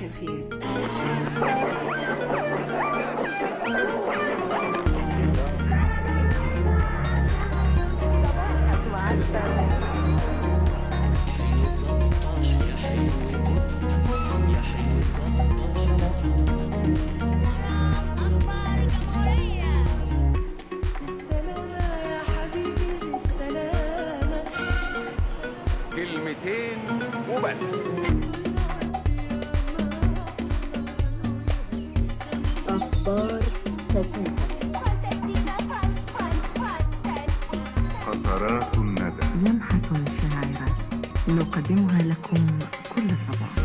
الخير أخبار الجمهورية كلمتين وبس أخبار فتاة قطرات الندى لمحة شاعرة نقدمها لكم كل صباح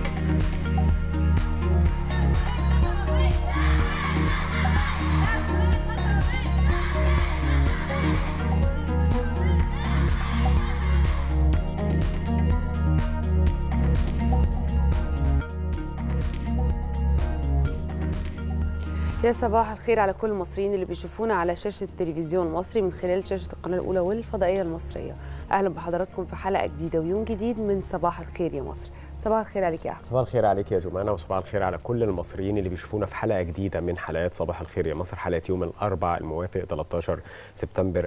يا صباح الخير على كل المصريين اللي بيشوفونا على شاشة التلفزيون المصري من خلال شاشة القناة الأولى والفضائية المصرية أهلا بحضراتكم في حلقة جديدة ويوم جديد من صباح الخير يا مصر صباح الخير عليك يا أحمد صباح الخير عليك يا جمانة وصباح الخير على كل المصريين اللي بيشوفونا في حلقة جديدة من حلقات صباح الخير يا مصر حلقة يوم الأربعاء الموافق 13 سبتمبر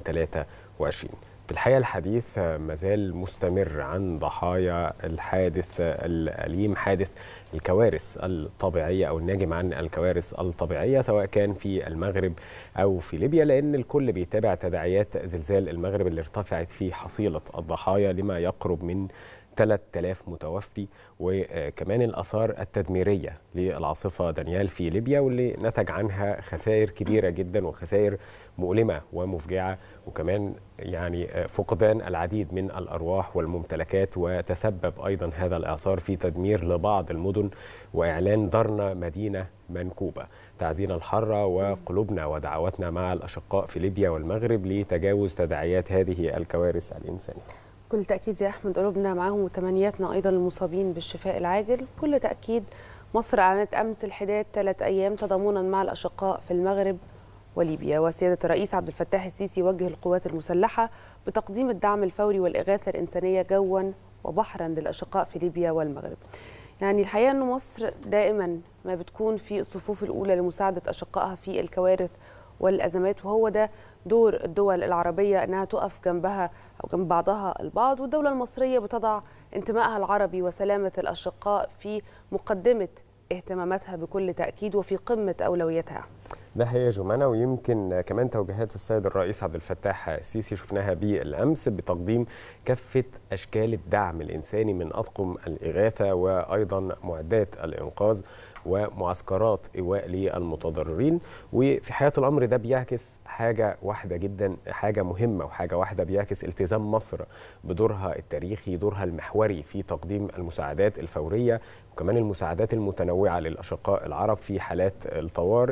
2023 في الحقيقة الحديث مازال مستمر عن ضحايا الحادث الأليم حادث الكوارث الطبيعية أو الناجم عن الكوارث الطبيعية سواء كان في المغرب أو في ليبيا لأن الكل بيتابع تداعيات زلزال المغرب اللي ارتفعت فيه حصيلة الضحايا لما يقرب من 3000 متوفي وكمان الآثار التدميرية للعاصفة دانيال في ليبيا واللي نتج عنها خسائر كبيرة جدا وخسائر مؤلمة ومفجعة وكمان يعني فقدان العديد من الأرواح والممتلكات وتسبب أيضا هذا الإعصار في تدمير لبعض المدن وإعلان درنا مدينة منكوبة تعزينا الحرة وقلوبنا ودعواتنا مع الأشقاء في ليبيا والمغرب لتجاوز تداعيات هذه الكوارث الإنسانية كل تأكيد يا أحمد قلوبنا معاهم وتمنياتنا أيضا للمصابين بالشفاء العاجل كل تأكيد مصر أعلنت أمس الحداد ثلاث أيام تضامنا مع الأشقاء في المغرب وليبيا وسيادة الرئيس عبد الفتاح السيسي وجه القوات المسلحة بتقديم الدعم الفوري والإغاثة الإنسانية جوا وبحرا للأشقاء في ليبيا والمغرب يعني الحقيقة أن مصر دائما ما بتكون في الصفوف الأولى لمساعدة أشقائها في الكوارث والأزمات وهو ده دور الدول العربية أنها تقف جنبها أو جنب بعضها البعض والدولة المصرية بتضع انتمائها العربي وسلامة الأشقاء في مقدمة اهتماماتها بكل تأكيد وفي قمة أولوياتها ده هي جمانة ويمكن كمان توجيهات السيد الرئيس عبد الفتاح السيسي شفناها بالأمس بتقديم كافة أشكال الدعم الإنساني من أطقم الإغاثة وأيضا معدات الإنقاذ ومعسكرات إيواء للمتضررين وفي حياة الأمر ده بيعكس حاجة واحدة جدا حاجة مهمة وحاجة واحدة بيعكس التزام مصر بدورها التاريخي دورها المحوري في تقديم المساعدات الفورية وكمان المساعدات المتنوعة للأشقاء العرب في حالات الطوارئ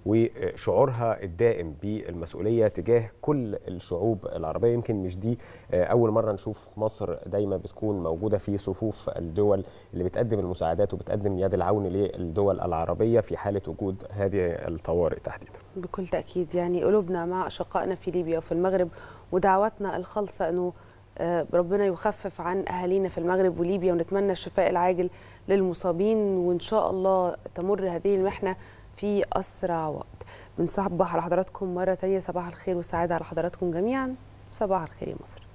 وشعورها الدائم بالمسؤولية تجاه كل الشعوب العربية يمكن مش دي أول مرة نشوف مصر دايما بتكون موجودة في صفوف الدول اللي بتقدم المساعدات وبتقدم يد العون للدول العربية في حالة وجود هذه الطوارئ تحديدا بكل تأكيد يعني قلوبنا مع أشقائنا في ليبيا وفي المغرب ودعواتنا الخالصة أنه ربنا يخفف عن أهالينا في المغرب وليبيا ونتمنى الشفاء العاجل للمصابين وإن شاء الله تمر هذه المحنة في أسرع وقت بنصبح على حضراتكم مرة تانية صباح الخير والسعادة على حضراتكم جميعا صباح الخير يا مصر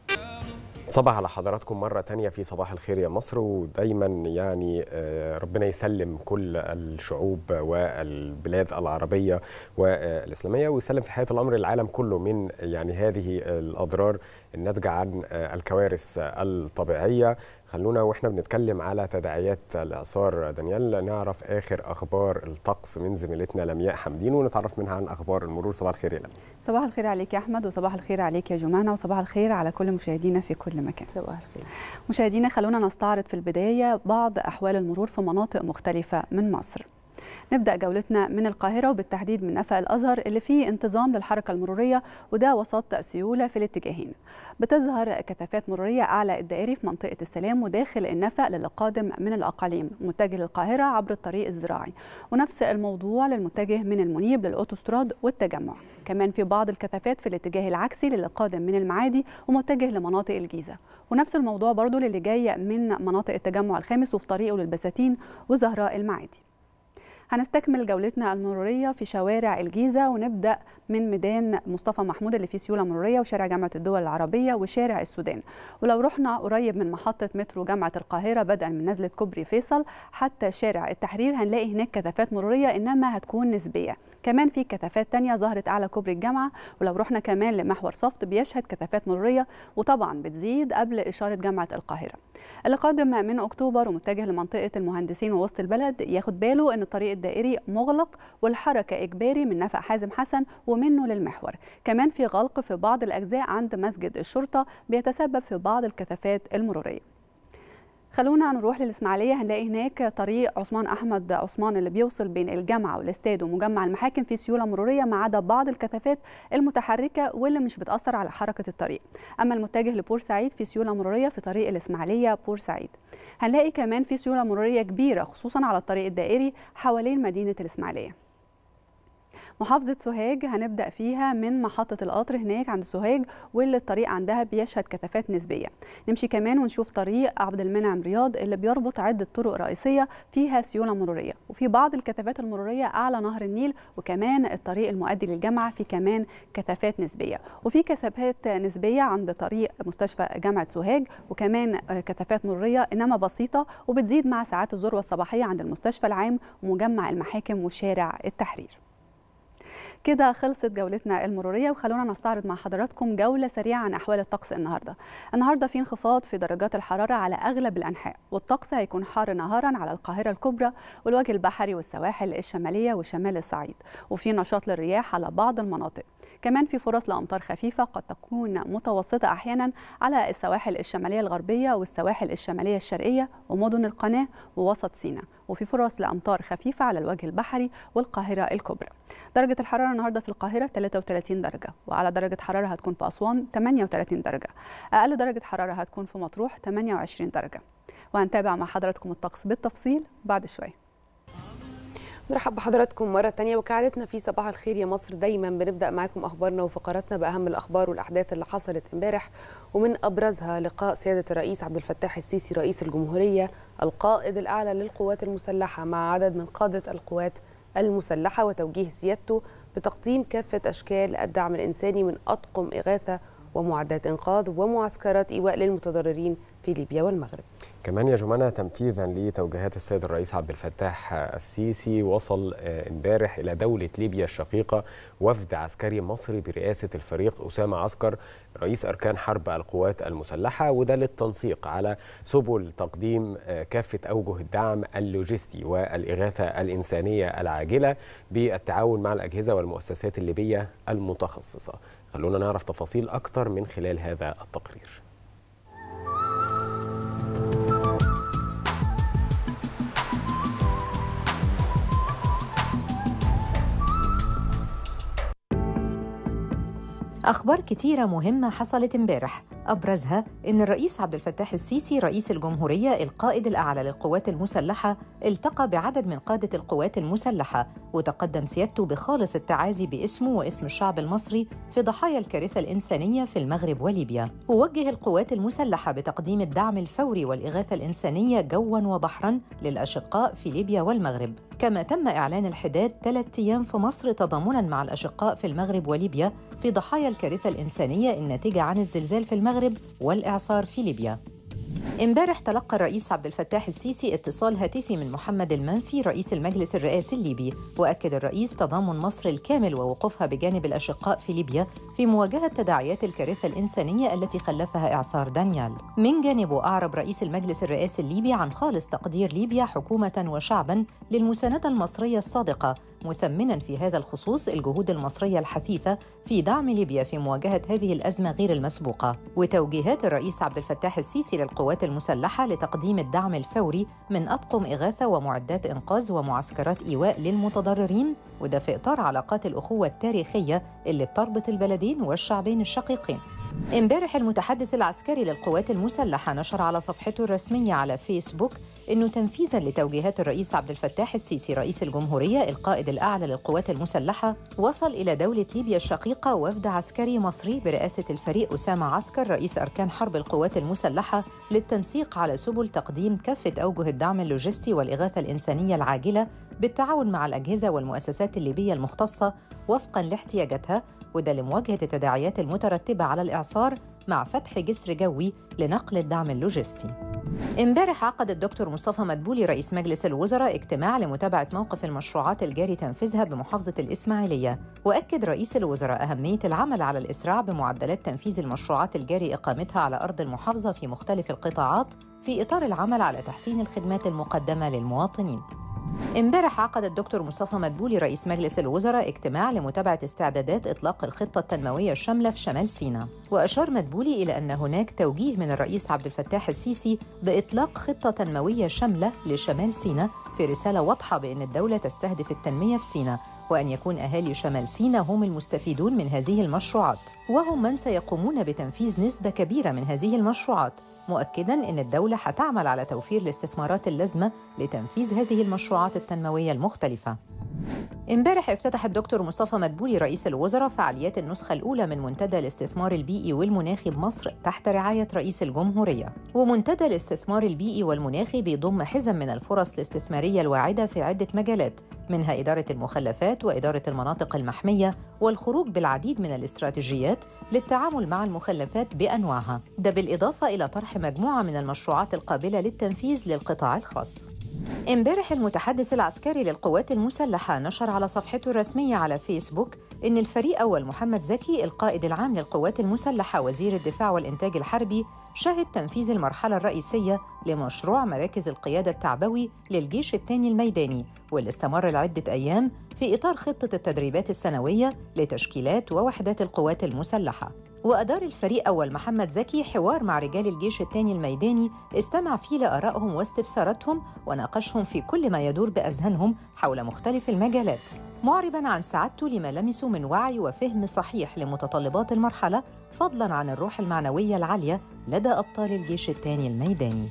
صباح على حضراتكم مرة تانية في صباح الخير يا مصر ودايما يعني ربنا يسلم كل الشعوب والبلاد العربية والإسلامية ويسلم في حياة الأمر العالم كله من يعني هذه الأضرار الناتجة عن الكوارث الطبيعية خلونا واحنا بنتكلم على تداعيات الاعصار دانيال نعرف اخر اخبار الطقس من زميلتنا لمياء حمدين ونتعرف منها عن اخبار المرور صباح الخير يا لمياء صباح الخير عليك يا احمد وصباح الخير عليك يا جمانه وصباح الخير على كل مشاهدينا في كل مكان صباح الخير مشاهدينا خلونا نستعرض في البدايه بعض احوال المرور في مناطق مختلفه من مصر نبدأ جولتنا من القاهرة وبالتحديد من نفق الأزهر اللي فيه انتظام للحركة المرورية وده وسط سيولة في الاتجاهين بتظهر كثافات مرورية أعلى الدائري في منطقة السلام وداخل النفق للقادم من الأقاليم متجه للقاهرة عبر الطريق الزراعي ونفس الموضوع للمتجه من المنيب للأوتوستراد والتجمع كمان في بعض الكثافات في الاتجاه العكسي للقادم من المعادي ومتجه لمناطق الجيزة ونفس الموضوع برضو للي جاي من مناطق التجمع الخامس وفي طريقه للبساتين وزهراء المعادي هنستكمل جولتنا المرورية في شوارع الجيزة ونبدأ من ميدان مصطفى محمود اللي فيه سيولة مرورية وشارع جامعة الدول العربية وشارع السودان ولو رحنا قريب من محطة مترو جامعة القاهرة بدءا من نزلة كوبري فيصل حتى شارع التحرير هنلاقي هناك كثافات مرورية إنما هتكون نسبية كمان في كثافات تانية ظهرت أعلى كوبري الجامعة ولو رحنا كمان لمحور صفت بيشهد كثافات مرورية وطبعا بتزيد قبل إشارة جامعة القاهرة اللي قادم من أكتوبر ومتجه لمنطقة المهندسين ووسط البلد ياخد باله أن الطريق الدائري مغلق والحركة إجباري من نفق حازم حسن ومنه للمحور كمان في غلق في بعض الأجزاء عند مسجد الشرطة بيتسبب في بعض الكثافات المرورية خلونا نروح للإسماعيلية هنلاقي هناك طريق عثمان أحمد عثمان اللي بيوصل بين الجامعة والاستاد ومجمع المحاكم في سيولة مرورية ما عدا بعض الكثافات المتحركة واللي مش بتأثر على حركة الطريق أما المتجه لبورسعيد في سيولة مرورية في طريق الإسماعيلية بورسعيد هنلاقي كمان في سيولة مرورية كبيرة خصوصا على الطريق الدائري حوالين مدينة الإسماعيلية محافظة سوهاج هنبدأ فيها من محطة القطر هناك عند سوهاج واللي الطريق عندها بيشهد كثافات نسبية نمشي كمان ونشوف طريق عبد المنعم رياض اللي بيربط عدة طرق رئيسية فيها سيولة مرورية وفي بعض الكثافات المرورية أعلى نهر النيل وكمان الطريق المؤدي للجامعة في كمان كثافات نسبية وفي كثافات نسبية عند طريق مستشفى جامعة سوهاج وكمان كثافات مرورية إنما بسيطة وبتزيد مع ساعات الذروة الصباحية عند المستشفى العام ومجمع المحاكم وشارع التحرير كده خلصت جولتنا المروريه وخلونا نستعرض مع حضراتكم جوله سريعه عن احوال الطقس النهارده. النهارده في انخفاض في درجات الحراره على اغلب الانحاء والطقس هيكون حار نهارا على القاهره الكبرى والوجه البحري والسواحل الشماليه وشمال الصعيد وفي نشاط للرياح على بعض المناطق. كمان في فرص لامطار خفيفه قد تكون متوسطه احيانا على السواحل الشماليه الغربيه والسواحل الشماليه الشرقيه ومدن القناه ووسط سيناء وفي فرص لامطار خفيفه على الوجه البحري والقاهره الكبرى. درجه الحراره النهارده في القاهره 33 درجه وعلى درجه حراره هتكون في اسوان 38 درجه. اقل درجه حراره هتكون في مطروح 28 درجه. وهنتابع مع حضراتكم الطقس بالتفصيل بعد شويه. نرحب بحضراتكم مرة تانية وكعادتنا في صباح الخير يا مصر دايما بنبدأ معاكم أخبارنا وفقراتنا بأهم الأخبار والأحداث اللي حصلت امبارح ومن أبرزها لقاء سيادة الرئيس عبد الفتاح السيسي رئيس الجمهورية القائد الأعلى للقوات المسلحة مع عدد من قادة القوات المسلحة وتوجيه سيادته بتقديم كافة أشكال الدعم الإنساني من أطقم إغاثة ومعدات إنقاذ ومعسكرات إيواء للمتضررين في ليبيا والمغرب كمان يا جمانة تنفيذا لتوجيهات السيد الرئيس عبد الفتاح السيسي وصل امبارح إلى دولة ليبيا الشقيقة وفد عسكري مصري برئاسة الفريق أسامة عسكر رئيس أركان حرب القوات المسلحة وده للتنسيق على سبل تقديم كافة أوجه الدعم اللوجستي والإغاثة الإنسانية العاجلة بالتعاون مع الأجهزة والمؤسسات الليبية المتخصصة خلونا نعرف تفاصيل أكثر من خلال هذا التقرير أخبار كتيرة مهمة حصلت امبارح أبرزها إن الرئيس عبد الفتاح السيسي رئيس الجمهورية القائد الأعلى للقوات المسلحة التقى بعدد من قادة القوات المسلحة وتقدم سيادته بخالص التعازي باسمه واسم الشعب المصري في ضحايا الكارثة الإنسانية في المغرب وليبيا ووجه القوات المسلحة بتقديم الدعم الفوري والإغاثة الإنسانية جواً وبحراً للأشقاء في ليبيا والمغرب كما تم إعلان الحداد ثلاثة أيام في مصر تضامناً مع الأشقاء في المغرب وليبيا في ضحايا الكارثة الإنسانية الناتجة عن الزلزال في المغرب والإعصار في ليبيا امبارح تلقى الرئيس عبد الفتاح السيسي اتصال هاتفي من محمد المنفي رئيس المجلس الرئاسي الليبي واكد الرئيس تضامن مصر الكامل ووقوفها بجانب الاشقاء في ليبيا في مواجهه تداعيات الكارثه الانسانيه التي خلفها اعصار دانيال من جانبه اعرب رئيس المجلس الرئاسي الليبي عن خالص تقدير ليبيا حكومه وشعبا للمسانده المصريه الصادقه مثمنا في هذا الخصوص الجهود المصريه الحثيثه في دعم ليبيا في مواجهه هذه الازمه غير المسبوقه وتوجيهات الرئيس عبد الفتاح السيسي للقوات للقوات المسلحة لتقديم الدعم الفوري من أطقم إغاثة ومعدات إنقاذ ومعسكرات إيواء للمتضررين وده في إطار علاقات الأخوة التاريخية اللي بتربط البلدين والشعبين الشقيقين امبارح المتحدث العسكري للقوات المسلحة نشر على صفحته الرسمية على فيسبوك أنه تنفيذاً لتوجيهات الرئيس عبد الفتاح السيسي رئيس الجمهورية القائد الأعلى للقوات المسلحة وصل إلى دولة ليبيا الشقيقة وفد عسكري مصري برئاسة الفريق أسامة عسكر رئيس أركان حرب القوات المسلحة للتنسيق على سبل تقديم كافة أوجه الدعم اللوجستي والإغاثة الإنسانية العاجلة بالتعاون مع الأجهزة والمؤسسات الليبية المختصة وفقاً لاحتياجاتها وده لمواجهة التداعيات المترتبة على الإعصار مع فتح جسر جوي لنقل الدعم اللوجستي. امبارح عقد الدكتور مصطفى مدبولي رئيس مجلس الوزراء اجتماع لمتابعة موقف المشروعات الجاري تنفيذها بمحافظة الإسماعيلية، وأكد رئيس الوزراء أهمية العمل على الإسراع بمعدلات تنفيذ المشروعات الجاري إقامتها على أرض المحافظة في مختلف القطاعات في إطار العمل على تحسين الخدمات المقدمة للمواطنين. امبارح عقد الدكتور مصطفى مدبولي رئيس مجلس الوزراء اجتماع لمتابعة استعدادات إطلاق الخطة التنموية الشاملة في شمال سيناء وأشار مدبولي إلى أن هناك توجيه من الرئيس عبد الفتاح السيسي بإطلاق خطة تنموية شاملة لشمال سيناء في رسالة واضحة بأن الدولة تستهدف التنمية في سيناء وأن يكون أهالي شمال سيناء هم المستفيدون من هذه المشروعات وهم من سيقومون بتنفيذ نسبة كبيرة من هذه المشروعات مؤكدا ان الدوله هتعمل على توفير الاستثمارات اللازمه لتنفيذ هذه المشروعات التنمويه المختلفه امبارح افتتح الدكتور مصطفى مدبولي رئيس الوزراء فعاليات النسخة الأولى من منتدى الاستثمار البيئي والمناخي بمصر تحت رعاية رئيس الجمهورية ومنتدى الاستثمار البيئي والمناخي بيضم حزم من الفرص الاستثمارية الواعدة في عدة مجالات منها إدارة المخلفات وإدارة المناطق المحمية والخروج بالعديد من الاستراتيجيات للتعامل مع المخلفات بأنواعها ده بالإضافة إلى طرح مجموعة من المشروعات القابلة للتنفيذ للقطاع الخاص امبارح المتحدث العسكري للقوات المسلحة نشر على صفحته الرسمية على فيسبوك إن الفريق أول محمد زكي القائد العام للقوات المسلحة وزير الدفاع والإنتاج الحربي شهد تنفيذ المرحلة الرئيسية لمشروع مراكز القيادة التعبوي للجيش الثاني الميداني واللي استمر لعدة أيام في إطار خطة التدريبات السنوية لتشكيلات ووحدات القوات المسلحة وأدار الفريق أول محمد زكي حوار مع رجال الجيش الثاني الميداني استمع فيه لآرائهم واستفساراتهم وناقشهم في كل ما يدور بأذهانهم حول مختلف المجالات معربا عن سعادته لما لمسوا من وعي وفهم صحيح لمتطلبات المرحلة فضلا عن الروح المعنوية العالية لدى أبطال الجيش الثاني الميداني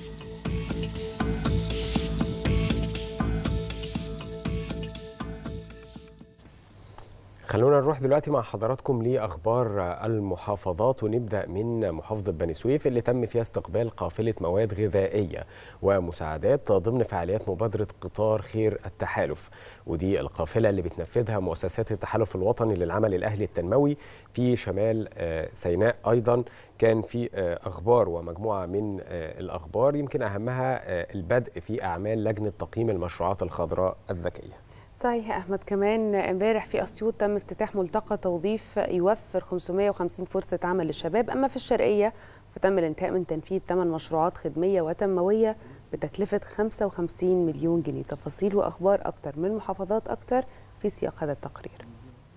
خلونا نروح دلوقتي مع حضراتكم لأخبار المحافظات ونبدأ من محافظة بني سويف اللي تم فيها استقبال قافلة مواد غذائية ومساعدات ضمن فعاليات مبادرة قطار خير التحالف ودي القافلة اللي بتنفذها مؤسسات التحالف الوطني للعمل الأهلي التنموي في شمال سيناء أيضا كان في أخبار ومجموعة من الأخبار يمكن أهمها البدء في أعمال لجنة تقييم المشروعات الخضراء الذكية صحيح يا احمد كمان امبارح في اسيوط تم افتتاح ملتقى توظيف يوفر 550 فرصه عمل للشباب اما في الشرقيه فتم الانتهاء من تنفيذ 8 مشروعات خدميه وتنمويه بتكلفه 55 مليون جنيه تفاصيل واخبار اكتر من محافظات اكتر في سياق هذا التقرير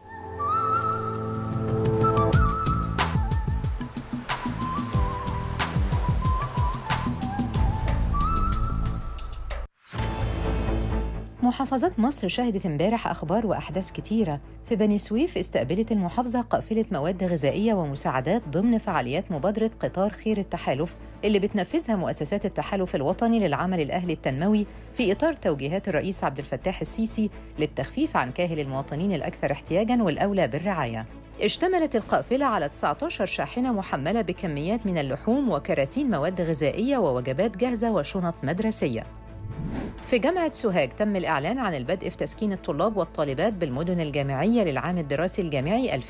محافظات مصر شهدت امبارح أخبار وأحداث كتيرة في بني سويف استقبلت المحافظة قافلة مواد غذائية ومساعدات ضمن فعاليات مبادرة قطار خير التحالف اللي بتنفذها مؤسسات التحالف الوطني للعمل الأهلي التنموي في إطار توجيهات الرئيس عبد الفتاح السيسي للتخفيف عن كاهل المواطنين الأكثر احتياجاً والأولى بالرعاية اشتملت القافلة على 19 شاحنة محملة بكميات من اللحوم وكراتين مواد غذائية ووجبات جاهزة وشنط مدرسية في جامعة سوهاج تم الإعلان عن البدء في تسكين الطلاب والطالبات بالمدن الجامعية للعام الدراسي الجامعي 2023-2024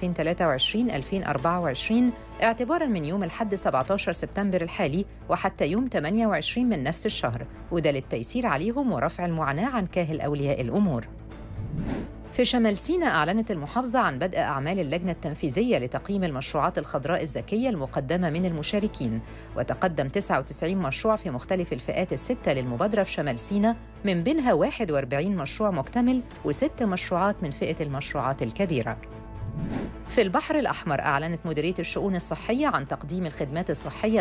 اعتباراً من يوم الحد 17 سبتمبر الحالي وحتى يوم 28 من نفس الشهر وده للتيسير عليهم ورفع المعاناة عن كاهل أولياء الأمور في شمال سيناء أعلنت المحافظة عن بدء أعمال اللجنة التنفيذية لتقييم المشروعات الخضراء الذكية المقدمة من المشاركين وتقدم 99 مشروع في مختلف الفئات الستة للمبادرة في شمال سيناء من بينها 41 مشروع مكتمل وست مشروعات من فئة المشروعات الكبيرة في البحر الأحمر أعلنت مديرية الشؤون الصحية عن تقديم الخدمات الصحية ل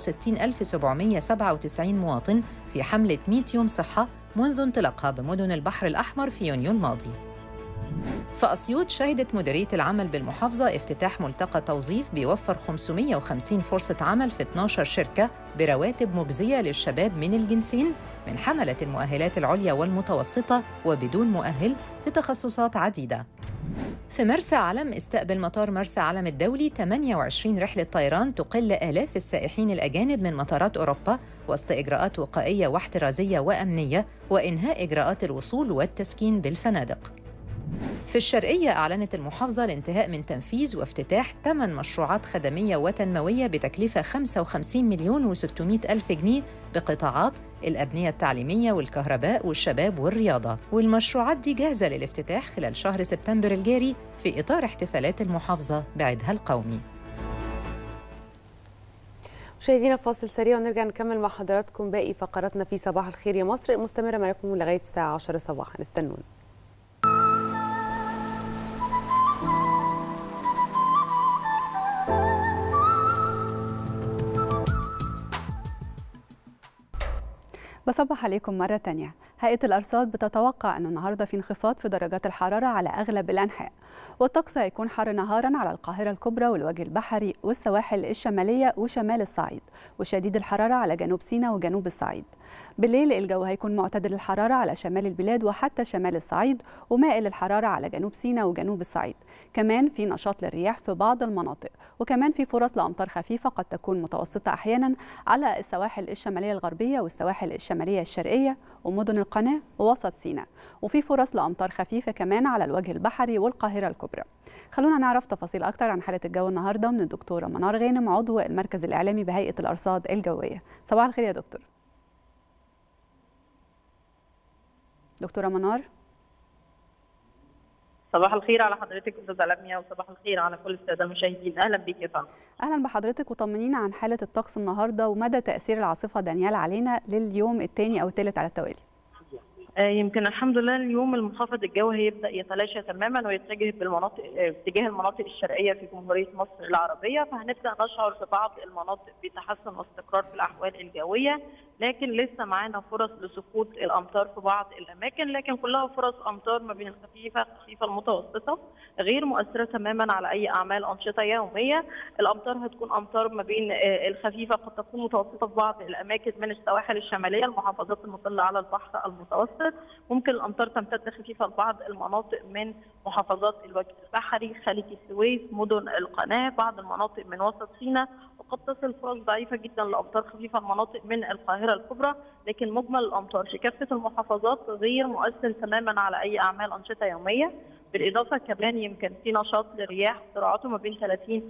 65797 مواطن في حملة 100 يوم صحة منذ انطلاقها بمدن البحر الأحمر في يونيو الماضي. في أسيوط شهدت مديرية العمل بالمحافظة افتتاح ملتقى توظيف بيوفر 550 فرصة عمل في 12 شركة برواتب مجزية للشباب من الجنسين من حملة المؤهلات العليا والمتوسطة وبدون مؤهل في تخصصات عديدة. في مرسى علم استقبل مطار مرسى علم الدولي 28 رحلة طيران تقل آلاف السائحين الأجانب من مطارات أوروبا وسط إجراءات وقائية واحترازية وأمنية وإنهاء إجراءات الوصول والتسكين بالفنادق. في الشرقية أعلنت المحافظة الانتهاء من تنفيذ وافتتاح 8 مشروعات خدمية وتنموية بتكلفة 55 مليون و600 ألف جنيه بقطاعات الأبنية التعليمية والكهرباء والشباب والرياضة والمشروعات دي جاهزة للافتتاح خلال شهر سبتمبر الجاري في إطار احتفالات المحافظة بعيدها القومي مشاهدينا فاصل سريع ونرجع نكمل مع حضراتكم باقي فقراتنا في صباح الخير يا مصر مستمرة معكم لغاية الساعة 10 صباحا استنونا بصبح عليكم مرة تانية هيئة الأرصاد بتتوقع أن النهاردة في انخفاض في درجات الحرارة على أغلب الأنحاء والطقس هيكون حر نهارا على القاهرة الكبرى والوجه البحري والسواحل الشمالية وشمال الصعيد وشديد الحرارة على جنوب سيناء وجنوب الصعيد بالليل الجو هيكون معتدل الحرارة على شمال البلاد وحتى شمال الصعيد ومائل الحرارة على جنوب سيناء وجنوب الصعيد كمان في نشاط للرياح في بعض المناطق وكمان في فرص لأمطار خفيفة قد تكون متوسطة أحيانا على السواحل الشمالية الغربية والسواحل الشمالية الشرقية ومدن القناة ووسط سيناء وفي فرص لأمطار خفيفة كمان على الوجه البحري والقاهرة الكبرى خلونا نعرف تفاصيل أكتر عن حالة الجو النهاردة من الدكتورة منار غانم عضو المركز الإعلامي بهيئة الأرصاد الجوية صباح الخير يا دكتور دكتورة منار صباح الخير على حضرتك استاذه لميا وصباح الخير على كل الساده المشاهدين اهلا بيك يا فندم اهلا بحضرتك وطمنينا عن حاله الطقس النهارده ومدى تاثير العاصفه دانيال علينا لليوم الثاني او الثالث على التوالي آه، يمكن الحمد لله اليوم المنخفض الجوي هيبدا يتلاشى تماما ويتجه بالمناطق آه، اتجاه المناطق الشرقيه في جمهوريه مصر العربيه فهنبدا نشعر في بعض المناطق بتحسن واستقرار في الاحوال الجويه لكن لسه معانا فرص لسقوط الامطار في بعض الاماكن لكن كلها فرص امطار ما بين الخفيفه الخفيفه المتوسطه غير مؤثره تماما على اي اعمال انشطه يوميه الامطار هتكون امطار ما بين آه، الخفيفه قد تكون متوسطه في بعض الاماكن من السواحل الشماليه المحافظات المطله على البحر المتوسط ممكن الامطار تمتد خفيفه لبعض المناطق من محافظات الوجه البحري خليج السويس مدن القناه بعض المناطق من وسط سيناء وقد تصل فرص ضعيفه جدا لامطار خفيفه لمناطق من القاهره الكبرى لكن مجمل الامطار في كافه المحافظات غير مؤثر تماما على اي اعمال انشطه يوميه بالاضافه كمان يمكن في نشاط للرياح سرعته ما بين 30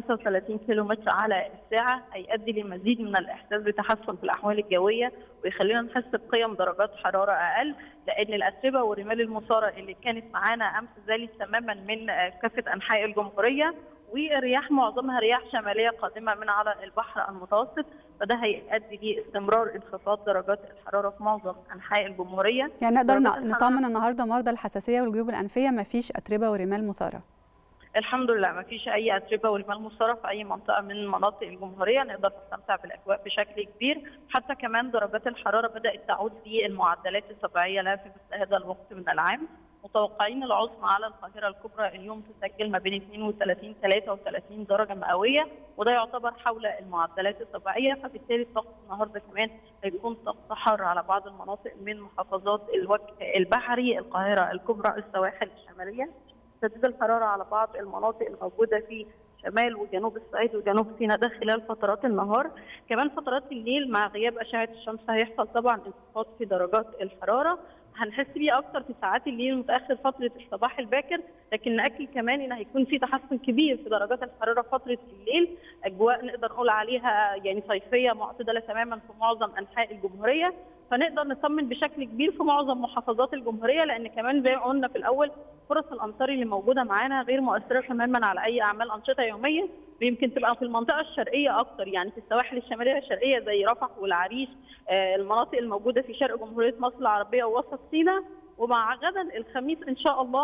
35 كيلو متر على الساعه هيؤدي لمزيد من الاحساس بتحسن في الاحوال الجويه ويخلينا نحس بقيم درجات حراره اقل لان الاتربه والرمال المثاره اللي كانت معانا امس زالت تماما من كافه انحاء الجمهوريه والرياح معظمها رياح شماليه قادمه من على البحر المتوسط فده هيؤدي لاستمرار انخفاض درجات الحراره في معظم انحاء الجمهوريه يعني نقدر درجات ن- الحرارة- نطمن النهارده مرضى الحساسيه والجيوب الانفيه ما فيش اتربه ورمال مثاره الحمد لله ما فيش اي اتربه والمال مثاره في اي منطقه من مناطق الجمهوريه نقدر نستمتع بالاجواء بشكل كبير حتى كمان درجات الحراره بدات تعود للمعدلات الطبيعيه لها في مثل هذا الوقت من العام متوقعين العظمى على القاهره الكبرى اليوم تسجل ما بين 32 33 درجه مئويه وده يعتبر حول المعدلات الطبيعيه فبالتالي الطقس النهارده كمان هيكون طقس حار على بعض المناطق من محافظات الوجه البحري القاهره الكبرى السواحل الشماليه تشديد الحراره على بعض المناطق الموجوده في شمال وجنوب الصعيد وجنوب سيناء ده خلال فترات النهار كمان فترات الليل مع غياب اشعه الشمس هيحصل طبعا انخفاض في درجات الحراره هنحس بيه اكتر في ساعات الليل المتاخر فتره الصباح الباكر لكن ناكد كمان ان هيكون في تحسن كبير في درجات الحراره فتره الليل اجواء نقدر نقول عليها يعني صيفيه معتدله تماما في معظم انحاء الجمهوريه فنقدر نطمن بشكل كبير في معظم محافظات الجمهوريه لان كمان زي ما قلنا في الاول فرص الامطار اللي موجوده معانا غير مؤثره تماما على اي اعمال انشطه يوميه ويمكن تبقى في المنطقه الشرقيه اكتر يعني في السواحل الشماليه الشرقيه زي رفح والعريش آه، المناطق الموجوده في شرق جمهوريه مصر العربيه ووسط سيناء ومع غدا الخميس ان شاء الله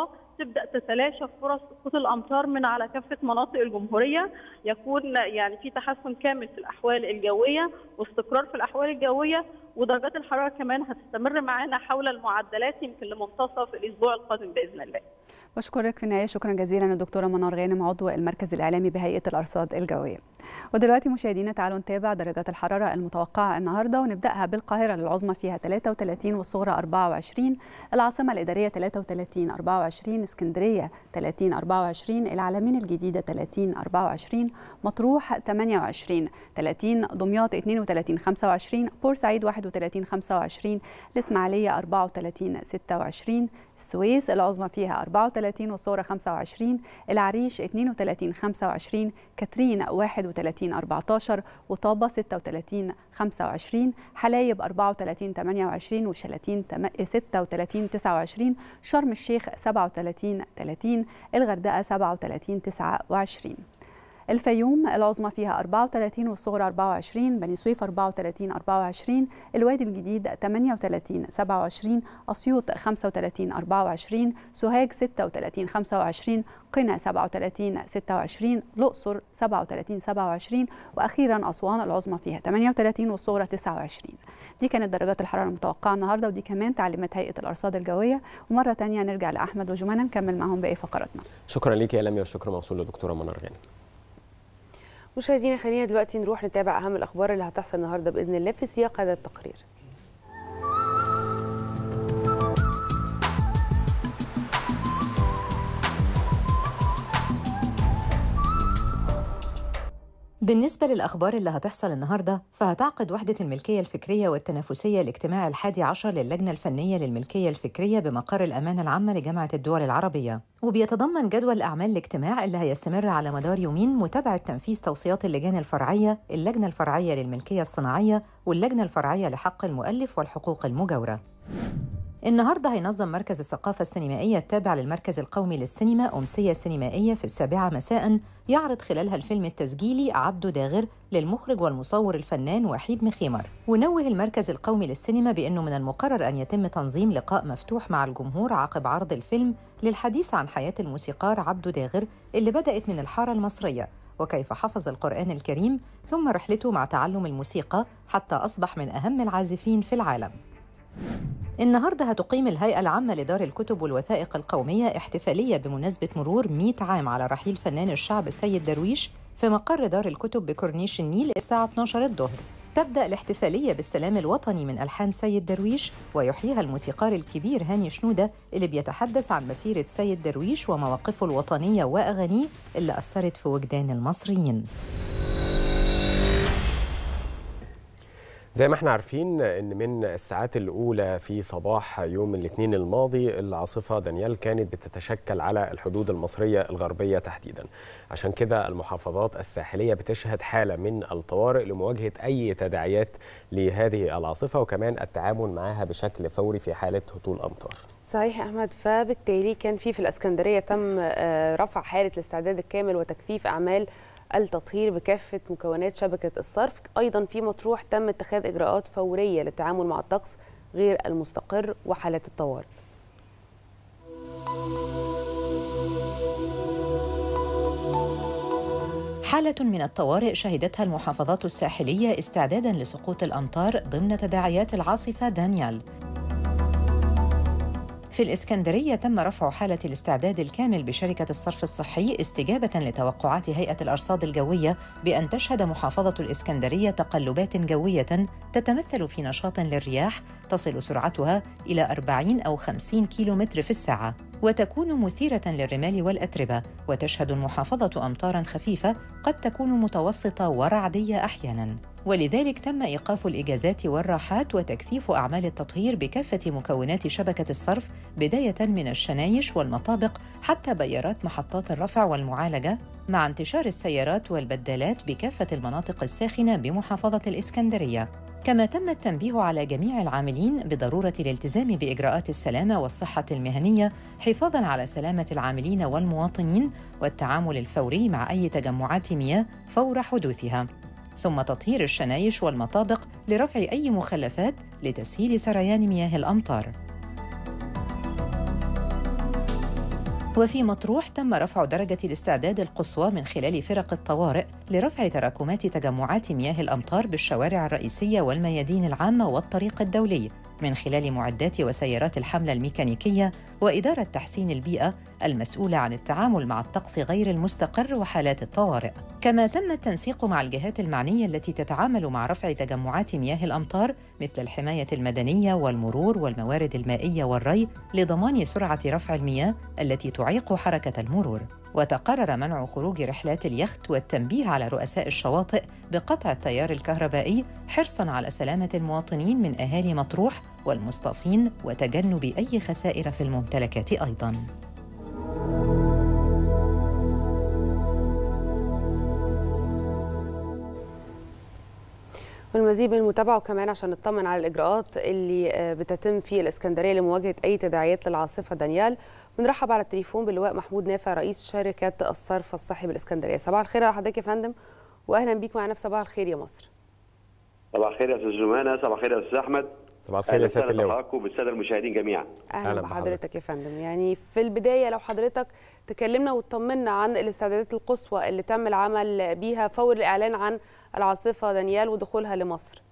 تبدا تتلاشى فرص سقوط الامطار من على كافه مناطق الجمهوريه يكون يعني في تحسن كامل في الاحوال الجويه واستقرار في الاحوال الجويه ودرجات الحراره كمان هتستمر معانا حول المعدلات يمكن لمنتصف الاسبوع القادم باذن الله. بشكرك في النهايه شكرا جزيلا الدكتوره منار غانم عضو المركز الاعلامي بهيئه الارصاد الجويه. ودلوقتي مشاهدينا تعالوا نتابع درجات الحراره المتوقعه النهارده ونبداها بالقاهره العظمى فيها 33 والصغرى 24 العاصمه الاداريه 33 24 اسكندريه 30 24 العلمين الجديده 30 24 مطروح 28 30 دمياط 32 25 بورسعيد 31 25 الاسماعيليه 34 26 السويس العظمى فيها 34 والصغرى 25 العريش 32 25 كاترين 31 14 وطابة 36 25 حلايب 34 28 وشلاتين 36 29 شرم الشيخ 37 30 الغردقة 37 29 الفيوم العظمى فيها 34 والصغرى 24 بني سويف 34 24 الوادي الجديد 38 27 أسيوط 35 24 سوهاج 36 25 قنا 37 26 الأقصر 37 27 وأخيرا أسوان العظمى فيها 38 والصغرى 29 دي كانت درجات الحرارة المتوقعة النهاردة ودي كمان تعليمات هيئة الأرصاد الجوية ومرة تانية نرجع لأحمد وجمانة نكمل معهم باقي فقراتنا شكرا ليك يا لميا والشكر موصول للدكتوره منار غانم مشاهدينا خلينا دلوقتي نروح نتابع اهم الاخبار اللي هتحصل النهارده باذن الله في سياق هذا التقرير بالنسبة للأخبار اللي هتحصل النهاردة فهتعقد وحدة الملكية الفكرية والتنافسية الاجتماع الحادي عشر للجنة الفنية للملكية الفكرية بمقر الأمانة العامة لجامعة الدول العربية وبيتضمن جدول أعمال الاجتماع اللي هيستمر على مدار يومين متابعة تنفيذ توصيات اللجان الفرعية اللجنة الفرعية للملكية الصناعية واللجنة الفرعية لحق المؤلف والحقوق المجاورة النهارده هينظم مركز الثقافة السينمائية التابع للمركز القومي للسينما أمسية سينمائية في السابعة مساء يعرض خلالها الفيلم التسجيلي عبده داغر للمخرج والمصور الفنان وحيد مخيمر ونوه المركز القومي للسينما بأنه من المقرر أن يتم تنظيم لقاء مفتوح مع الجمهور عقب عرض الفيلم للحديث عن حياة الموسيقار عبده داغر اللي بدأت من الحارة المصرية وكيف حفظ القرآن الكريم ثم رحلته مع تعلم الموسيقى حتى أصبح من أهم العازفين في العالم النهارده هتقيم الهيئة العامة لدار الكتب والوثائق القومية احتفالية بمناسبة مرور 100 عام على رحيل فنان الشعب السيد درويش في مقر دار الكتب بكورنيش النيل الساعة 12 الظهر. تبدأ الاحتفالية بالسلام الوطني من ألحان سيد درويش ويحييها الموسيقار الكبير هاني شنودة اللي بيتحدث عن مسيرة سيد درويش ومواقفه الوطنية وأغانيه اللي أثرت في وجدان المصريين. زي ما احنا عارفين ان من الساعات الاولى في صباح يوم الاثنين الماضي العاصفه دانيال كانت بتتشكل على الحدود المصريه الغربيه تحديدا عشان كده المحافظات الساحليه بتشهد حاله من الطوارئ لمواجهه اي تداعيات لهذه العاصفه وكمان التعامل معها بشكل فوري في حاله هطول امطار صحيح يا احمد فبالتالي كان في في الاسكندريه تم رفع حاله الاستعداد الكامل وتكثيف اعمال التطهير بكافة مكونات شبكة الصرف أيضا في مطروح تم اتخاذ إجراءات فورية للتعامل مع الطقس غير المستقر وحالات الطوارئ حالة من الطوارئ شهدتها المحافظات الساحلية استعدادا لسقوط الأمطار ضمن تداعيات العاصفة دانيال في الإسكندرية تم رفع حالة الاستعداد الكامل بشركة الصرف الصحي استجابة لتوقعات هيئة الأرصاد الجوية بأن تشهد محافظة الإسكندرية تقلبات جوية تتمثل في نشاط للرياح تصل سرعتها إلى 40 أو 50 كيلومتر في الساعة وتكون مثيرة للرمال والأتربة وتشهد المحافظة أمطاراً خفيفة قد تكون متوسطة ورعدية أحياناً ولذلك تم إيقاف الإجازات والراحات وتكثيف أعمال التطهير بكافة مكونات شبكة الصرف بداية من الشنايش والمطابق حتى بيارات محطات الرفع والمعالجة مع انتشار السيارات والبدالات بكافة المناطق الساخنة بمحافظة الإسكندرية كما تم التنبيه على جميع العاملين بضروره الالتزام باجراءات السلامه والصحه المهنيه حفاظا على سلامه العاملين والمواطنين والتعامل الفوري مع اي تجمعات مياه فور حدوثها ثم تطهير الشنايش والمطابق لرفع اي مخلفات لتسهيل سريان مياه الامطار وفي مطروح تم رفع درجة الاستعداد القصوى من خلال فرق الطوارئ لرفع تراكمات تجمعات مياه الأمطار بالشوارع الرئيسية والميادين العامة والطريق الدولي من خلال معدات وسيارات الحملة الميكانيكية وإدارة تحسين البيئة المسؤولة عن التعامل مع الطقس غير المستقر وحالات الطوارئ. كما تم التنسيق مع الجهات المعنية التي تتعامل مع رفع تجمعات مياه الأمطار مثل الحماية المدنية والمرور والموارد المائية والري لضمان سرعة رفع المياه التي تعيق حركة المرور. وتقرر منع خروج رحلات اليخت والتنبيه على رؤساء الشواطئ بقطع التيار الكهربائي حرصاً على سلامة المواطنين من أهالي مطروح والمصطافين وتجنب أي خسائر في الممتلكات أيضاً. والمزيد من المتابعه وكمان عشان نطمن على الاجراءات اللي آه، بتتم في الاسكندريه لمواجهه اي تداعيات للعاصفه دانيال بنرحب على التليفون باللواء محمود نافع رئيس شركه الصرف الصحي بالاسكندريه صباح الخير على حضرتك يا فندم واهلا بيك معنا في صباح الخير يا مصر صباح الخير يا استاذ جمانه صباح الخير يا استاذ احمد صباح الخير يا سياده اللواء بحضراتكم وبالساده المشاهدين جميعا اهلا, أهلا بحضرتك يا فندم يعني في البدايه لو حضرتك تكلمنا وتطمنا عن الاستعدادات القصوى اللي تم العمل بيها فور الاعلان عن العاصفه دانيال ودخولها لمصر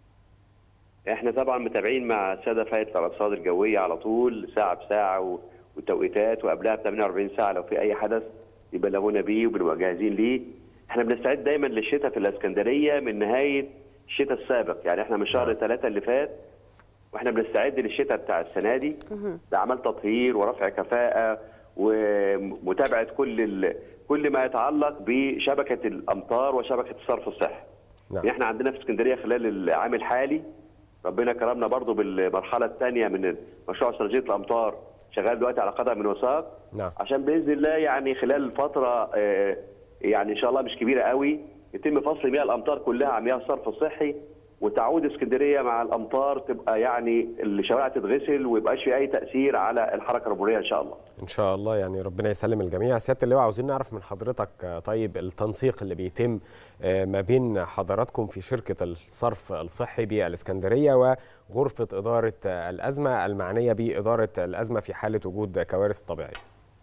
احنا طبعا متابعين مع الساده في هيئه الارصاد الجويه على طول ساعه بساعه و- وتوقيتات وقبلها ب 48 ساعه لو في اي حدث يبلغونا بيه وبنبقى جاهزين ليه احنا بنستعد دايما للشتاء في الاسكندريه من نهايه الشتاء السابق يعني احنا من شهر ثلاثة اللي فات واحنا بنستعد للشتاء بتاع السنه دي باعمال تطهير ورفع كفاءه ومتابعه كل ال... كل ما يتعلق بشبكه الامطار وشبكه الصرف الصحي نعم. يعني احنا عندنا في اسكندريه خلال العام الحالي ربنا كرمنا برضو بالمرحله الثانيه من مشروع استراتيجيه الامطار شغال دلوقتي على قدم من وساق نعم عشان باذن الله يعني خلال فتره آه، يعني ان شاء الله مش كبيره قوي يتم فصل مياه الامطار كلها عن مياه الصرف الصحي وتعود اسكندريه مع الامطار تبقى يعني الشوارع تتغسل ويبقاش في اي تاثير على الحركه المروريه ان شاء الله. ان شاء الله يعني ربنا يسلم الجميع سياده اللواء عاوزين نعرف من حضرتك آه، طيب التنسيق اللي بيتم آه، ما بين حضراتكم في شركه الصرف الصحي بالاسكندريه وغرفه اداره آه، الازمه المعنيه باداره الازمه في حاله وجود كوارث طبيعيه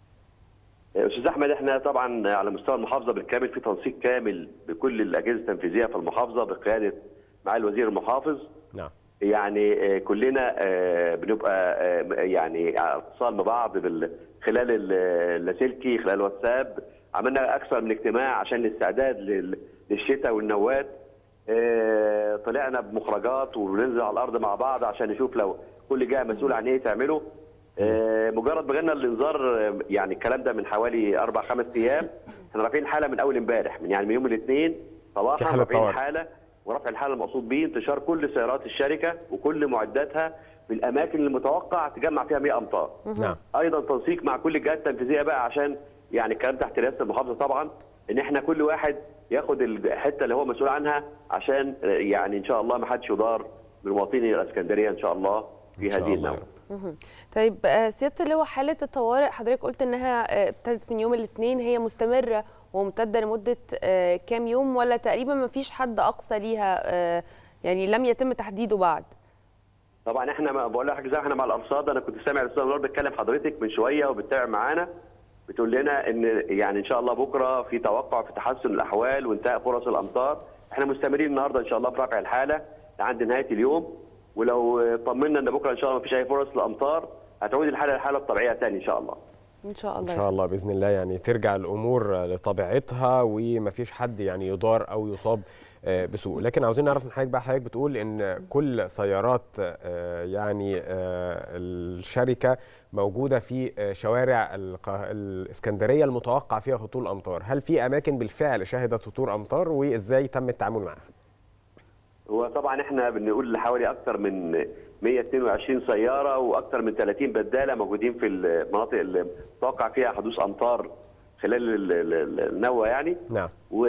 استاذ احمد احنا طبعا على مستوى المحافظه بالكامل في تنسيق كامل بكل الاجهزه التنفيذيه في المحافظه بقياده معالي الوزير المحافظ نعم يعني آه، كلنا آه، بنبقى آه، يعني على اتصال ببعض بال- خلال ال- اللاسلكي خلال الواتساب عملنا اكثر من اجتماع عشان الاستعداد لل- للشتاء والنوات آه، طلعنا بمخرجات وننزل على الارض مع بعض عشان نشوف لو كل جهه مسؤول عن ايه تعمله آه، مجرد ما جالنا الانذار آه، يعني الكلام ده من حوالي اربع خمس ايام احنا رافعين حاله من اول امبارح من يعني من يوم الاثنين في صباحا حالة رافعين طوارئ. حاله ورفع الحاله المقصود به انتشار كل سيارات الشركه وكل معداتها في الاماكن المتوقع تجمع فيها 100 امطار. نعم ايضا تنسيق مع كل الجهات التنفيذيه بقى عشان يعني الكلام تحت رئاسه المحافظه طبعا ان احنا كل واحد ياخد الحته اللي هو مسؤول عنها عشان يعني ان شاء الله ما حدش يضار من مواطني الاسكندريه ان شاء الله في إن شاء هذه الله يا النوبه. رب. مهم. طيب آه، سياده اللواء حاله الطوارئ حضرتك قلت انها آه، ابتدت من يوم الاثنين هي مستمره وممتده لمده آه، كام يوم ولا تقريبا ما فيش حد اقصى ليها آه، يعني لم يتم تحديده بعد طبعا احنا ما بقول لحضرتك زي احنا مع الارصاد انا كنت سامع الاستاذ نور بيتكلم حضرتك من شويه وبتتابع معانا بتقول لنا ان يعني ان شاء الله بكره في توقع في تحسن الاحوال وانتهاء فرص الامطار احنا مستمرين النهارده ان شاء الله في رفع الحاله لعند نهايه اليوم ولو طمنا ان بكره ان شاء الله ما فيش اي فرص للامطار هتعود الحاله للحاله الطبيعيه تاني ان شاء الله ان شاء ان الله يا شاء الله باذن الله يعني ترجع الامور لطبيعتها ومفيش حد يعني يضار او يصاب آه، بسوء لكن عاوزين نعرف من حضرتك بقى حضرتك بتقول ان كل سيارات آه، يعني آه، الشركه موجوده في آه، شوارع القا- الاسكندريه المتوقع فيها هطول امطار هل في اماكن بالفعل شهدت هطول امطار وازاي تم التعامل معها هو طبعا احنا بنقول حوالي اكثر من 122 سياره واكثر من 30 بداله موجودين في المناطق اللي متوقع فيها حدوث امطار خلال ال- ال- ال- النوة يعني نعم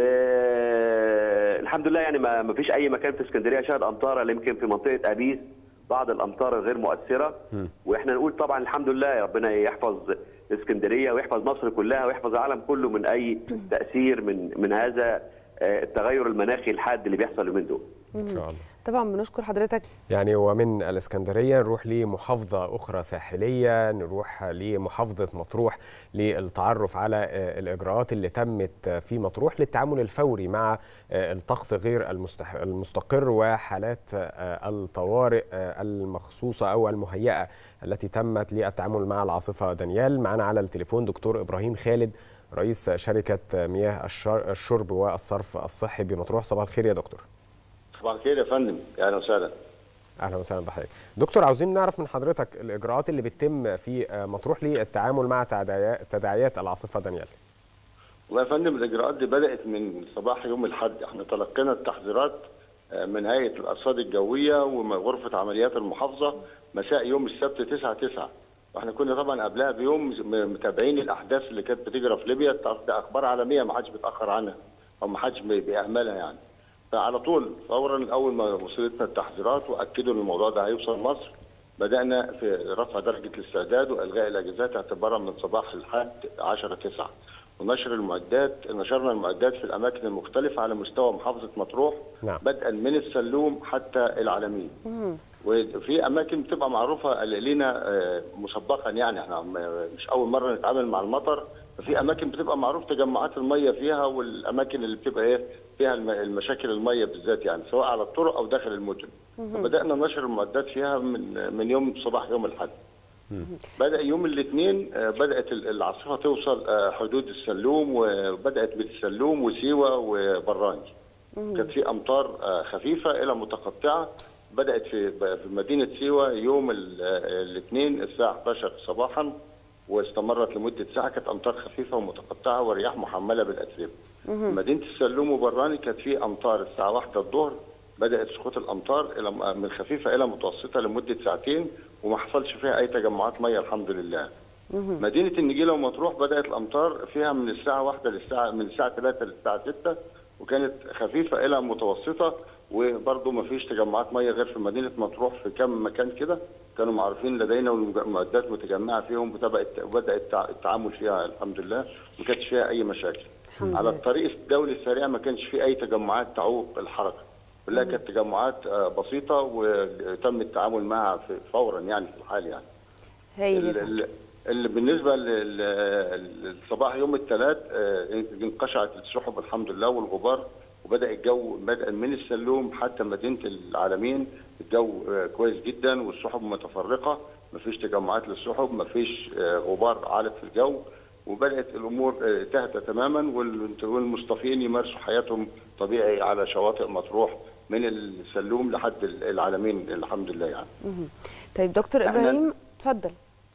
والحمد لله يعني ما ما فيش اي مكان في اسكندريه شهد امطار الا يمكن في منطقه ابيس بعض الامطار الغير مؤثره م. واحنا نقول طبعا الحمد لله يا ربنا يحفظ اسكندريه ويحفظ مصر كلها ويحفظ العالم كله من اي تاثير من من هذا آه، التغير المناخي الحاد اللي بيحصل اليومين دول ان شاء الله طبعا بنشكر حضرتك يعني ومن الاسكندريه نروح لمحافظه اخرى ساحليه نروح لمحافظه مطروح للتعرف على آه، الاجراءات اللي تمت في مطروح للتعامل الفوري مع آه، الطقس غير المستح- المستقر وحالات آه، الطوارئ آه، المخصوصه او المهيئه التي تمت للتعامل مع العاصفه دانيال معنا على التليفون دكتور ابراهيم خالد رئيس شركه مياه الشر- الشرب والصرف الصحي بمطروح صباح الخير يا دكتور صباح الخير يا فندم اهلا وسهلا اهلا وسهلا بحضرتك دكتور عاوزين نعرف من حضرتك الاجراءات اللي بتتم في آه، مطروح للتعامل مع تداعيات- تداعيات العاصفه دانيال والله يا فندم الاجراءات دي بدات من صباح يوم الاحد احنا تلقينا التحذيرات آه، من هيئه الارصاد الجويه وغرفه عمليات المحافظه مساء يوم السبت 9 9 واحنا كنا طبعا قبلها بيوم م- متابعين الاحداث اللي كانت بتجرى في ليبيا تعرف ده اخبار عالميه ما حدش بيتاخر عنها او ما حدش بي- بيهملها يعني فعلى طول فورا اول ما وصلتنا التحذيرات واكدوا ان الموضوع ده هيوصل مصر بدانا في رفع درجه الاستعداد والغاء الاجازات اعتبارا من صباح الحد 10 9 ونشر المعدات نشرنا المعدات في الاماكن المختلفه على مستوى محافظه مطروح نعم. بدءا من السلوم حتى العلمين وفي اماكن بتبقى معروفه لنا آه، مسبقا يعني احنا م- مش اول مره نتعامل مع المطر ففي اماكن بتبقى معروف تجمعات الميه فيها والاماكن اللي بتبقى ايه فيها الم- المشاكل الميه بالذات يعني سواء على الطرق او داخل المدن فبدانا نشر المعدات فيها من من يوم صباح يوم الاحد بدا يوم الاثنين آه، بدات ال- العاصفه توصل آه، حدود السلوم وبدات بالسلوم وسيوه وبراني كانت في امطار آه، خفيفه الى متقطعه بدات في في مدينه سيوه يوم الاثنين الساعه 11 صباحا واستمرت لمده ساعه كانت امطار خفيفه ومتقطعه ورياح محمله بالاتربه. مدينه السلوم وبراني كانت في امطار الساعه 1 الظهر بدات سقوط الامطار الى من خفيفه الى متوسطه لمده ساعتين وما حصلش فيها اي تجمعات ميه الحمد لله. مدينه النجيله ومطروح بدات الامطار فيها من الساعه 1 للساعه من الساعه 3 للساعه 6 وكانت خفيفه الى متوسطه وبرضه ما فيش تجمعات ميه غير في مدينه مطروح في كم مكان كده كانوا معروفين لدينا والمعدات متجمعه فيهم وبدات وبدا التع- التعامل فيها الحمد لله ما كانش فيها اي مشاكل. الحمد على لله. الطريق الدولي السريع ما كانش فيه اي تجمعات تعوق الحركه. كلها كانت تجمعات آه، بسيطه وتم التعامل معها في- فورا يعني في الحال يعني. هايل يا ال- فندم. ال- اللي بالنسبه للصباح يوم الثلاث انقشعت السحب الحمد لله والغبار وبدا الجو بدءا من السلوم حتى مدينه العالمين الجو آه، كويس جدا والسحب متفرقه مفيش تجمعات للسحب مفيش آه، غبار عالق في الجو وبدات الامور آه، تهدى تماما وال- والمصطفين يمارسوا حياتهم طبيعي على شواطئ مطروح من السلوم لحد العالمين الحمد لله يعني طيب دكتور إحنا- ابراهيم اتفضل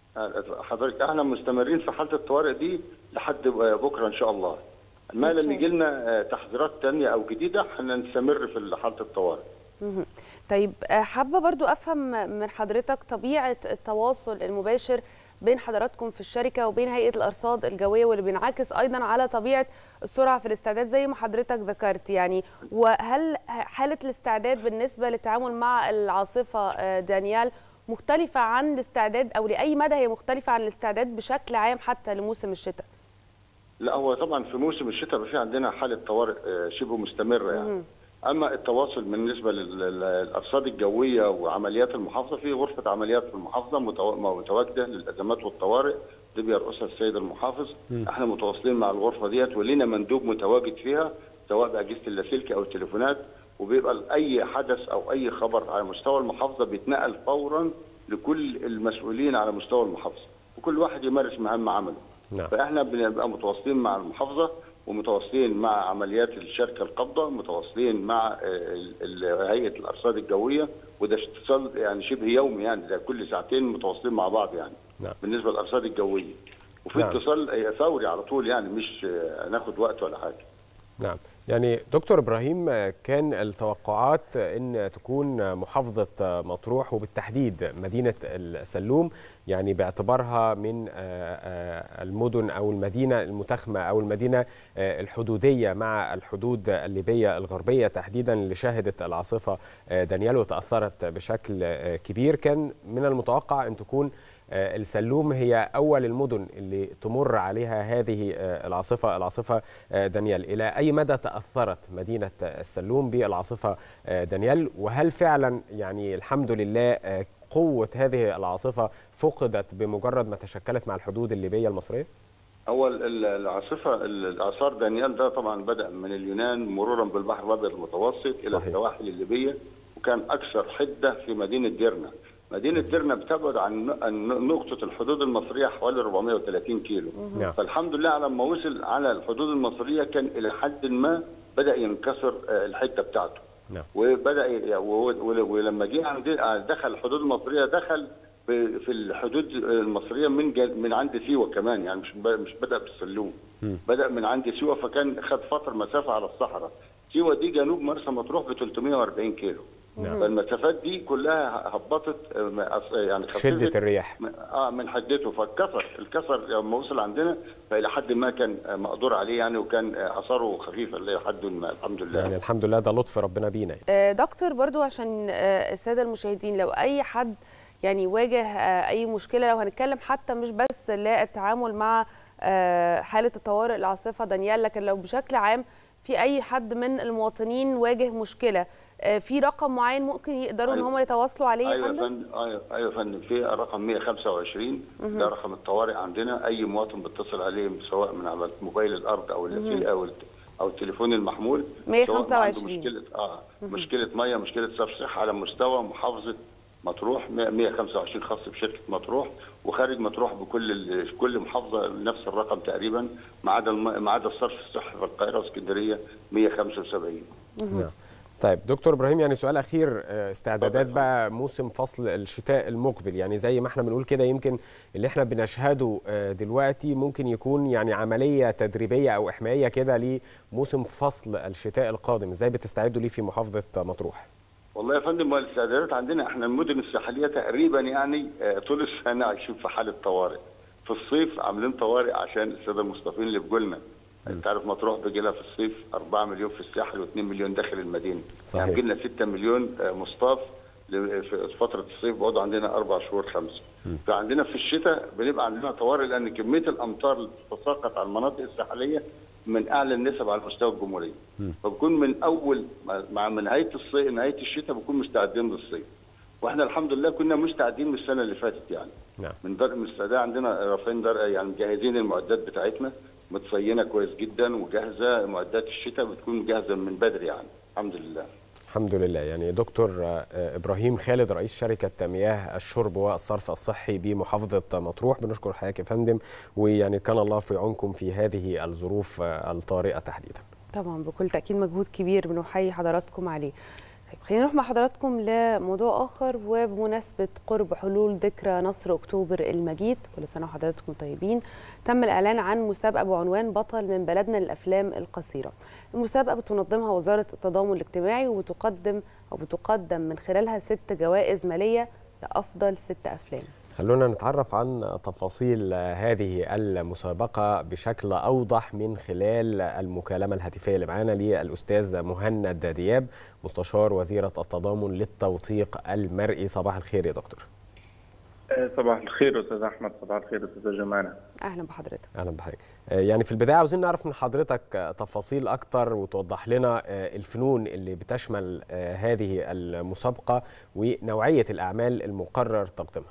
حضرتك احنا مستمرين في حاله الطوارئ دي لحد بكره ان شاء الله ما إن شاء لم يجي لنا تحذيرات تانية او جديده احنا نستمر في حاله الطوارئ مهم. طيب آه، حابه برضو افهم من حضرتك طبيعه التواصل المباشر بين حضراتكم في الشركه وبين هيئه الارصاد الجويه واللي بينعكس ايضا على طبيعه السرعه في الاستعداد زي ما حضرتك ذكرت يعني وهل حاله الاستعداد بالنسبه للتعامل مع العاصفه آه، دانيال مختلفه عن الاستعداد او لاي مدى هي مختلفه عن الاستعداد بشكل عام حتى لموسم الشتاء لا هو طبعا في موسم الشتاء بيبقى في عندنا حاله طوارئ آه، شبه مستمره يعني مهم. اما التواصل بالنسبه لل- لل- للارصاد الجويه وعمليات المحافظه في غرفه عمليات في المحافظه متوا- متواجده للازمات والطوارئ دي بيرأسها السيد المحافظ احنا متواصلين مع الغرفه ديت ولينا مندوب متواجد فيها سواء باجهزه اللاسلكي او التليفونات وبيبقى اي حدث او اي خبر على مستوى المحافظه بيتنقل فورا لكل المسؤولين على مستوى المحافظه وكل واحد يمارس مهام عمله نعم فاحنا بنبقى متواصلين مع المحافظه ومتواصلين مع عمليات الشركه القابضه متواصلين مع آه، ال- ال- هيئه الارصاد الجويه وده اتصال يعني شبه يومي يعني ده كل ساعتين متواصلين مع بعض يعني نعم. بالنسبه للارصاد الجويه وفي نعم. اتصال آه، فوري على طول يعني مش آه، هناخد وقت ولا حاجه نعم يعني دكتور ابراهيم آه، كان التوقعات ان تكون محافظه آه، مطروح وبالتحديد مدينه السلوم يعني باعتبارها من آه، آه، المدن او المدينه المتخمه او المدينه آه، الحدوديه مع الحدود الليبيه الغربيه تحديدا اللي شهدت العاصفه آه، دانيال وتاثرت بشكل آه، كبير كان من المتوقع ان تكون آه، السلوم هي أول المدن اللي تمر عليها هذه آه، العاصفة العاصفة آه، دانيال إلى أي مدى تأثرت مدينة السلوم بالعاصفة آه، دانيال وهل فعلا يعني الحمد لله آه، قوة هذه العاصفة فقدت بمجرد ما تشكلت مع الحدود الليبية المصرية؟ هو ال- ال- العاصفه ال- الاعصار دانيال ده طبعا بدا من اليونان مرورا بالبحر الابيض المتوسط الى صحيح. السواحل الليبيه وكان اكثر حده في مدينه ديرنا. مدينه ديرنا بتبعد عن عن نقطه الحدود المصريه حوالي 430 كيلو. نعم. فالحمد لله لما وصل على الحدود المصريه كان الى حد ما بدا ينكسر آه، الحته بتاعته. نعم. وبدا ي- و- و- ولما جه عند دخل الحدود المصريه دخل ب- في الحدود المصريه من جا- من عند سيوه كمان يعني مش ب- مش بدا بالسلوم مم. بدا من عند سيوه فكان خد فتره مسافه على الصحراء سيوه دي جنوب مرسى مطروح ب 340 كيلو نعم. فالمسافات دي كلها هبطت آه، ما- أص- يعني خففت شدة الرياح من- اه من حدته فاتكسر الكسر لما وصل عندنا فالى حد ما كان آه، مقدور عليه يعني وكان آه، اثاره خفيفه الى حد ما الحمد لله يعني الحمد لله ده لطف ربنا بينا يعني. آه، دكتور برضو عشان آه، الساده المشاهدين لو اي حد يعني واجه آه، اي مشكله لو هنتكلم حتى مش بس للتعامل مع آه، حاله الطوارئ العاصفه دانيال لكن لو بشكل عام في اي حد من المواطنين واجه مشكله آه، في رقم معين ممكن يقدروا ان أيوة. هم يتواصلوا عليه يا ايوه يا فندم فندم ايوه ايوه يا فندم في رقم 125 ده رقم الطوارئ عندنا اي مواطن بيتصل عليه سواء من على موبايل الارض او التل- او الت- او التليفون المحمول سواء ما عنده 125. مشكله اه مشكله ميه مشكله صرف صحه على مستوى محافظه مطروح 100 125 خاص بشركه مطروح وخارج مطروح بكل ال- في كل محافظه نفس الرقم تقريبا ما عدا الم- ما عدا الصرف الصحي في القاهره واسكندريه 175 نعم. طيب دكتور ابراهيم يعني سؤال اخير آه، استعدادات بقى موسم فصل الشتاء المقبل يعني زي ما احنا بنقول كده يمكن اللي احنا بنشهده آه، دلوقتي ممكن يكون يعني عمليه تدريبيه او احمائيه كده لموسم فصل الشتاء القادم ازاي بتستعدوا ليه في محافظه مطروح والله يا فندم الاستعدادات عندنا احنا المدن الساحليه تقريبا يعني آه، طول السنه عايشين في حاله طوارئ. في الصيف عاملين طوارئ عشان الساده المصطفين اللي في جولنا. انت عارف مطروح بيجي لها في الصيف 4 مليون في الساحل و2 مليون داخل المدينه. صحيح. يعني بيجي لنا 6 مليون آه، مصطاف ل- في فتره الصيف بيقعدوا عندنا اربع شهور خمسه. فعندنا في الشتاء بنبقى عندنا طوارئ لان كميه الامطار اللي بتتساقط على المناطق الساحليه من اعلى النسب على مستوى الجمهوريه. فبكون من اول مع- مع من نهايه الصيف نهايه الشتاء بنكون مستعدين للصيف. واحنا الحمد لله كنا مستعدين من السنه اللي فاتت يعني. نعم من در... من الاستعداد عندنا رافعين در... يعني مجهزين المعدات بتاعتنا متصينه كويس جدا وجاهزه معدات الشتاء بتكون جاهزه من بدري يعني الحمد لله. الحمد لله يعني دكتور آه، ابراهيم خالد رئيس شركه مياه الشرب والصرف الصحي بمحافظه مطروح بنشكر حضرتك يا فندم ويعني كان الله في عونكم في هذه الظروف آه، الطارئه تحديدا طبعا بكل تاكيد مجهود كبير بنحيي حضراتكم عليه طيب خلينا نروح مع حضراتكم لموضوع اخر وبمناسبه قرب حلول ذكرى نصر اكتوبر المجيد كل سنه وحضراتكم طيبين تم الاعلان عن مسابقه بعنوان بطل من بلدنا للافلام القصيره المسابقه بتنظمها وزاره التضامن الاجتماعي وبتقدم او بتقدم من خلالها ست جوائز ماليه لافضل ست افلام خلونا نتعرف عن تفاصيل هذه المسابقة بشكل أوضح من خلال المكالمة الهاتفية اللي معانا للأستاذ مهند دياب مستشار وزيرة التضامن للتوثيق المرئي صباح الخير يا دكتور صباح الخير استاذ احمد صباح الخير استاذ جمانه اهلا بحضرتك أهلا بحضرتك يعني في البداية عاوزين نعرف من حضرتك تفاصيل أكتر وتوضح لنا الفنون اللي بتشمل هذه المسابقة ونوعية الأعمال المقرر تقديمها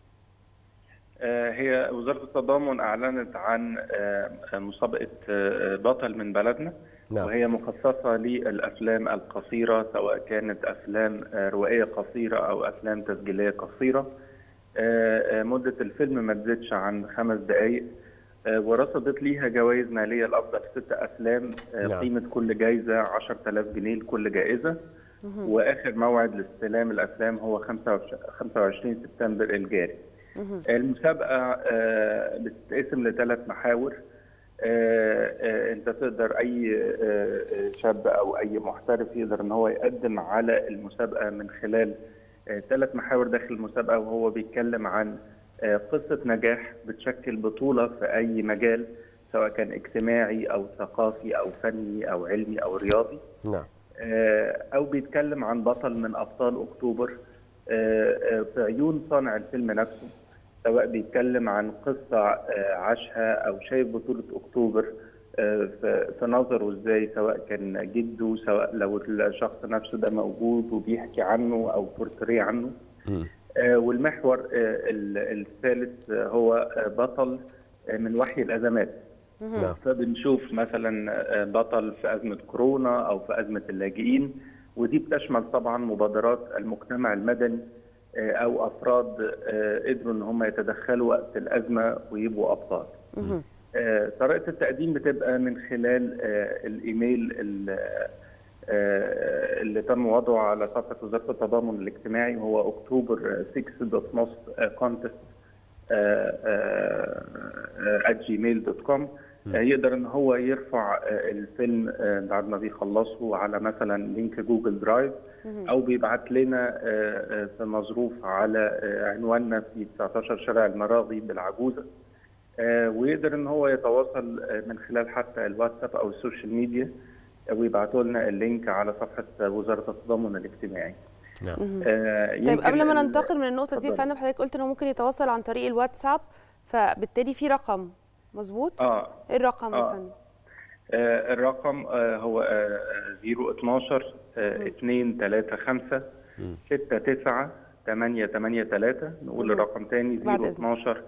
هي وزارة التضامن أعلنت عن مسابقة بطل من بلدنا نعم. وهي مخصصة للأفلام القصيرة سواء كانت أفلام روائية قصيرة أو أفلام تسجيلية قصيرة مدة الفيلم ما تزيدش عن خمس دقايق ورصدت ليها جوائز مالية لأفضل ست أفلام نعم. قيمة كل جائزة 10000 جنيه لكل جائزة وآخر موعد لاستلام الأفلام هو 25 سبتمبر الجاري المسابقة آه، بتتقسم لثلاث محاور آه، آه، انت تقدر اي آه، آه، شاب او اي محترف يقدر ان هو يقدم على المسابقة من خلال ثلاث محاور داخل المسابقة وهو بيتكلم عن آه، قصة نجاح بتشكل بطولة في اي مجال سواء كان اجتماعي او ثقافي او فني او علمي او رياضي نعم آه، او بيتكلم عن بطل من ابطال اكتوبر آه، آه، في عيون صانع الفيلم نفسه سواء بيتكلم عن قصه آه، عاشها او شايف بطوله اكتوبر آه، في في نظره ازاي سواء كان جده سواء لو الشخص نفسه ده موجود وبيحكي عنه او بورتريه عنه آه، والمحور آه، ال- الثالث آه، هو آه، بطل آه، من وحي الازمات نعم. فبنشوف مثلا آه، بطل في ازمه كورونا او في ازمه اللاجئين ودي بتشمل طبعا مبادرات المجتمع المدني آه، او افراد آه، قدروا ان هم يتدخلوا وقت الازمه ويبقوا ابطال. آه، طريقه التقديم بتبقى من خلال آه، الايميل ال- آه، اللي تم وضعه على صفحه وزاره التضامن الاجتماعي وهو اكتوبر 6.nos contest at gmail.com يقدر ان هو يرفع آه، الفيلم آه، بعد ما بيخلصه على مثلا لينك جوجل درايف او بيبعت لنا آه، آه، في مظروف على آه، عنواننا في 19 شارع المراغي بالعجوزه آه، ويقدر ان هو يتواصل آه، من خلال حتى الواتساب او السوشيال ميديا آه، ويبعتوا لنا اللينك على صفحه وزاره التضامن الاجتماعي. نعم آه، طيب يمكن قبل ما ال- ننتقل من النقطه دي يا اتفضل. فندم حضرتك قلت انه ممكن يتواصل عن طريق الواتساب فبالتالي في رقم مظبوط اه ايه الرقم يا آه. فندم آه، الرقم آه، هو آه، 012 235 69 883 نقول الرقم تاني بعد إذنك. 012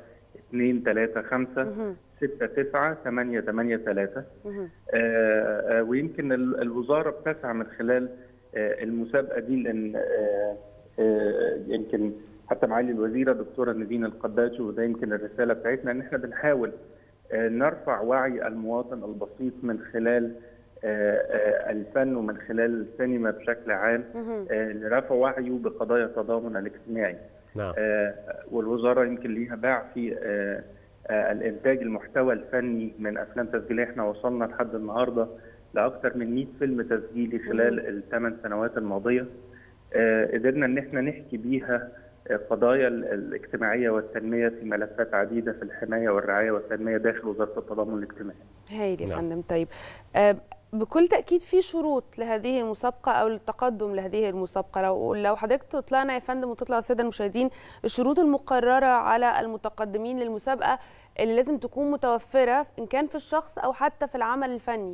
235 69 883 مهم. آه، آه، ويمكن ال- الوزاره بتسعى من خلال آه، المسابقه دي لان آه، آه، يمكن حتى معالي الوزيره دكتوره نيفين القداجي وده يمكن الرساله بتاعتنا ان احنا بنحاول آه، نرفع وعي المواطن البسيط من خلال آه، آه، الفن ومن خلال السينما بشكل عام مهم. آه، لرفع وعيه بقضايا التضامن الاجتماعي. نعم آه، والوزاره يمكن ليها باع في آه، آه، الانتاج المحتوى الفني من افلام تسجيليه احنا وصلنا لحد النهارده لاكثر من 100 فيلم تسجيلي خلال الثمان سنوات الماضيه آه، قدرنا ان احنا نحكي بيها آه، قضايا ال- الاجتماعيه والتنميه في ملفات عديده في الحمايه والرعايه والتنميه داخل وزاره التضامن الاجتماعي. هايل يا نعم. فندم طيب آه، بكل تأكيد في شروط لهذه المسابقة أو للتقدم لهذه المسابقة لو لو حضرتك تطلعنا يا فندم وتطلع السادة المشاهدين الشروط المقررة على المتقدمين للمسابقة اللي لازم تكون متوفرة إن كان في الشخص أو حتى في العمل الفني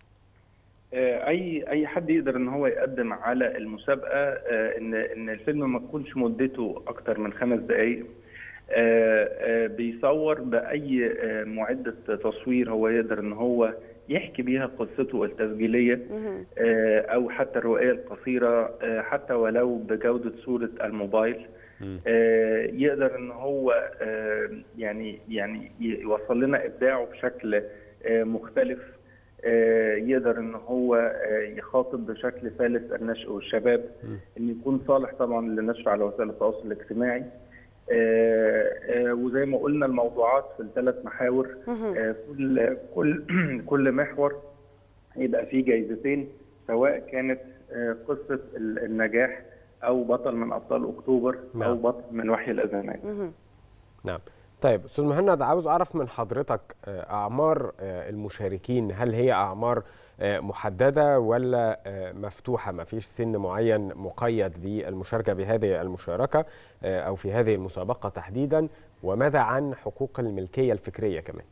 آه، اي اي حد يقدر ان هو يقدم على المسابقه آه، ان ان الفيلم ما تكونش مدته اكتر من خمس دقائق آه، آه، بيصور باي آه، معده تصوير هو يقدر ان هو يحكي بيها قصته التسجيليه مهم. آه، او حتى الروايه القصيره آه، حتى ولو بجوده صوره الموبايل آه، يقدر ان هو آه، يعني يعني يوصل لنا ابداعه بشكل آه، مختلف آه، يقدر ان هو آه، يخاطب بشكل سلس النشء والشباب ان يكون صالح طبعا للنشر على وسائل التواصل الاجتماعي آه، آه، وزي ما قلنا الموضوعات في الثلاث محاور مهم. آه، كل كل كل محور يبقى فيه جايزتين سواء كانت آه، قصه ال- النجاح او بطل من ابطال اكتوبر او نعم. بطل من وحي الازمات مهم. نعم طيب استاذ مهند عاوز اعرف من حضرتك آه، اعمار آه، المشاركين هل هي اعمار آه، محدده ولا آه، مفتوحه ما فيش سن معين مقيد بالمشاركه بهذه المشاركه آه، او في هذه المسابقه تحديدا وماذا عن حقوق الملكيه الفكريه كمان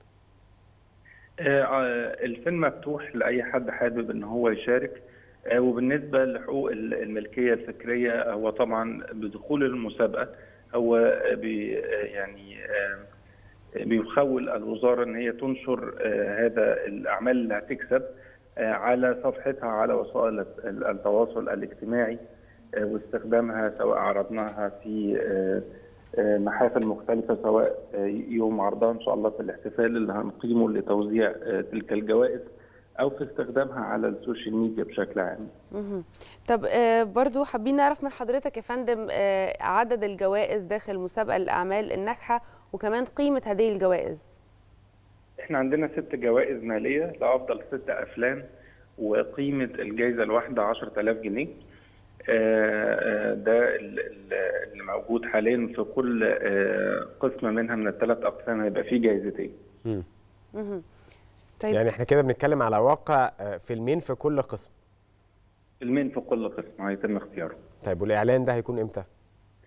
آه، آه، الفيلم مفتوح لاي حد حابب ان هو يشارك آه، وبالنسبه لحقوق ال- الملكيه الفكريه هو طبعا بدخول المسابقه هو بي آه، يعني آه، بيخول الوزاره ان هي تنشر آه، هذا الاعمال اللي هتكسب آه، على صفحتها على وسائل ال- التواصل الاجتماعي آه، واستخدامها سواء عرضناها في آه، آه، محافل مختلفة سواء آه، يوم عرضها إن شاء الله في الاحتفال اللي هنقيمه لتوزيع آه، تلك الجوائز أو في استخدامها على السوشيال ميديا بشكل عام. مهم. طب آه، برضو حابين نعرف من حضرتك يا فندم آه، عدد الجوائز داخل مسابقة الأعمال الناجحة وكمان قيمة هذه الجوائز إحنا عندنا ست جوائز مالية لأفضل ست أفلام وقيمة الجائزة الواحدة 10000 جنيه. آه، آه، ده ال- ال- اللي موجود حاليا في كل آه، قسم منها من الثلاث أقسام هيبقى فيه جائزتين. مم. مهم. طيب يعني احنا كده بنتكلم على واقع آه، فيلمين في كل قسم فيلمين في كل قسم هيتم اختياره. طيب والاعلان ده هيكون امتى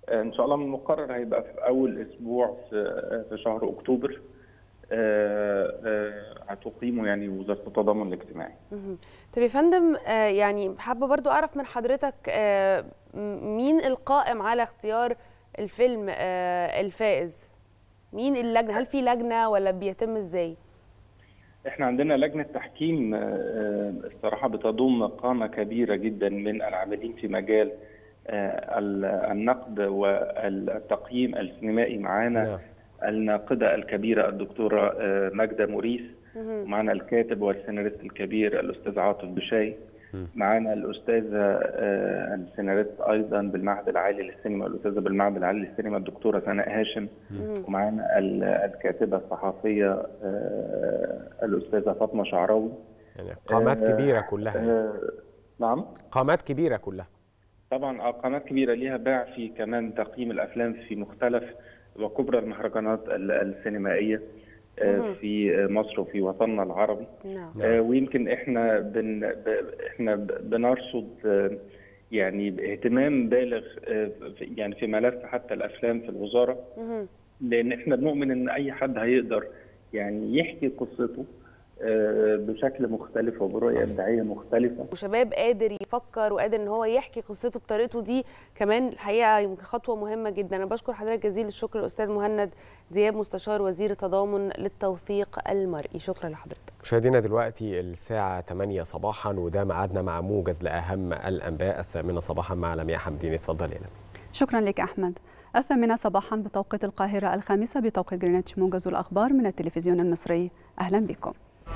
آه، ان شاء الله من المقرر هيبقى في اول اسبوع في آه، في شهر اكتوبر آه، آه، هتقيمه يعني وزاره التضامن الاجتماعي مهم. طب يا فندم آه، يعني حابه برضو اعرف من حضرتك آه، م- مين القائم على اختيار الفيلم آه، الفائز مين اللجنه هل في لجنه ولا بيتم ازاي احنا عندنا لجنه تحكيم آه، آه، الصراحه بتضم قامه كبيره جدا من العاملين في مجال آه، ال- النقد والتقييم السينمائي معانا الناقده الكبيره الدكتوره آه، ماجده موريس ومعنا الكاتب والسيناريست الكبير الاستاذ عاطف بشاي معانا الاستاذه آه، السيناريست ايضا بالمعهد العالي للسينما الاستاذه بالمعهد العالي للسينما الدكتوره سناء هاشم ومعانا ال- الكاتبه الصحفيه آه، الاستاذه فاطمه شعراوي يعني قامات آه، كبيره كلها آه، نعم قامات كبيره كلها طبعا آه، قناه كبيره ليها باع في كمان تقييم الافلام في مختلف وكبرى المهرجانات ال- السينمائيه آه، مهم. في مصر وفي وطننا العربي نعم آه، ويمكن احنا بن ب- احنا ب- بنرصد آه، يعني اهتمام بالغ آه، في- يعني في ملف حتى الافلام في الوزاره مهم. لان احنا بنؤمن ان اي حد هيقدر يعني يحكي قصته آه، بشكل مختلف وبرؤيه ابداعيه مختلفه وشباب قادر يفكر وقادر ان هو يحكي قصته بطريقته دي كمان الحقيقه يمكن خطوه مهمه جدا انا بشكر حضرتك جزيل الشكر الاستاذ مهند دياب مستشار وزير التضامن للتوثيق المرئي شكرا لحضرتك مشاهدينا دلوقتي الساعة 8 صباحا وده ميعادنا مع موجز لأهم الأنباء الثامنة صباحا مع لمياء حمدين اتفضل يا لمياء شكرا لك أحمد الثامنة صباحا بتوقيت القاهرة الخامسة بتوقيت جرينتش موجز الأخبار من التلفزيون المصري أهلا بكم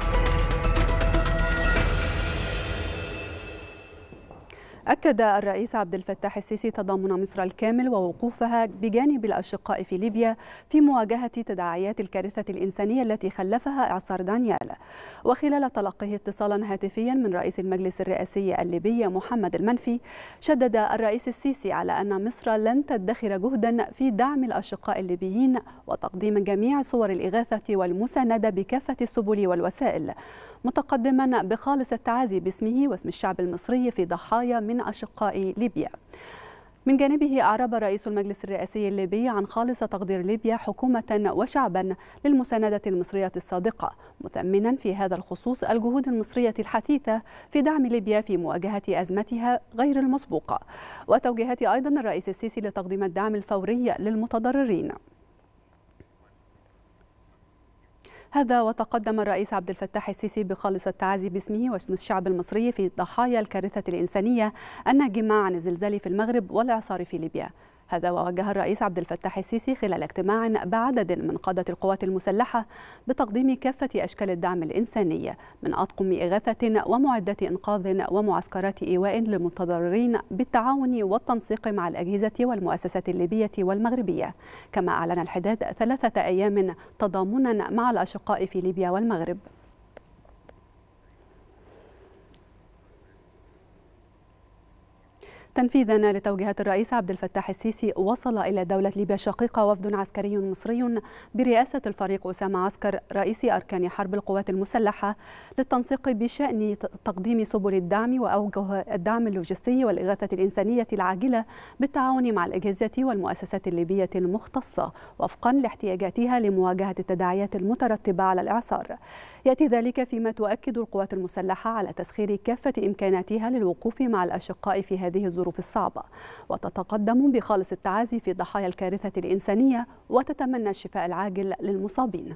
أكد الرئيس عبد الفتاح السيسي تضامن مصر الكامل ووقوفها بجانب الأشقاء في ليبيا في مواجهة تداعيات الكارثة الإنسانية التي خلفها إعصار دانيال وخلال تلقيه اتصالا هاتفيا من رئيس المجلس الرئاسي الليبي محمد المنفي شدد الرئيس السيسي على أن مصر لن تدخر جهدا في دعم الأشقاء الليبيين وتقديم جميع صور الإغاثة والمساندة بكافة السبل والوسائل متقدما بخالص التعازي باسمه واسم الشعب المصري في ضحايا من أشقاء ليبيا من جانبه أعرب رئيس المجلس الرئاسي الليبي عن خالص تقدير ليبيا حكومة وشعبا للمساندة المصرية الصادقة مثمنا في هذا الخصوص الجهود المصرية الحثيثة في دعم ليبيا في مواجهة أزمتها غير المسبوقة وتوجيهات أيضا الرئيس السيسي لتقديم الدعم الفوري للمتضررين هذا وتقدم الرئيس عبد الفتاح السيسي بخالص التعازي باسمه واسم الشعب المصري في ضحايا الكارثة الإنسانية الناجمة عن الزلزال في المغرب والإعصار في ليبيا هذا ووجه الرئيس عبد الفتاح السيسي خلال اجتماع بعدد من قادة القوات المسلحة بتقديم كافة أشكال الدعم الإنساني من أطقم إغاثة ومعدات إنقاذ ومعسكرات إيواء للمتضررين بالتعاون والتنسيق مع الأجهزة والمؤسسات الليبية والمغربية كما أعلن الحداد ثلاثة أيام تضامنا مع الأشقاء في ليبيا والمغرب تنفيذا لتوجيهات الرئيس عبد الفتاح السيسي وصل إلى دولة ليبيا الشقيقة وفد عسكري مصري برئاسة الفريق أسامة عسكر رئيس أركان حرب القوات المسلحة للتنسيق بشأن تقديم سبل الدعم وأوجه الدعم اللوجستي والإغاثة الإنسانية العاجلة بالتعاون مع الأجهزة والمؤسسات الليبية المختصة وفقا لاحتياجاتها لمواجهة التداعيات المترتبة على الإعصار يأتي ذلك فيما تؤكد القوات المسلحة على تسخير كافة إمكاناتها للوقوف مع الأشقاء في هذه الظروف الصعبة وتتقدم بخالص التعازي في ضحايا الكارثة الإنسانية وتتمنى الشفاء العاجل للمصابين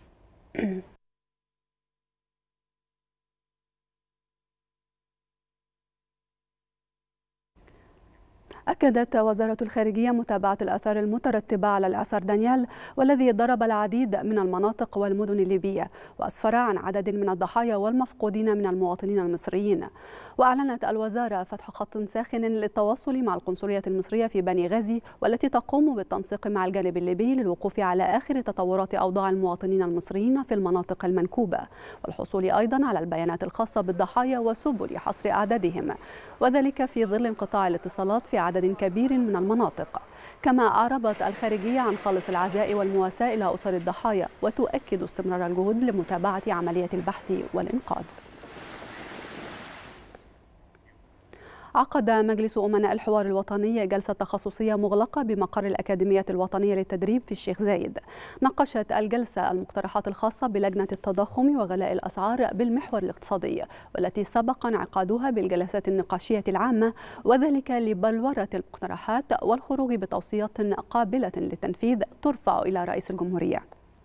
أكدت وزارة الخارجية متابعة الآثار المترتبة على الإعصار دانيال والذي ضرب العديد من المناطق والمدن الليبية وأسفر عن عدد من الضحايا والمفقودين من المواطنين المصريين وأعلنت الوزارة فتح خط ساخن للتواصل مع القنصلية المصرية في بني غازي والتي تقوم بالتنسيق مع الجانب الليبي للوقوف على آخر تطورات أوضاع المواطنين المصريين في المناطق المنكوبة والحصول أيضا على البيانات الخاصة بالضحايا وسبل حصر أعدادهم وذلك في ظل انقطاع الاتصالات في عدد كبير من المناطق كما أعربت الخارجية عن خالص العزاء والمواساة إلى أسر الضحايا وتؤكد استمرار الجهود لمتابعة عملية البحث والإنقاذ عقد مجلس أمناء الحوار الوطني جلسة تخصصية مغلقة بمقر الأكاديمية الوطنية للتدريب في الشيخ زايد ناقشت الجلسة المقترحات الخاصة بلجنة التضخم وغلاء الأسعار بالمحور الاقتصادي والتي سبق انعقادها بالجلسات النقاشية العامة وذلك لبلورة المقترحات والخروج بتوصيات قابلة للتنفيذ ترفع إلى رئيس الجمهورية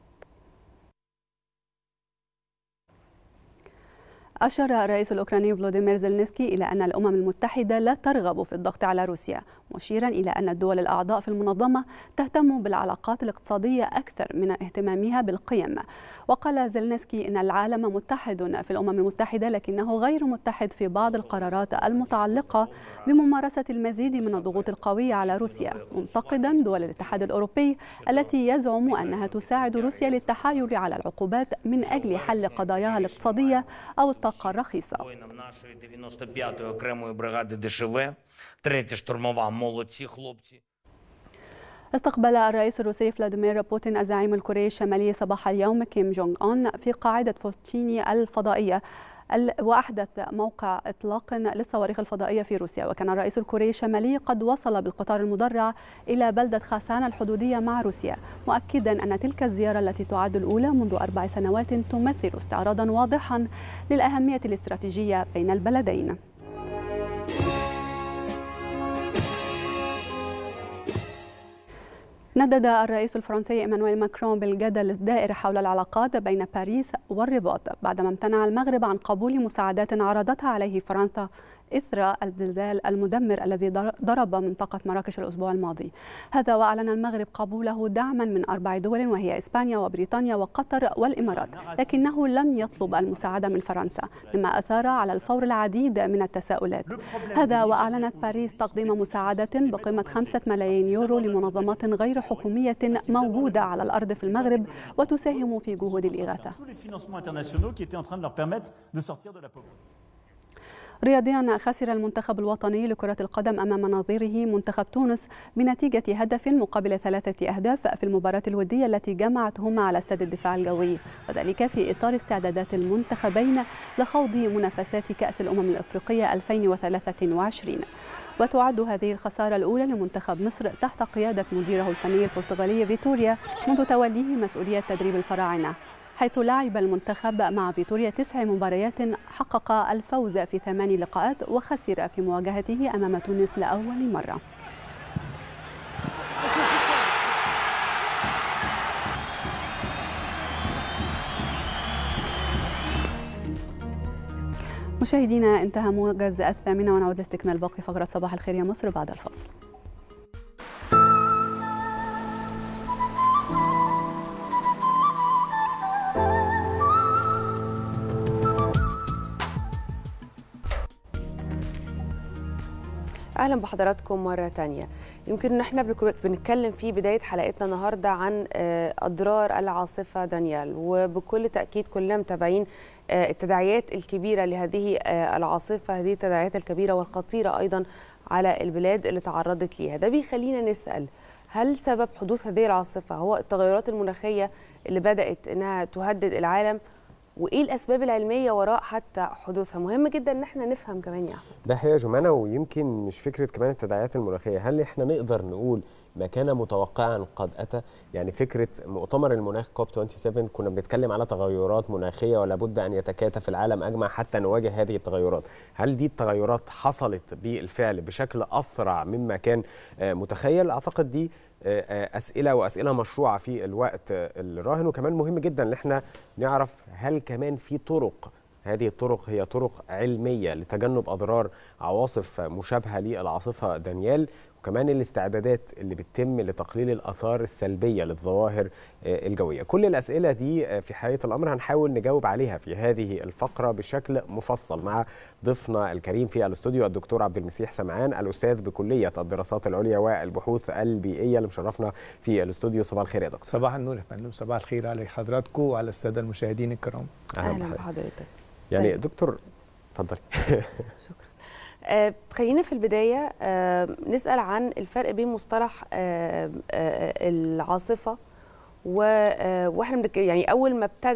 أشار الرئيس الأوكراني فلوديمير زيلينسكي إلى أن الأمم المتحدة لا ترغب في الضغط على روسيا مشيرا إلى أن الدول الأعضاء في المنظمة تهتم بالعلاقات الاقتصادية أكثر من اهتمامها بالقيم وقال زيلينسكي أن العالم متحد في الأمم المتحدة لكنه غير متحد في بعض القرارات المتعلقة بممارسة المزيد من الضغوط القوية على روسيا منتقدا دول الاتحاد الأوروبي التي يزعم أنها تساعد روسيا للتحايل على العقوبات من أجل حل قضاياها الاقتصادية أو الطاقة الرخيصة воїнам нашої 95-ї окремої бригади ДШВ, третя штурмова, молодці хлопці. استقبل الرئيس الروسي فلاديمير بوتين الزعيم الكوري الشمالي صباح اليوم كيم جونغ أون في قاعدة فوستشيني الفضائية ال- وأحدث موقع إطلاق للصواريخ الفضائية في روسيا وكان الرئيس الكوري الشمالي قد وصل بالقطار المدرع إلى بلدة خاسان الحدودية مع روسيا مؤكدا أن تلك الزيارة التي تعد الأولى منذ أربع سنوات تمثل استعراضا واضحا للأهمية الاستراتيجية بين البلدين ندد الرئيس الفرنسي ايمانويل ماكرون بالجدل الدائر حول العلاقات بين باريس والرباط بعدما امتنع المغرب عن قبول مساعدات عرضتها عليه فرنسا إثر الزلزال المدمر الذي ضرب منطقة مراكش الأسبوع الماضي هذا وأعلن المغرب قبوله دعما من أربع دول وهي إسبانيا وبريطانيا وقطر والإمارات لكنه لم يطلب المساعدة من فرنسا مما أثار على الفور العديد من التساؤلات هذا وأعلنت باريس تقديم مساعدة بقيمة خمسة ملايين يورو لمنظمات غير حكومية موجودة على الأرض في المغرب وتساهم في جهود الإغاثة tous les financements internationaux qui étaient en train de leur permettre de sortir de la pauvreté. رياضيا خسر المنتخب الوطني لكرة القدم أمام نظيره منتخب تونس بنتيجة هدف مقابل ثلاثة أهداف في المباراة الودية التي جمعتهما على استاد الدفاع الجوي وذلك في إطار استعدادات المنتخبين لخوض منافسات كأس الأمم الأفريقية 2023 وتعد هذه الخسارة الأولى لمنتخب مصر تحت قيادة مديره الفني البرتغالي فيتوريا منذ توليه مسؤولية تدريب الفراعنة حيث لعب المنتخب مع فيتوريا تسع مباريات حقق الفوز في ثمان لقاءات وخسر في مواجهته أمام تونس لأول مرة مشاهدينا انتهى موجز الثامنة ونعود لاستكمال باقي فقرة صباح الخير يا مصر بعد الفاصل اهلا بحضراتكم مره تانية يمكن ان احنا بنك- بنتكلم في بدايه حلقتنا النهارده عن آه، اضرار العاصفه دانيال وبكل تاكيد كلنا متابعين آه، التداعيات الكبيره لهذه آه، العاصفه هذه التداعيات الكبيره والخطيره ايضا على البلاد اللي تعرضت ليها ده بيخلينا نسال هل سبب حدوث هذه العاصفه هو التغيرات المناخيه اللي بدات انها تهدد العالم وايه الاسباب العلميه وراء حتى حدوثها مهم جدا ان احنا نفهم كمان يا احمد ده حقيقة جمانة ويمكن مش فكرة كمان التداعيات المناخية هل احنا نقدر نقول ما كان متوقعا قد أتى يعني فكرة مؤتمر المناخ كوب 27 كنا بنتكلم على تغيرات مناخية ولا بد أن يتكاتف العالم أجمع حتى نواجه هذه التغيرات هل دي التغيرات حصلت بالفعل بشكل أسرع مما كان آه، متخيل أعتقد دي آه، آه، أسئلة وأسئلة مشروعة في الوقت آه، الراهن وكمان مهم جدا ان احنا نعرف هل كمان في طرق هذه الطرق هي طرق علمية لتجنب أضرار عواصف مشابهة للعاصفة دانيال وكمان الاستعدادات اللي بتتم لتقليل الآثار السلبية للظواهر آه، الجوية كل الأسئلة دي آه، في حقيقة الأمر هنحاول نجاوب عليها في هذه الفقرة بشكل مفصل مع ضيفنا الكريم في الاستوديو الدكتور عبد المسيح سمعان الأستاذ بكلية الدراسات العليا والبحوث البيئية اللي مشرفنا في الاستوديو صباح الخير يا دكتور صباح النور يا فندم صباح الخير على حضراتكم وعلى الساده المشاهدين الكرام اهلا بحضرتك يعني طيب. دكتور اتفضلي آه، خلينا في البداية آه، نسأل عن الفرق بين مصطلح آه، آه، العاصفة و- آه، واحنا بنك- يعني أول ما ابتدى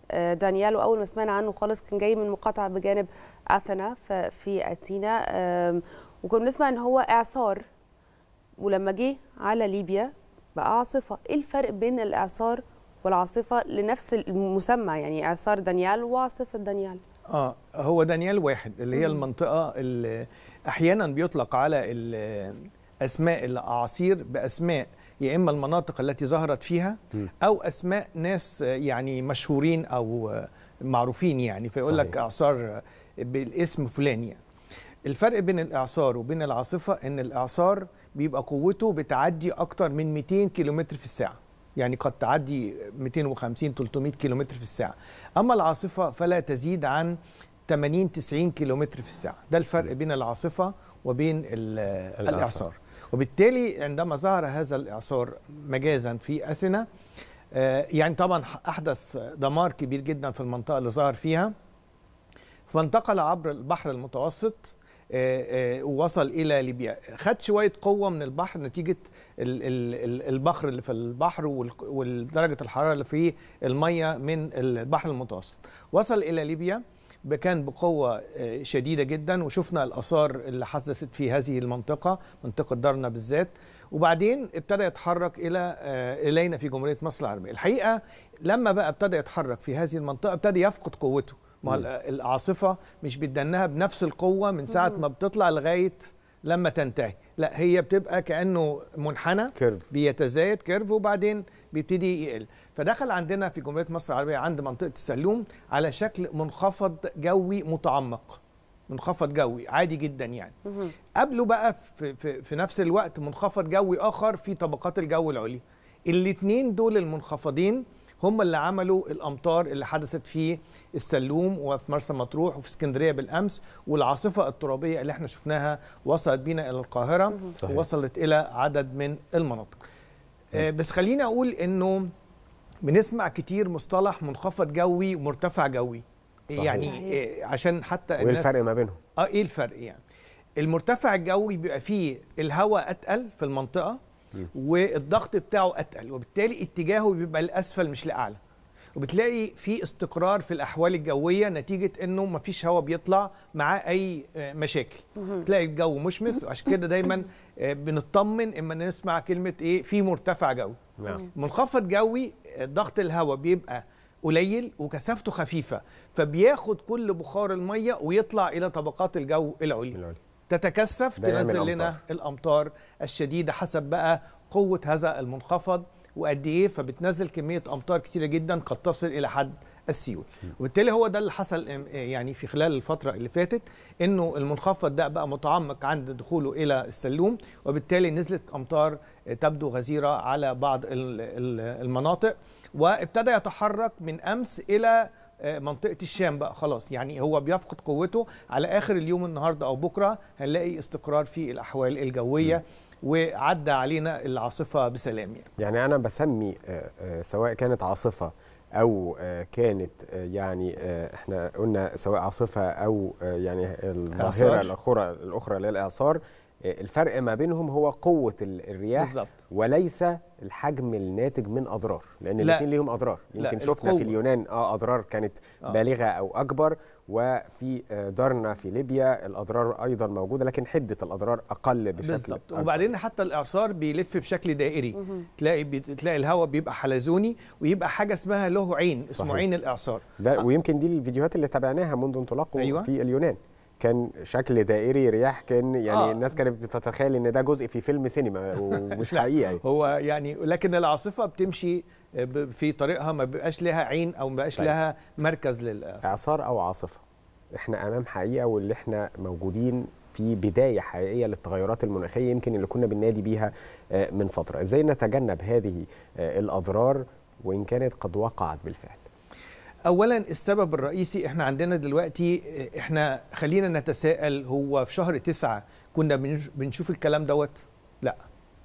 آه، دانيال واول ما سمعنا عنه خالص كان جاي من مقاطعه بجانب اثينا ف- في اثينا آم، وكنا بنسمع ان هو اعصار ولما جه على ليبيا بقى عاصفه ايه الفرق بين الاعصار والعاصفه لنفس المسمى يعني اعصار دانيال وعاصفه دانيال اه هو دانيال واحد اللي هي مم. المنطقه اللي احيانا بيطلق على ال- اسماء الاعاصير باسماء يا اما المناطق التي ظهرت فيها او اسماء ناس يعني مشهورين او معروفين يعني فيقول لك صحيح. اعصار بالاسم فلاني يعني. الفرق بين الاعصار وبين العاصفه ان الاعصار بيبقى قوته بتعدي اكتر من 200 كيلومتر في الساعه يعني قد تعدي 250 300 كيلومتر في الساعه اما العاصفه فلا تزيد عن 80 90 كيلومتر في الساعه ده الفرق بين العاصفه وبين ال- الاعصار وبالتالي عندما ظهر هذا الاعصار مجازا في اثينا آه، يعني طبعا احدث دمار كبير جدا في المنطقه اللي ظهر فيها فانتقل عبر البحر المتوسط آه، آه، ووصل الى ليبيا خد شويه قوه من البحر نتيجه ال- ال- ال- البخر اللي في البحر وال- ودرجه الحراره اللي في الميه من البحر المتوسط وصل الى ليبيا كان بقوة آه، شديدة جدا وشفنا الآثار اللي حدثت في هذه المنطقة منطقة دارنا بالذات وبعدين ابتدى يتحرك إلى آه، إلينا في جمهورية مصر العربية الحقيقة لما بقى ابتدى يتحرك في هذه المنطقة ابتدى يفقد قوته ما مم. ال- العاصفة مش بتدنها بنفس القوة من ساعة ما بتطلع لغاية لما تنتهي لا هي بتبقى كأنه منحنى كيرف بيتزايد كيرف وبعدين بيبتدي يقل فدخل عندنا في جمهوريه مصر العربيه عند منطقه السلوم على شكل منخفض جوي متعمق منخفض جوي عادي جدا يعني قبله بقى في, في, في نفس الوقت منخفض جوي اخر في طبقات الجو العليا الاثنين دول المنخفضين هم اللي عملوا الامطار اللي حدثت في السلوم وفي مرسى مطروح وفي اسكندريه بالامس والعاصفه الترابيه اللي احنا شفناها وصلت بينا الى القاهره صحيح. ووصلت الى عدد من المناطق آه، بس خليني اقول انه بنسمع كتير مصطلح منخفض جوي ومرتفع جوي صحيح. يعني صحيح. آه، عشان حتى وايه الناس الفرق ما بينهم اه ايه الفرق يعني المرتفع الجوي بيبقى فيه الهواء اتقل في المنطقه والضغط بتاعه اتقل وبالتالي اتجاهه بيبقى لاسفل مش لاعلى وبتلاقي في استقرار في الاحوال الجويه نتيجه انه مفيش هواء بيطلع معاه اي آه، مشاكل مهم. تلاقي الجو مشمس وعشان كده دايما آه، بنطمن اما نسمع كلمه ايه في مرتفع جوي نعم. منخفض جوي آه، ضغط الهواء بيبقى قليل وكثافته خفيفه فبياخد كل بخار الميه ويطلع الى طبقات الجو العليا تتكثف ده يعمل تنزل لنا أمطار. الامطار الشديده حسب بقى قوه هذا المنخفض وقد ايه فبتنزل كميه امطار كتيره جدا قد تصل الى حد السيول وبالتالي هو ده اللي حصل ام- يعني في خلال الفتره اللي فاتت انه المنخفض ده بقى متعمق عند دخوله الى السلوم وبالتالي نزلت امطار تبدو غزيره على بعض ال- ال- المناطق وابتدى يتحرك من امس الى آه، منطقه الشام بقى خلاص يعني هو بيفقد قوته على اخر اليوم النهارده او بكره هنلاقي استقرار في الاحوال الجويه وعدى علينا العاصفه بسلام يعني. يعني انا بسمي آه، آه، سواء كانت عاصفه او آه، كانت آه، يعني آه، احنا قلنا سواء عاصفه او آه، يعني الظاهره إعصار. الاخرى الاخرى اللي هي الاعصار آه، الفرق ما بينهم هو قوه ال- الرياح بالظبط. وليس الحجم الناتج من اضرار لان لا. الاثنين ليهم اضرار لا، يمكن شفنا القوة. في اليونان اه اضرار كانت آه. بالغه او اكبر وفي آه، دارنا في ليبيا الاضرار ايضا موجوده لكن حده الاضرار اقل بشكل بالظبط أكبر. وبعدين حتى الاعصار بيلف بشكل دائري مهم. تلاقي بت- تلاقي الهواء بيبقى حلزوني ويبقى حاجه اسمها له عين اسمه صحيح. عين الاعصار ده ويمكن دي الفيديوهات اللي تابعناها منذ انطلاقه أيوة. في اليونان كان شكل دائري رياح كان يعني آه. آه. الناس كانت بتتخيل ان ده جزء في فيلم سينما ومش لا، حقيقي هو يعني لكن العاصفه بتمشي ب- في طريقها ما بيبقاش لها عين او ما بيبقاش طيب. لها مركز للاعصار اعصار او عاصفه احنا امام حقيقه واللي احنا موجودين في بدايه حقيقيه للتغيرات المناخيه يمكن اللي كنا بننادي بيها آه، من فتره ازاي نتجنب هذه آه، الاضرار وان كانت قد وقعت بالفعل اولا السبب الرئيسي احنا عندنا دلوقتي احنا خلينا نتساءل هو في شهر تسعة كنا بنش- بنشوف الكلام دوت لا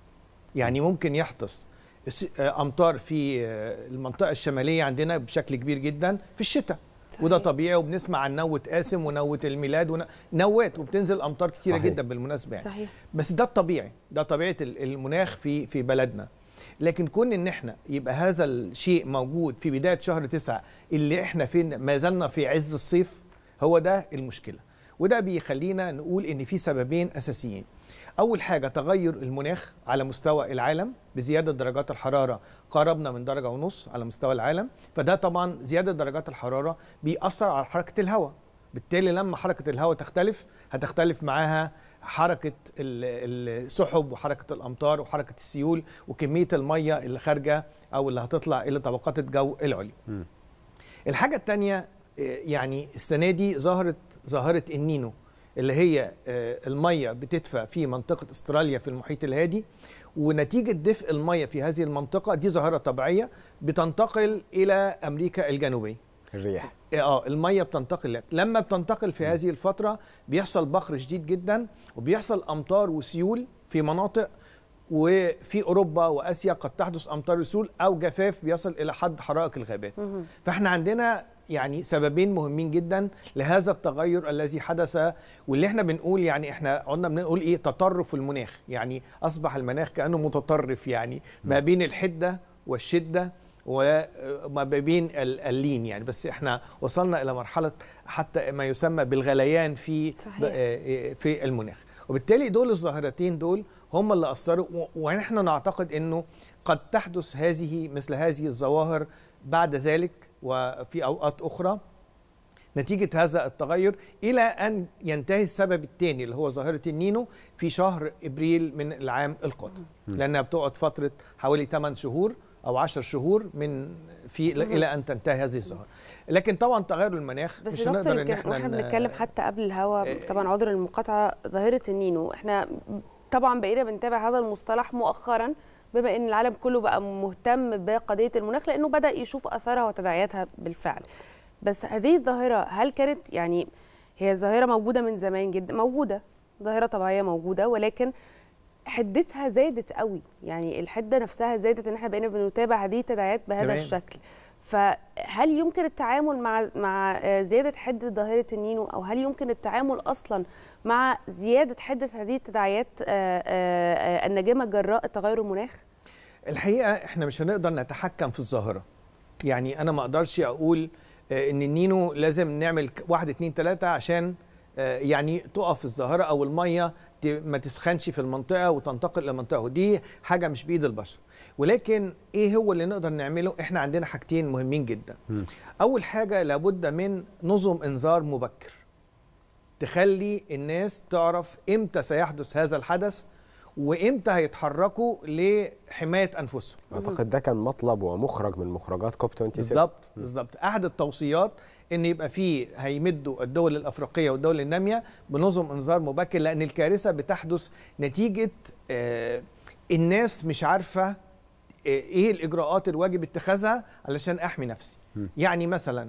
يعني ممكن يحدث س- امطار في المنطقه الشماليه عندنا بشكل كبير جدا في الشتاء وده طبيعي وبنسمع عن نوة قاسم ونوة الميلاد ون... نوات وبتنزل امطار كتيره صحيح. جدا بالمناسبه يعني صحيح بس ده الطبيعي ده طبيعه ال- المناخ في في بلدنا لكن كون ان احنا يبقى هذا الشيء موجود في بدايه شهر تسعة اللي احنا فين ما زلنا في عز الصيف هو ده المشكله وده بيخلينا نقول ان في سببين اساسيين اول حاجه تغير المناخ على مستوى العالم بزياده درجات الحراره قربنا من درجه ونص على مستوى العالم فده طبعا زياده درجات الحراره بيأثر على حركه الهواء بالتالي لما حركه الهواء تختلف هتختلف معاها حركه ال- السحب وحركه الامطار وحركه السيول وكميه الميه اللي خارجه او اللي هتطلع الى طبقات الجو العليا الحاجة التانية آه، يعني السنة دي ظهرت ظاهرة النينو اللي هي آه، المية بتدفى في منطقة استراليا في المحيط الهادي ونتيجة دفء المية في هذه المنطقة دي ظاهرة طبيعية بتنتقل إلى أمريكا الجنوبية الرياح اه الميه بتنتقل لك. لما بتنتقل في هذه الفتره بيحصل بخر شديد جدا وبيحصل امطار وسيول في مناطق وفي اوروبا واسيا قد تحدث امطار وسيول او جفاف بيصل الى حد حرائق الغابات فاحنا عندنا يعني سببين مهمين جدا لهذا التغير الذي حدث واللي احنا بنقول يعني احنا قلنا بنقول ايه تطرف المناخ يعني اصبح المناخ كانه متطرف يعني ما بين الحده والشده وما بين ال- اللين يعني بس احنا وصلنا الى مرحله حتى ما يسمى بالغليان في صحيح. آه، في المناخ وبالتالي دول الظاهرتين دول هم اللي اثروا و- ونحن نعتقد انه قد تحدث هذه مثل هذه الظواهر بعد ذلك وفي اوقات اخرى نتيجة هذا التغير إلى أن ينتهي السبب الثاني اللي هو ظاهرة النينو في شهر إبريل من العام القادم لأنها بتقعد فترة حوالي 8 شهور أو 10 شهور من في مهم. إلى أن تنتهي هذه الظاهرة لكن طبعا تغير المناخ بس مش دكتور هنقدر إن يمكن احنا واحنا ن- بنتكلم حتى قبل الهوا طبعا عذر المقاطعه ظاهره النينو احنا طبعا بقينا بنتابع هذا المصطلح مؤخرا بما ان العالم كله بقى مهتم بقضيه المناخ لانه بدا يشوف اثارها وتداعياتها بالفعل بس هذه الظاهره هل كانت يعني هي ظاهره موجوده من زمان جدا موجوده ظاهره طبيعيه موجوده ولكن حدتها زادت قوي يعني الحده نفسها زادت ان احنا بقينا بنتابع هذه التداعيات بهذا تمام. الشكل فهل يمكن التعامل مع مع آه، زياده حده ظاهره النينو او هل يمكن التعامل اصلا مع زياده حده هذه التداعيات آه، آه، آه، الناجمه جراء تغير المناخ؟ الحقيقه احنا مش هنقدر نتحكم في الظاهره يعني انا ما اقدرش اقول آه، ان النينو لازم نعمل ك- واحد اتنين تلاته عشان آه، يعني تقف الظاهره او الميه ت- ما تسخنش في المنطقه وتنتقل لمنطقه ودي حاجه مش بايد البشر ولكن ايه هو اللي نقدر نعمله احنا عندنا حاجتين مهمين جدا اول حاجه لابد من نظم انذار مبكر تخلي الناس تعرف امتى سيحدث هذا الحدث وامتى هيتحركوا لحمايه انفسهم اعتقد ده كان مطلب ومخرج من مخرجات كوب 26 بالظبط بالظبط احد التوصيات ان يبقى فيه هيمدوا الدول الافريقيه والدول الناميه بنظم انذار مبكر لان الكارثه بتحدث نتيجه آه الناس مش عارفه آه ايه الاجراءات الواجب اتخاذها علشان احمي نفسي يعني مثلا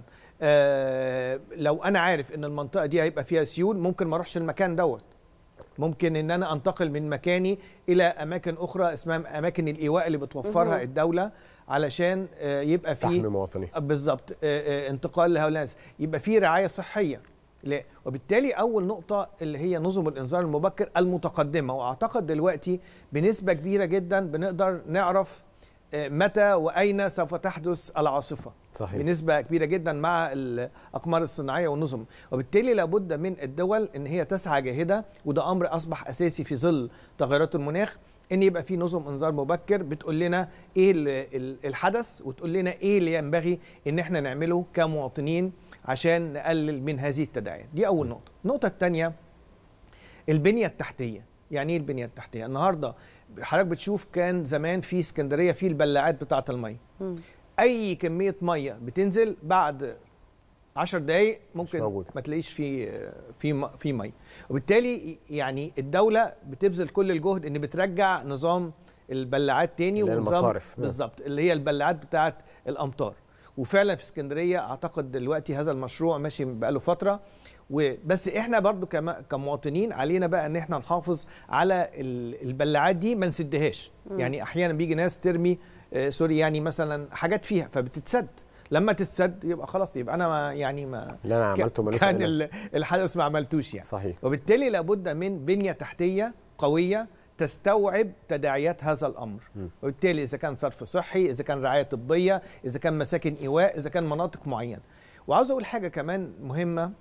آه لو انا عارف ان المنطقه دي هيبقى فيها سيول ممكن ما اروحش المكان دوت ممكن ان انا انتقل من مكاني الى اماكن اخرى اسمها اماكن الايواء اللي بتوفرها مهم. الدوله علشان آه، يبقى في تحمي مواطنيه بالظبط آه، آه، انتقال لهؤلاء الناس يبقى في رعايه صحيه لا وبالتالي اول نقطه اللي هي نظم الانذار المبكر المتقدمه واعتقد دلوقتي بنسبه كبيره جدا بنقدر نعرف آه، متى واين سوف تحدث العاصفه صحيح. بنسبه كبيره جدا مع الاقمار الصناعيه والنظم وبالتالي لابد من الدول ان هي تسعى جاهده وده امر اصبح اساسي في ظل تغيرات المناخ ان يبقى في نظم انذار مبكر بتقول لنا ايه ال- ال- الحدث وتقول لنا ايه اللي ينبغي ان احنا نعمله كمواطنين عشان نقلل من هذه التداعيات دي اول نقطه النقطه الثانيه البنيه التحتيه يعني ايه البنيه التحتيه النهارده حضرتك بتشوف كان زمان في اسكندريه في البلاعات بتاعه الميه اي كميه ميه بتنزل بعد 10 دقائق ممكن موجودة. ما تلاقيش في في م- في ميه وبالتالي يعني الدوله بتبذل كل الجهد ان بترجع نظام البلاعات تاني اللي هي ونظام المصارف. نعم. بالظبط اللي هي البلاعات بتاعه الامطار وفعلا في اسكندريه اعتقد دلوقتي هذا المشروع ماشي بقاله فتره وبس احنا برضو كما كمواطنين علينا بقى ان احنا نحافظ على ال- البلاعات دي ما نسدهاش مم. يعني احيانا بيجي ناس ترمي آه، سوري يعني مثلا حاجات فيها فبتتسد لما تتسد يبقى خلاص يبقى انا ما يعني ما اللي انا ك- عملته ملوش كان أي ال- الحدث ما عملتوش يعني صحيح وبالتالي لابد من بنيه تحتيه قويه تستوعب تداعيات هذا الامر وبالتالي اذا كان صرف صحي اذا كان رعايه طبيه اذا كان مساكن ايواء اذا كان مناطق معينه وعاوز اقول حاجه كمان مهمه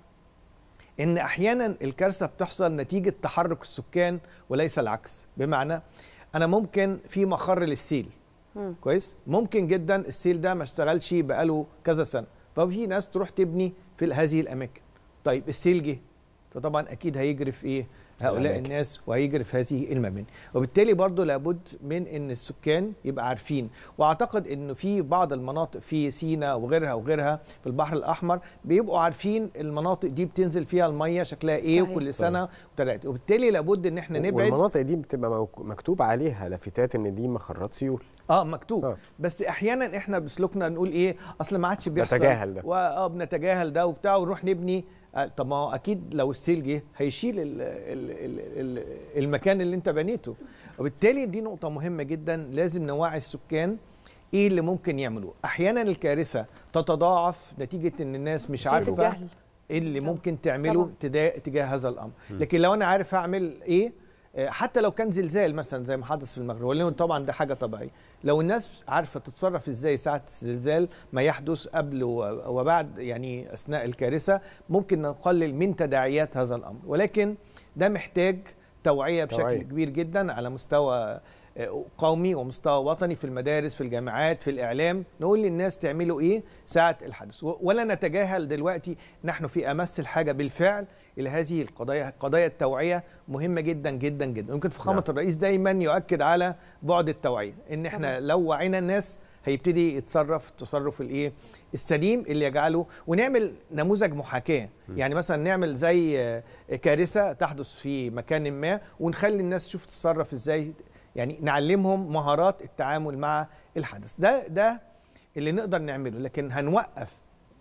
ان احيانا الكارثه بتحصل نتيجه تحرك السكان وليس العكس بمعنى انا ممكن في مخر للسيل مم. كويس ممكن جدا السيل ده ما اشتغلش بقاله كذا سنه ففي ناس تروح تبني في هذه الاماكن طيب السيل جه فطبعا اكيد هيجري في ايه هؤلاء الأماكن. الناس وهيجري في هذه المباني وبالتالي برضو لابد من ان السكان يبقى عارفين واعتقد انه في بعض المناطق في سينا وغيرها وغيرها في البحر الاحمر بيبقوا عارفين المناطق دي بتنزل فيها الميه شكلها ايه صحيح. وكل سنه وتلاتة. وبالتالي لابد ان احنا نبعد والمناطق دي بتبقى موك- مكتوب عليها لافتات ان دي مخرات سيول اه مكتوب آه. بس احيانا احنا بسلوكنا نقول ايه اصل ما عادش بيحصل نتجاهل ده. واه بنتجاهل ده وبتاع ونروح نبني آه طب ما هو اكيد لو السيل جه هيشيل ال ال ال ال المكان اللي انت بنيته وبالتالي دي نقطه مهمه جدا لازم نوعي السكان ايه اللي ممكن يعملوه احيانا الكارثه تتضاعف نتيجه ان الناس مش نتيجة عارفه الجهل. ايه اللي ممكن تعمله طبعاً. تدا- تجاه هذا الامر لكن لو انا عارف اعمل ايه آه، حتى لو كان زلزال مثلا زي ما حدث في المغرب ولأنه طبعا ده حاجه طبيعيه لو الناس عارفه تتصرف ازاي ساعه الزلزال ما يحدث قبل و- وبعد يعني اثناء الكارثه ممكن نقلل من تداعيات هذا الامر ولكن ده محتاج توعيه بشكل توعية. كبير جدا على مستوى آه، قومي ومستوى وطني في المدارس في الجامعات في الاعلام نقول للناس تعملوا ايه ساعه الحدث و- ولا نتجاهل دلوقتي نحن في امس الحاجه بالفعل الى هذه القضايا قضايا التوعيه مهمه جدا جدا جدا يمكن فخامه نعم. الرئيس دايما يؤكد على بعد التوعيه ان احنا لو وعينا الناس هيبتدي يتصرف التصرف الايه السليم اللي يجعله ونعمل نموذج محاكاه يعني مثلا نعمل زي آه، كارثه تحدث في مكان ما ونخلي الناس تشوف تتصرف ازاي يعني نعلمهم مهارات التعامل مع الحدث ده ده اللي نقدر نعمله لكن هنوقف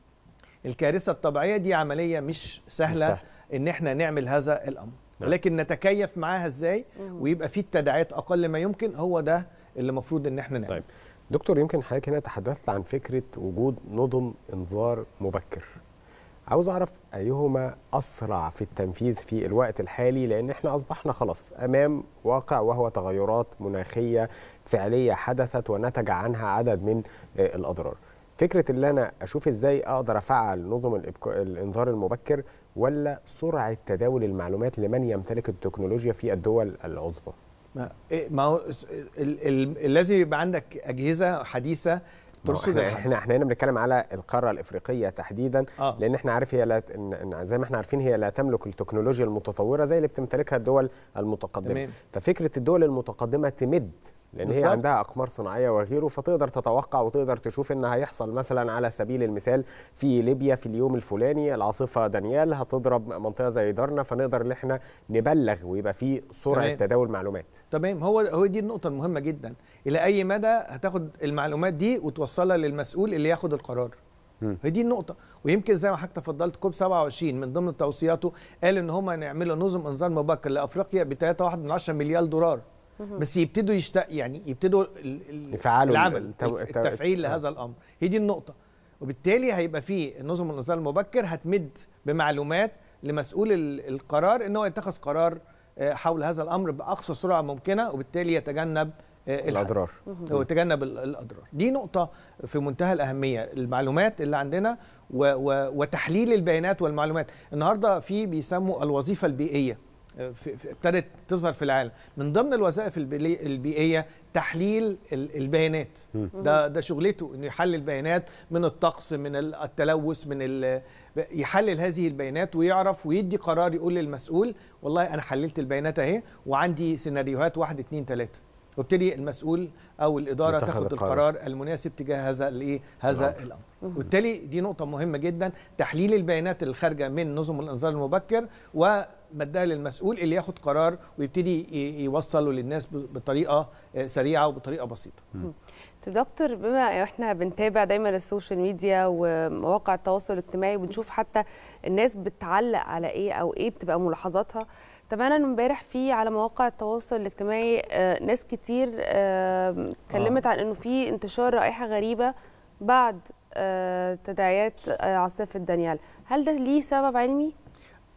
الكارثه الطبيعيه دي عمليه مش سهله مش سهل. ان احنا نعمل هذا الامر نعم. ولكن نتكيف معاها ازاي مم. ويبقى في التداعيات اقل ما يمكن هو ده اللي المفروض ان احنا نعمله طيب دكتور يمكن حضرتك هنا تحدثت عن فكره وجود نظم انذار مبكر عاوز اعرف ايهما اسرع في التنفيذ في الوقت الحالي لان احنا اصبحنا خلاص امام واقع وهو تغيرات مناخيه فعليه حدثت ونتج عنها عدد من آه، الاضرار فكره ان انا اشوف ازاي اقدر افعل نظم الإبك- الانذار المبكر ولا سرعه تداول المعلومات لمن يمتلك التكنولوجيا في الدول العظمى ما, إيه ما هو س- ال ال لازم يبقى عندك اجهزه حديثه ما هو ترصد احنا الحدث. احنا احنا هنا بنتكلم على القاره الافريقيه تحديدا آه. لان احنا عارف هي لا ت- إن إن زي ما احنا عارفين هي لا تملك التكنولوجيا المتطوره زي اللي بتمتلكها الدول المتقدمه تمام. ففكره الدول المتقدمه تمد لان هي بالظبط. عندها اقمار صناعيه وغيره فتقدر تتوقع وتقدر تشوف ان هيحصل مثلا على سبيل المثال في ليبيا في اليوم الفلاني العاصفه دانيال هتضرب منطقه زي دارنا فنقدر ان احنا نبلغ ويبقى في سرعه تمام. تداول معلومات تمام هو هو دي النقطة المهمة جدا إلى أي مدى هتاخد المعلومات دي وتوصلها للمسؤول اللي ياخد القرار مم. هي دي النقطة ويمكن زي ما حضرتك تفضلت كوب 27 من ضمن توصياته قال إن هم يعملوا نظم إنذار مبكر لأفريقيا ب 3.1 مليار دولار مهم. بس يبتدوا يشت... يعني يبتدوا ال... ال... يفعلوا العمل التو- الف- التو- التفعيل آه. لهذا الأمر هي دي النقطة وبالتالي هيبقى في نظم الإنذار المبكر هتمد بمعلومات لمسؤول ال- القرار ان هو يتخذ قرار آه، حول هذا الامر باقصى سرعه ممكنه وبالتالي يتجنب آه، الحدث. الأضرار. هو يتجنب ال- الاضرار دي نقطه في منتهى الاهميه المعلومات اللي عندنا و و وتحليل البيانات والمعلومات النهارده في بيسموا الوظيفه البيئيه آه، في- في- ابتدت تظهر في العالم من ضمن الوظائف البلي- البيئيه تحليل ال- البيانات ده ده شغلته انه يحلل بيانات من الطقس من ال- التلوث من ال- يحلل هذه البيانات ويعرف ويدي قرار يقول للمسؤول والله انا حللت البيانات اهي وعندي سيناريوهات واحد اتنين تلاته وابتدي المسؤول او الاداره يتخذ تاخد القرار. القرار المناسب تجاه هذا الايه هذا الأمر. الامر وبالتالي دي نقطه مهمه جدا تحليل البيانات اللي خارجه من نظم الانذار المبكر ومدها للمسؤول اللي ياخد قرار ويبتدي ي- يوصله للناس ب- بطريقه آه، سريعه وبطريقه بسيطه طب دكتور بما احنا بنتابع دايما السوشيال ميديا ومواقع التواصل الاجتماعي وبنشوف حتى الناس بتعلق على ايه او ايه بتبقى ملاحظاتها طب انا امبارح في على مواقع التواصل الاجتماعي آه، ناس كتير آه، اتكلمت عن انه في انتشار رائحه غريبه بعد آه، تداعيات آه، عاصفه دانيال هل ده ليه سبب علمي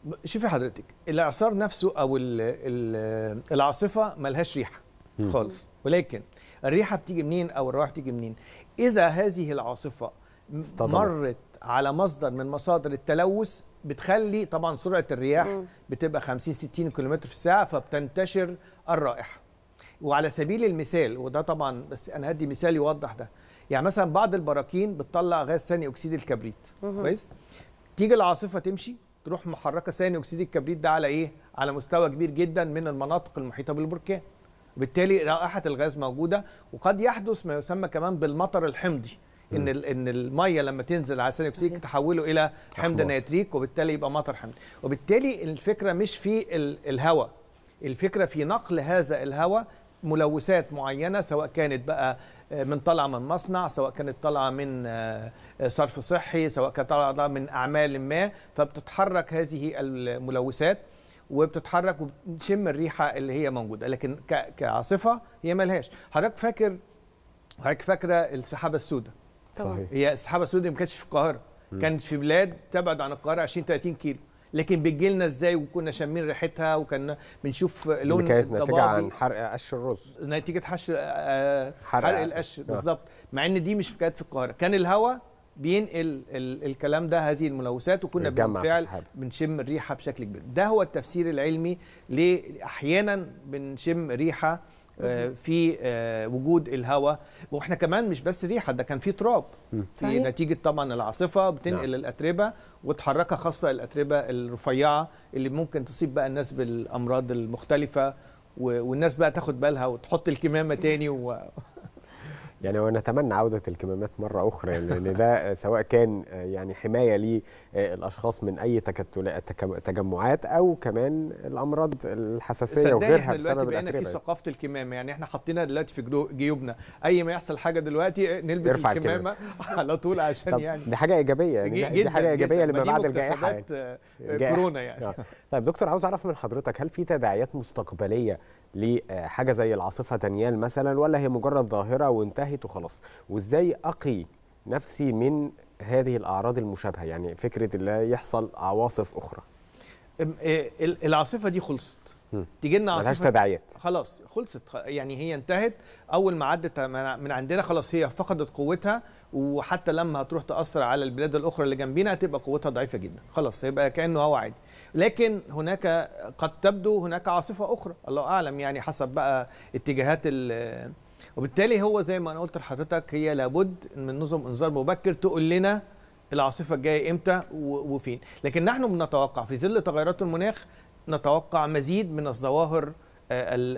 ب- شوفي حضرتك الاعصار نفسه او ال ال العاصفه ملهاش ريحه مم. خالص ولكن الريحه بتيجي منين او الروح بتيجي منين اذا هذه العاصفه م- اصطدمت. مرت على مصدر من مصادر التلوث بتخلي طبعا سرعه الرياح مم. بتبقى 50 60 كم في الساعه فبتنتشر الرائحه وعلى سبيل المثال وده طبعا بس انا هدي مثال يوضح ده يعني مثلا بعض البراكين بتطلع غاز ثاني اكسيد الكبريت مهم. كويس تيجي العاصفه تمشي تروح محركه ثاني اكسيد الكبريت ده على ايه على مستوى كبير جدا من المناطق المحيطه بالبركان وبالتالي رائحه الغاز موجوده وقد يحدث ما يسمى كمان بالمطر الحمضي ان ال- ان الميه لما تنزل على ثاني اكسيد تحوله الى حمض أحماض. نيتريك وبالتالي يبقى مطر حمضي وبالتالي الفكره مش في ال- الهواء الفكره في نقل هذا الهواء ملوثات معينه سواء كانت بقى آه، من طالعه من مصنع سواء كانت طالعه من آه، آه، صرف صحي سواء كانت طالعه من اعمال ما فبتتحرك هذه الملوثات وبتتحرك وبتشم الريحه اللي هي موجوده لكن ك- كعاصفه هي ملهاش حضرتك فاكر حضرتك فاكره السحابه السوداء صحيح هي السحابه السوداء ما كانتش في القاهره مم. كانت في بلاد تبعد عن القاهره 20 30 كيلو لكن بتجي لنا ازاي وكنا شامين ريحتها وكنا بنشوف لون اللي كانت ناتجه ضبابي. عن حرق قش الرز نتيجه حش آه، حرق. حرق القش بالظبط مع ان دي مش كانت في القاهره كان الهواء بينقل ال الكلام ده هذه الملوثات وكنا يتجمع في بالفعل السحاب. بنشم الريحه بشكل كبير ده هو التفسير العلمي ليه احيانا بنشم ريحه آه، في آه، وجود الهواء واحنا كمان مش بس ريحه ده كان في تراب في صحيح. نتيجه طبعا العاصفه بتنقل نعم. نعم. الاتربه وتحركها خاصه الاتربه الرفيعه اللي ممكن تصيب بقى الناس بالامراض المختلفه و- والناس بقى تاخد بالها وتحط الكمامه تاني و... يعني ونتمنى عودة الكمامات مرة أخرى يعني لأن ده سواء كان يعني حماية للأشخاص من أي تكتلات تكم- تجمعات أو كمان الأمراض الحساسية صدقني وغيرها احنا دلوقتي بسبب بقينا في الأتربة ثقافه الكمامه يعني احنا حاطينها دلوقتي في جلو- جيوبنا اي ما يحصل حاجه دلوقتي نلبس ارفع الكمامه على طول عشان طب يعني دي حاجة إيجابية يعني جي- دي- دي حاجة إيجابية جداً. لما ما دي بعد الجائحة يعني. مكتسبات، آه، جائحة. كورونا يعني آه. طيب دكتور عاوز أعرف من حضرتك هل في تداعيات مستقبلية لحاجة زي العاصفة دانيال مثلا ولا هي مجرد ظاهرة وانتهت وخلاص وإزاي أقي نفسي من هذه الأعراض المشابهة يعني فكرة اللي يحصل عواصف أخرى أم- آه، ال- العاصفه دي خلصت مم. تيجي لنا ملهاش عاصفه تداعيات خلاص خلصت خ- يعني هي انتهت اول ما عدت من من عندنا خلاص هي فقدت قوتها وحتى لما هتروح تاثر على البلاد الاخرى اللي جنبينا هتبقى قوتها ضعيفه جدا خلاص هيبقى كانه هو عادي لكن هناك قد تبدو هناك عاصفه اخرى الله اعلم يعني حسب بقى اتجاهات ال وبالتالي هو زي ما انا قلت لحضرتك هي لابد من نظم انذار مبكر تقول لنا العاصفه الجايه امتى و- وفين لكن نحن بنتوقع في ظل تغيرات المناخ نتوقع مزيد من الظواهر آه، ال-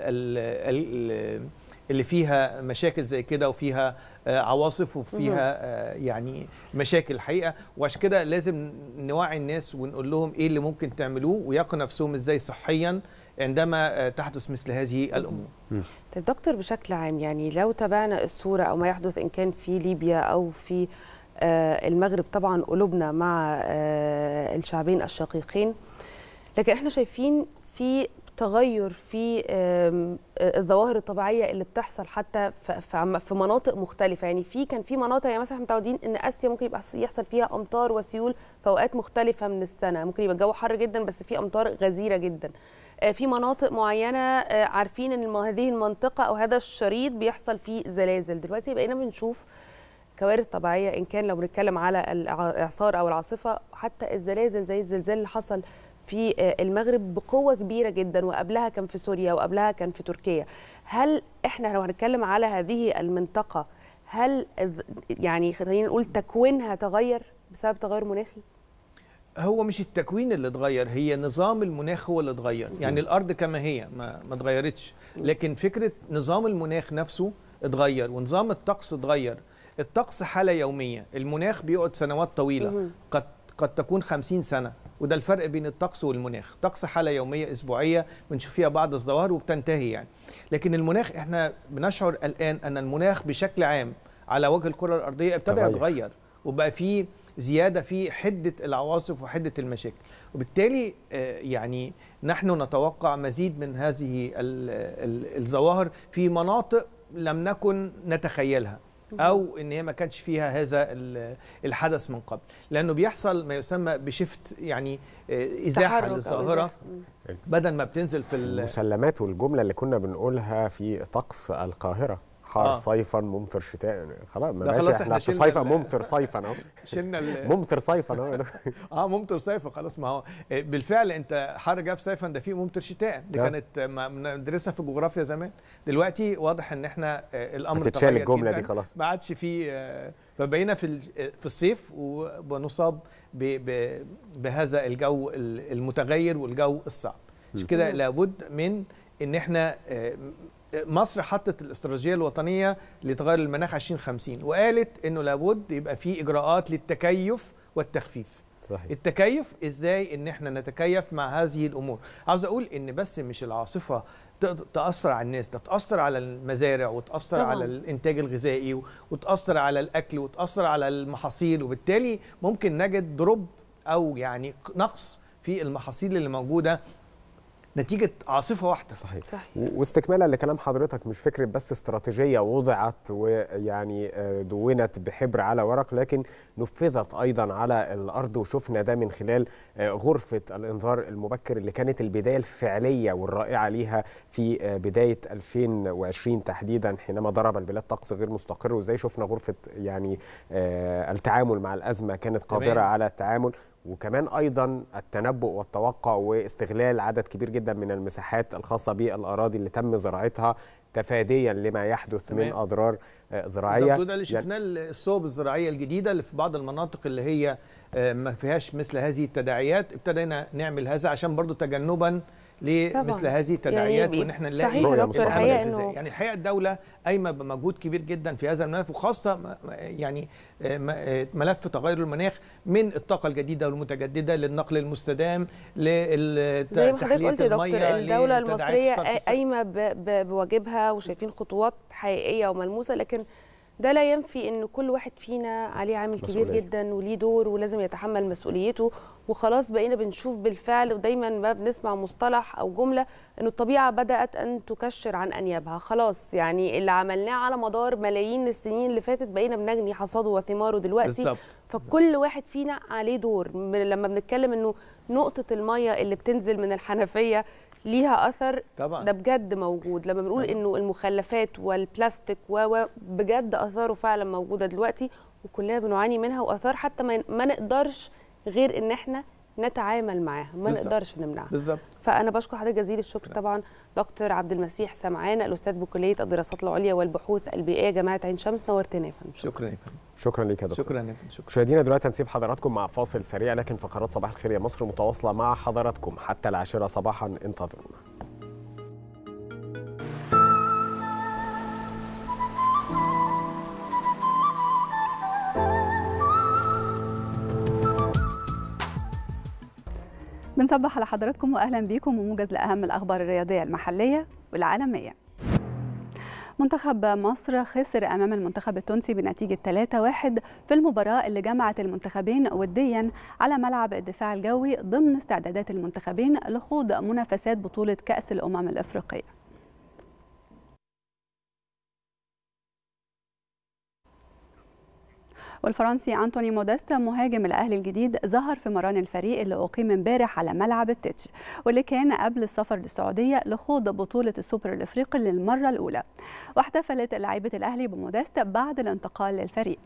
ال- ال- اللي فيها مشاكل زي كده وفيها آه، عواصف وفيها آه، يعني مشاكل الحقيقه وعشان كده لازم نوعي الناس ونقول لهم ايه اللي ممكن تعملوه ويقوا نفسهم ازاي صحيا عندما آه، تحدث مثل هذه الامور طيب دكتور بشكل عام يعني لو تابعنا الصورة أو ما يحدث إن كان في ليبيا أو في آه، المغرب طبعا قلوبنا مع آه، الشعبين الشقيقين لكن احنا شايفين في تغير في آم، آه، الظواهر الطبيعيه اللي بتحصل حتى ف- في عم- في مناطق مختلفه يعني في كان في مناطق يعني مثلا احنا متعودين ان اسيا ممكن يبقى يحصل فيها امطار وسيول في اوقات مختلفه من السنه ممكن يبقى الجو حر جدا بس في امطار غزيره جدا آه، في مناطق معينه آه، عارفين ان الم- هذه المنطقه او هذا الشريط بيحصل فيه زلازل دلوقتي بقينا بنشوف كوارث طبيعيه ان كان لو بنتكلم على الاعصار او العاصفه حتى الزلازل زي الزلزال اللي حصل في آه، المغرب بقوه كبيره جدا وقبلها كان في سوريا وقبلها كان في تركيا هل احنا لو هنتكلم على هذه المنطقه هل الز- يعني خلينا نقول تكوينها تغير بسبب تغير مناخي هو مش التكوين اللي اتغير هي نظام المناخ هو اللي اتغير يعني الارض كما هي ما ما اتغيرتش لكن فكره نظام المناخ نفسه اتغير ونظام الطقس اتغير الطقس حاله يوميه المناخ بيقعد سنوات طويله مهم. قد قد تكون 50 سنه وده الفرق بين الطقس والمناخ طقس حاله يوميه اسبوعيه بنشوف فيها بعض الظواهر وبتنتهي يعني لكن المناخ احنا بنشعر الان ان المناخ بشكل عام على وجه الكره الارضيه ابتدى تغير. يتغير وبقى فيه زياده في حده العواصف وحده المشاكل وبالتالي آه، يعني نحن نتوقع مزيد من هذه ال- ال- الظواهر في مناطق لم نكن نتخيلها او ان هي ما كانش فيها هذا ال- الحدث من قبل لانه بيحصل ما يسمى بشفت يعني آه، ازاحه تحرك أو للظاهره إزاحة. مم. بدل ما بتنزل في ال- المسلمات والجمله اللي كنا بنقولها في طقس القاهره حار آه. صيفا ممطر شتاء خلاص ما ده ماشي خلاص احنا إحنا في شلنا صيفا ال- ممطر صيفا اهو شلنا ال- ممطر صيفا اهو اه ممطر صيفا خلاص ما هو آه، بالفعل انت حر جاف صيفا ده فيه ممطر شتاء دي آه. كانت آه، ما بندرسها في الجغرافيا زمان دلوقتي واضح ان احنا آه، الامر هتتشال تغير الجملة جداً. دي خلاص. ما عادش فيه آه، فبقينا في ال- آه، في الصيف وبنصاب ب- ب- بهذا الجو ال- المتغير والجو الصعب عشان م. كده مم. لابد من ان احنا آه، مصر حطت الاستراتيجيه الوطنيه لتغير المناخ 2050 وقالت انه لابد يبقى في اجراءات للتكيف والتخفيف صحيح التكيف ازاي ان احنا نتكيف مع هذه الامور عاوز اقول ان بس مش العاصفه تقدر تاثر على الناس ده تاثر على المزارع وتاثر طبعاً. على الانتاج الغذائي و- وتاثر على الاكل وتاثر على المحاصيل وبالتالي ممكن نجد دروب او يعني نقص في المحاصيل اللي موجوده نتيجه عاصفه واحده صحيح صحيح و- واستكمالا لكلام حضرتك مش فكره بس استراتيجيه وضعت ويعني آه، دونت بحبر على ورق لكن نفذت ايضا على الارض وشفنا ده من خلال آه، غرفه الانذار المبكر اللي كانت البدايه الفعليه والرائعه ليها في آه، بدايه 2020 تحديدا حينما ضرب البلاد طقس غير مستقر وازاي شفنا غرفه يعني آه، التعامل مع الازمه كانت قادره تمام. على التعامل وكمان ايضا التنبؤ والتوقع واستغلال عدد كبير جدا من المساحات الخاصه بالاراضي اللي تم زراعتها تفاديا لما يحدث من تمام. اضرار آه، زراعيه بالظبط وده اللي يعني- شفناه الصوب الزراعيه الجديده اللي في بعض المناطق اللي هي آه، ما فيهاش مثل هذه التداعيات ابتدينا نعمل هذا عشان برضو تجنبا لمثل طبعاً. هذه التداعيات يعني وان احنا نلاقي صحيح يا رؤية دكتور مستقبلية. الحقيقه الغذاء. انه يعني الحقيقه الدوله قايمه بمجهود كبير جدا في هذا الملف وخاصه م- م- يعني آه، م- آه، ملف تغير المناخ من الطاقه الجديده والمتجدده للنقل المستدام لل زي ما حضرتك قلت يا دكتور الدولة المصرية قايمة ب- ب- بواجبها وشايفين خطوات حقيقية وملموسة لكن ده لا ينفي ان كل واحد فينا عليه عامل كبير مسؤولية. جدا وليه دور ولازم يتحمل مسؤوليته وخلاص بقينا بنشوف بالفعل ودايما ما بنسمع مصطلح او جمله انه الطبيعه بدات ان تكشر عن انيابها خلاص يعني اللي عملناه على مدار ملايين السنين اللي فاتت بقينا بنجني حصاده وثماره دلوقتي بالظبط فكل واحد فينا عليه دور من- لما بنتكلم انه نقطه الميه اللي بتنزل من الحنفيه ليها اثر طبعا ده بجد موجود لما بنقول انه المخلفات والبلاستيك و و بجد اثاره فعلا موجوده دلوقتي وكلنا بنعاني منها واثار حتى ما, ما نقدرش غير ان احنا نتعامل معاها ما بالظبط. نقدرش نمنعها بالظبط فانا بشكر حضرتك جزيل الشكر طبعا دكتور عبد المسيح سمعان الاستاذ بكليه الدراسات العليا والبحوث البيئيه جامعه عين شمس نورتنا يا فندم شكرا يا فندم شكرا ليك يا دكتور شكرا يا فندم شكرا مشاهدينا دلوقتي هنسيب حضراتكم مع فاصل سريع لكن فقرات صباح الخير يا مصر متواصله مع حضراتكم حتى العاشره صباحا انتظرونا بنصبح على حضراتكم واهلا بيكم وموجز لاهم الاخبار الرياضيه المحليه والعالميه منتخب مصر خسر امام المنتخب التونسي بنتيجه 3-1 في المباراه اللي جمعت المنتخبين وديا على ملعب الدفاع الجوي ضمن استعدادات المنتخبين لخوض منافسات بطوله كاس الامم الافريقيه والفرنسي أنتوني موديست مهاجم الأهلي الجديد ظهر في مران الفريق اللي أقيم امبارح على ملعب التتش واللي كان قبل السفر للسعودية لخوض بطولة السوبر الإفريقي للمرة الأولى واحتفلت لاعيبة الأهلي بموديست بعد الانتقال للفريق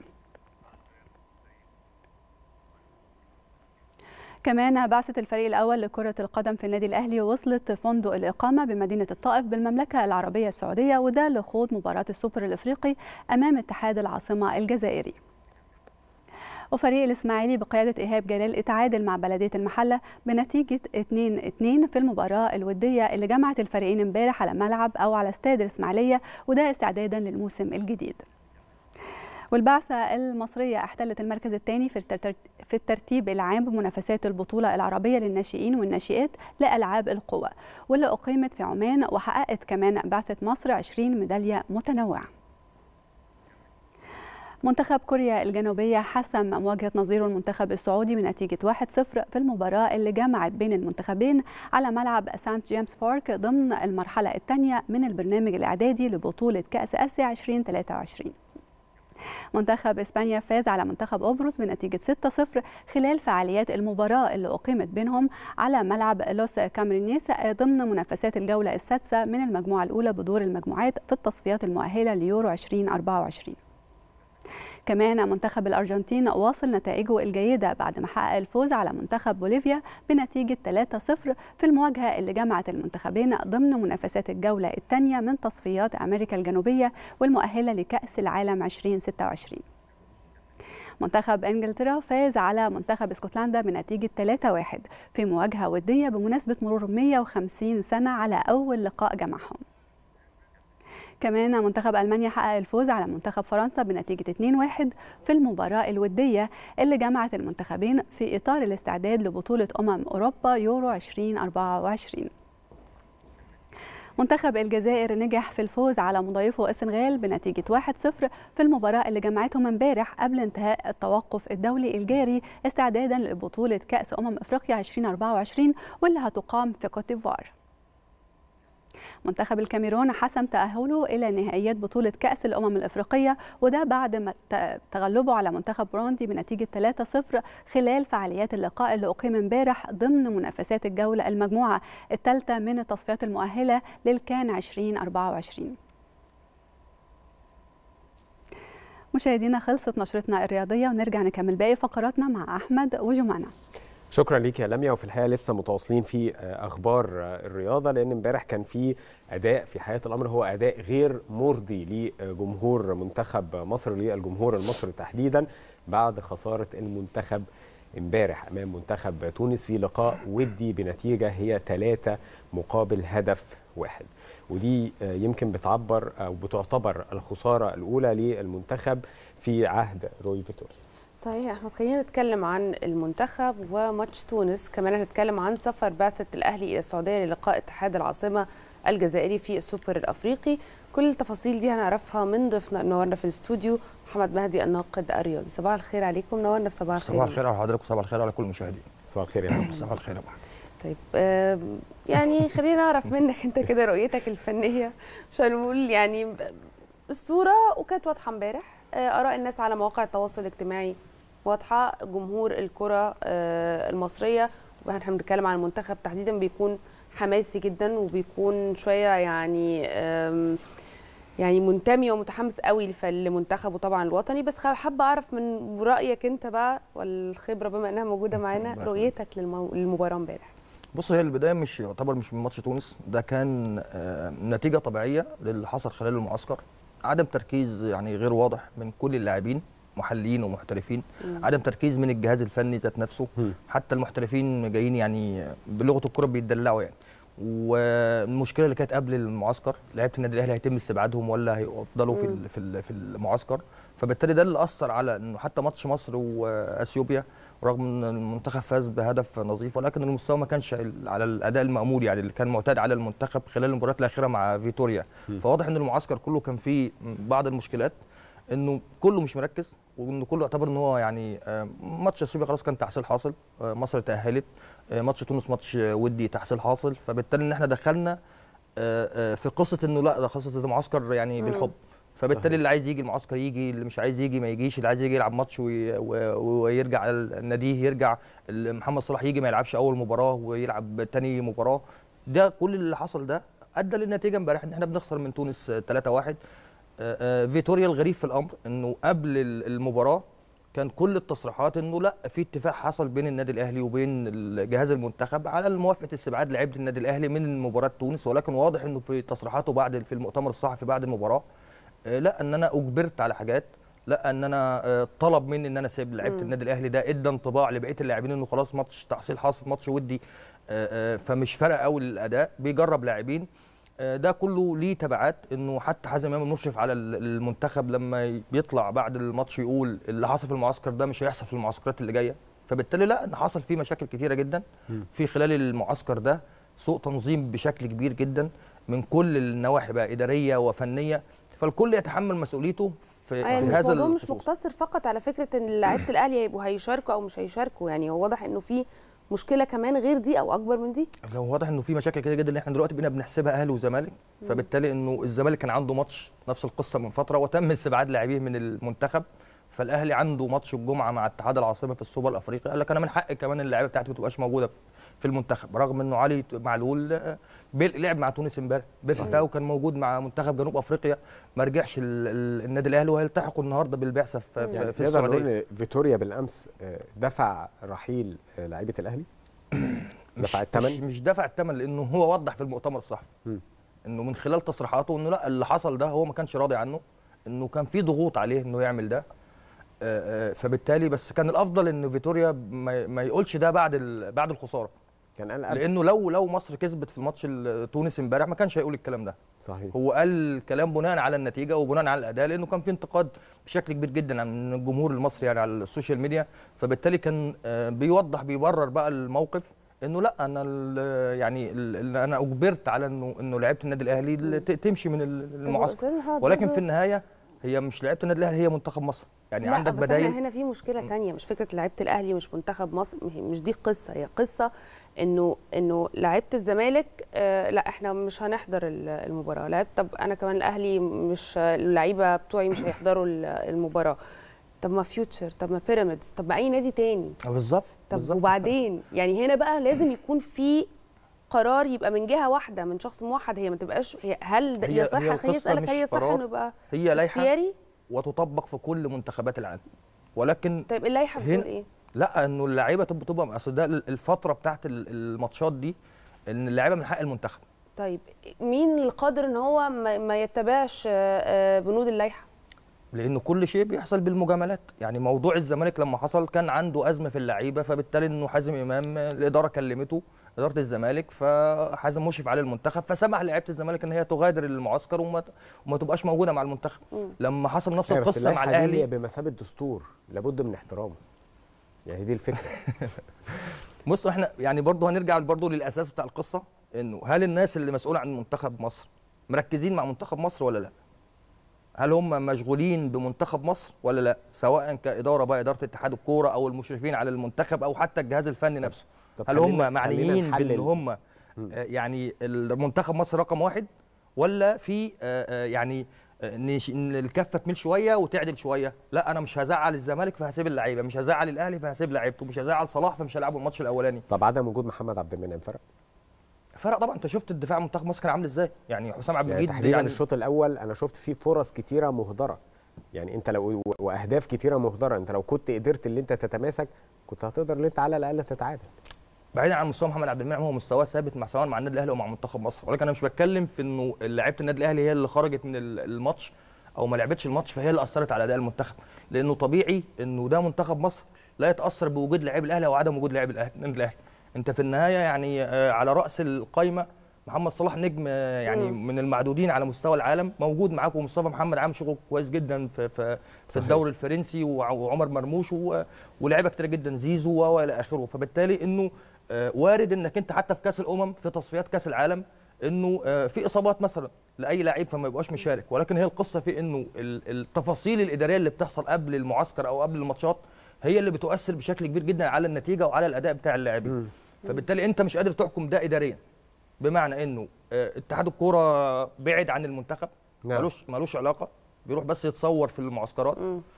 كمان بعثة الفريق الأول لكرة القدم في النادي الأهلي وصلت فندق الإقامة بمدينة الطائف بالمملكة العربية السعودية وده لخوض مباراة السوبر الإفريقي أمام اتحاد العاصمة الجزائري وفريق الإسماعيلي بقيادة إيهاب جلال اتعادل مع بلدية المحلة بنتيجة 2-2 في المباراة الودية اللي جمعت الفريقين امبارح على ملعب أو على استاد الإسماعيلية وده استعدادا للموسم الجديد والبعثة المصرية احتلت المركز الثاني في في الترتيب العام بمنافسات البطولة العربية للناشئين والناشئات لألعاب القوى واللي أقيمت في عمان وحققت كمان بعثة مصر 20 ميدالية متنوعة منتخب كوريا الجنوبية حسم مواجهة نظيره المنتخب السعودي بنتيجة 1-0 في المباراة اللي جمعت بين المنتخبين على ملعب سانت جيمس بارك ضمن المرحلة الثانية من البرنامج الإعدادي لبطولة كأس آسيا 2023 منتخب اسبانيا فاز على منتخب قبرص بنتيجه 6-0 خلال فعاليات المباراه اللي اقيمت بينهم على ملعب لوس كامرينيس ضمن منافسات الجوله السادسه من المجموعه الاولى بدور المجموعات في التصفيات المؤهله ليورو 2024 كمان منتخب الأرجنتين واصل نتائجه الجيدة بعد ما حقق الفوز على منتخب بوليفيا بنتيجة 3-0 في المواجهة اللي جمعت المنتخبين ضمن منافسات الجولة الثانية من تصفيات أمريكا الجنوبية والمؤهلة لكأس العالم 2026 منتخب انجلترا فاز على منتخب اسكتلندا بنتيجة 3-1 في مواجهة ودية بمناسبة مرور 150 سنة على أول لقاء جمعهم كمان منتخب ألمانيا حقق الفوز على منتخب فرنسا بنتيجة 2-1 في المباراة الودية اللي جمعت المنتخبين في إطار الاستعداد لبطولة أمم أوروبا يورو 2024 منتخب الجزائر نجح في الفوز على مضيفه السنغال بنتيجة 1-0 في المباراة اللي جمعتهم امبارح قبل انتهاء التوقف الدولي الجاري استعدادا لبطولة كأس أمم أفريقيا 2024 واللي هتقام في كوت ديفوار منتخب الكاميرون حسم تأهله إلى نهائيات بطولة كأس الأمم الأفريقية وده بعد ما تغلبه على منتخب بروندي بنتيجة 3-0 خلال فعاليات اللقاء اللي أقيم امبارح ضمن منافسات الجولة المجموعة الثالثة من التصفيات المؤهلة للكان 2024 مشاهدينا خلصت نشرتنا الرياضية ونرجع نكمل باقي فقراتنا مع أحمد وجمانة شكرا ليك يا لميا وفي الحقيقه لسه متواصلين في اخبار الرياضه لان امبارح كان في اداء في حياه الامر هو اداء غير مرضي لجمهور منتخب مصر للجمهور المصري تحديدا بعد خساره المنتخب امبارح امام منتخب تونس في لقاء ودي بنتيجه هي ثلاثة مقابل هدف واحد ودي يمكن بتعبر او بتعتبر الخساره الاولى للمنتخب في عهد روي فيتوريا صحيح يا احمد خلينا نتكلم عن المنتخب وماتش تونس كمان هنتكلم عن سفر بعثه الاهلي الى السعوديه للقاء اتحاد العاصمه الجزائري في السوبر الافريقي كل التفاصيل دي هنعرفها من ضيفنا نورنا في الاستوديو محمد مهدي الناقد الرياضي صباح الخير عليكم نورنا في صباح الخير صباح الخير على حضرتك وصباح الخير على كل المشاهدين صباح الخير يا محمد صباح الخير يا محمد طيب آه يعني خلينا نعرف منك انت كده رؤيتك الفنيه عشان نقول يعني الصوره وكانت واضحه امبارح آه اراء الناس على مواقع التواصل الاجتماعي واضحه جمهور الكره المصريه واحنا بنتكلم عن المنتخب تحديدا بيكون حماسي جدا وبيكون شويه يعني يعني منتمي ومتحمس قوي لمنتخبه طبعا الوطني بس حابه اعرف من رايك انت بقى والخبره بما انها موجوده معانا رؤيتك للمباراه امبارح بص هي البدايه مش يعتبر مش من ماتش تونس ده كان نتيجه طبيعيه للي حصل خلال المعسكر عدم تركيز يعني غير واضح من كل اللاعبين محليين ومحترفين مم. عدم تركيز من الجهاز الفني ذات نفسه مم. حتى المحترفين جايين يعني بلغه الكره بيتدلعوا يعني والمشكله اللي كانت قبل المعسكر لعيبه النادي الاهلي هيتم استبعادهم ولا هيفضلوا في في في المعسكر فبالتالي ده اللي اثر على انه حتى ماتش مصر واثيوبيا رغم ان المنتخب فاز بهدف نظيف ولكن المستوى ما كانش على الاداء المامول يعني اللي كان معتاد على المنتخب خلال المباريات الاخيره مع فيتوريا م. فواضح ان المعسكر كله كان فيه بعض المشكلات انه كله مش مركز وانه كله يعتبر ان هو يعني ماتش اثيوبيا خلاص كان تحصيل حاصل مصر تاهلت ماتش تونس ماتش ودي تحصيل حاصل فبالتالي ان احنا دخلنا في قصه انه لا ده خلاص ده معسكر يعني بالحب فبالتالي صحيح. اللي عايز يجي المعسكر يجي اللي مش عايز يجي ما يجيش اللي عايز يجي يلعب ماتش ويرجع ناديه يرجع محمد صلاح يجي ما يلعبش اول مباراه ويلعب تاني مباراه ده كل اللي حصل ده ادى للنتيجه امبارح ان احنا بنخسر من تونس 3-1 فيتوريا الغريب في الامر انه قبل المباراه كان كل التصريحات انه لا في اتفاق حصل بين النادي الاهلي وبين جهاز المنتخب على موافقه استبعاد لعيبه النادي الاهلي من مباراه تونس ولكن واضح انه في تصريحاته بعد في المؤتمر الصحفي بعد المباراه لا ان انا اجبرت على حاجات لا ان انا طلب مني ان انا اسيب لعيبه النادي الاهلي ده ادى انطباع لبقيه اللاعبين انه خلاص ماتش تحصيل حاصل ماتش ودي فمش فارقه قوي الاداء بيجرب لاعبين ده كله ليه تبعات انه حتى حازم امام المشرف على المنتخب لما بيطلع بعد الماتش يقول اللي حصل في المعسكر ده مش هيحصل في المعسكرات اللي جايه فبالتالي لا ان حصل فيه مشاكل كتيره جدا في خلال المعسكر ده سوء تنظيم بشكل كبير جدا من كل النواحي بقى اداريه وفنيه فالكل يتحمل مسؤوليته في, يعني في هذا الموضوع مش مقتصر فقط على فكره ان لعيبه الاهلي هيبقوا هيشاركوا او مش هيشاركوا يعني هو واضح انه في مشكله كمان غير دي او اكبر من دي لو واضح انه في مشاكل كتير جدا اللي احنا دلوقتي بقينا بنحسبها اهلي وزمالك مم. فبالتالي انه الزمالك كان عنده ماتش نفس القصه من فتره وتم استبعاد لاعبيه من المنتخب فالاهلي عنده ماتش الجمعه مع اتحاد العاصمه في السوبر الافريقي قال لك انا من حقي كمان اللعيبه بتاعتي ما تبقاش موجوده في المنتخب رغم انه علي معلول آه، بيل- لعب مع تونس امبارح بيرستاو كان موجود مع منتخب جنوب افريقيا ما رجعش ال- ال- النادي الاهلي وهيلتحقوا النهارده بالبعثه في, في, يعني في نقدر نقول السعوديه ان فيتوريا بالامس آه، دفع رحيل آه، لعيبه الاهلي دفع مش- الثمن مش, مش دفع الثمن لانه هو وضح في المؤتمر الصحفي انه من خلال تصريحاته انه لا اللي حصل ده هو ما كانش راضي عنه انه كان في ضغوط عليه انه يعمل ده آه، آه، فبالتالي بس كان الافضل ان فيتوريا ما ما يقولش ده بعد ال- بعد الخساره كان قال قبل. لانه لو لو مصر كسبت في ماتش ال- تونس امبارح ما كانش هيقول الكلام ده صحيح هو قال الكلام بناء على النتيجه وبناء على الاداء لانه كان في انتقاد بشكل كبير جدا من الجمهور المصري يعني على السوشيال ميديا فبالتالي كان آه، بيوضح بيبرر بقى الموقف انه لا انا ال- يعني ال- ال- انا اجبرت على انه انه لعيبه النادي الاهلي اللي ت- تمشي من ال- المعسكر أستاذ محمد ولكن برضو- في النهايه هي مش لعيبه النادي الاهلي هي منتخب مصر يعني لا عندك بس بدايل احنا هنا في مشكله تانية مش فكره لعيبه الاهلي مش منتخب مصر مش دي قصه هي قصه انه انه لعيبه الزمالك آه لا احنا مش هنحضر ال- المباراه لعيبه طب انا كمان الاهلي مش اللعيبه بتوعي مش هيحضروا ال- المباراه طب ما فيوتشر طب ما بيراميدز طب ما اي نادي تاني بالظبط طب بالظبط. وبعدين يعني هنا بقى لازم يكون في قرار يبقى من جهه واحده من شخص موحد هي ما تبقاش هي هل ده هي- يصح هي خليني القصة اسالك مش هل يصح قرار، انه يبقى هي لائحه اختياري وتطبق في كل منتخبات العالم ولكن طيب اللائحه بتقول هنا- ايه لا انه اللعيبه تبقى تبقى اصل ده الفتره بتاعت ال- الماتشات دي ان اللعيبه من حق المنتخب طيب مين القادر ان هو ما, ما يتبعش آه، آه، بنود اللائحه لانه كل شيء بيحصل بالمجاملات يعني موضوع الزمالك لما حصل كان عنده ازمه في اللعيبه فبالتالي انه حازم امام الاداره كلمته اداره الزمالك فحازم مشرف على المنتخب فسمح لعيبه الزمالك ان هي تغادر المعسكر وما وما تبقاش موجوده مع المنتخب مم. لما حصل نفس أيوة، بس القصه مع اللائحة دي الاهلي هي بمثابه دستور لابد من احترامه يعني دي الفكره بص احنا يعني برضه هنرجع برضه للاساس بتاع القصه انه هل الناس اللي مسؤوله عن منتخب مصر مركزين مع منتخب مصر ولا لا؟ هل هم مشغولين بمنتخب مصر ولا لا؟ سواء كاداره بقى اداره اتحاد الكوره او المشرفين على المنتخب او حتى الجهاز الفني نفسه طب هل خلينا- هم خلينا معنيين نحلل. بان هم آه، يعني المنتخب مصر رقم واحد ولا في آه، آه، يعني آه، نش- ان الكفه تميل شويه وتعدل شويه لا انا مش هزعل الزمالك فهسيب اللعيبه مش هزعل الاهلي فهسيب لعيبته مش هزعل صلاح فمش هلعبه الماتش الاولاني طب عدم وجود محمد عبد المنعم فرق فرق طبعا انت شفت الدفاع منتخب مصر كان عامل ازاي يعني حسام عبد يعني المجيد تحديدا يعني الشوط الاول انا شفت فيه فرص كتيره مهدره يعني انت لو واهداف كتيره مهدره انت لو كنت قدرت اللي انت تتماسك كنت هتقدر اللي انت على الاقل تتعادل بعيدا عن مستوى محمد عبد المنعم هو مستواه ثابت مع سواء مع النادي الاهلي او مع منتخب مصر ولكن انا مش بتكلم في انه لعيبه النادي الاهلي هي اللي خرجت من ال- الماتش او ما لعبتش الماتش فهي اللي اثرت على اداء المنتخب لانه طبيعي انه ده منتخب مصر لا يتاثر بوجود لاعب الاهلي او عدم وجود لاعب الأهلي- النادي الاهلي انت في النهايه يعني آه، على راس القايمه محمد صلاح نجم آه، يعني مم. من المعدودين على مستوى العالم موجود معاك ومصطفى محمد عامل شغل كويس جدا في في, في صحيح. الدوري الفرنسي وع- وعمر مرموش و- ولاعيبه كتير جدا زيزو والى اخره فبالتالي انه آه، وارد انك انت حتى في كاس الامم في تصفيات كاس العالم انه آه، في اصابات مثلا لاي لعيب فما يبقاش مشارك ولكن هي القصه في انه ال- التفاصيل الاداريه اللي بتحصل قبل المعسكر او قبل الماتشات هي اللي بتؤثر بشكل كبير جدا على النتيجه وعلى الاداء بتاع اللاعبين فبالتالي انت مش قادر تحكم ده اداريا بمعنى انه آه، اتحاد الكوره بعد عن المنتخب نعم. ملوش ملوش علاقه بيروح بس يتصور في المعسكرات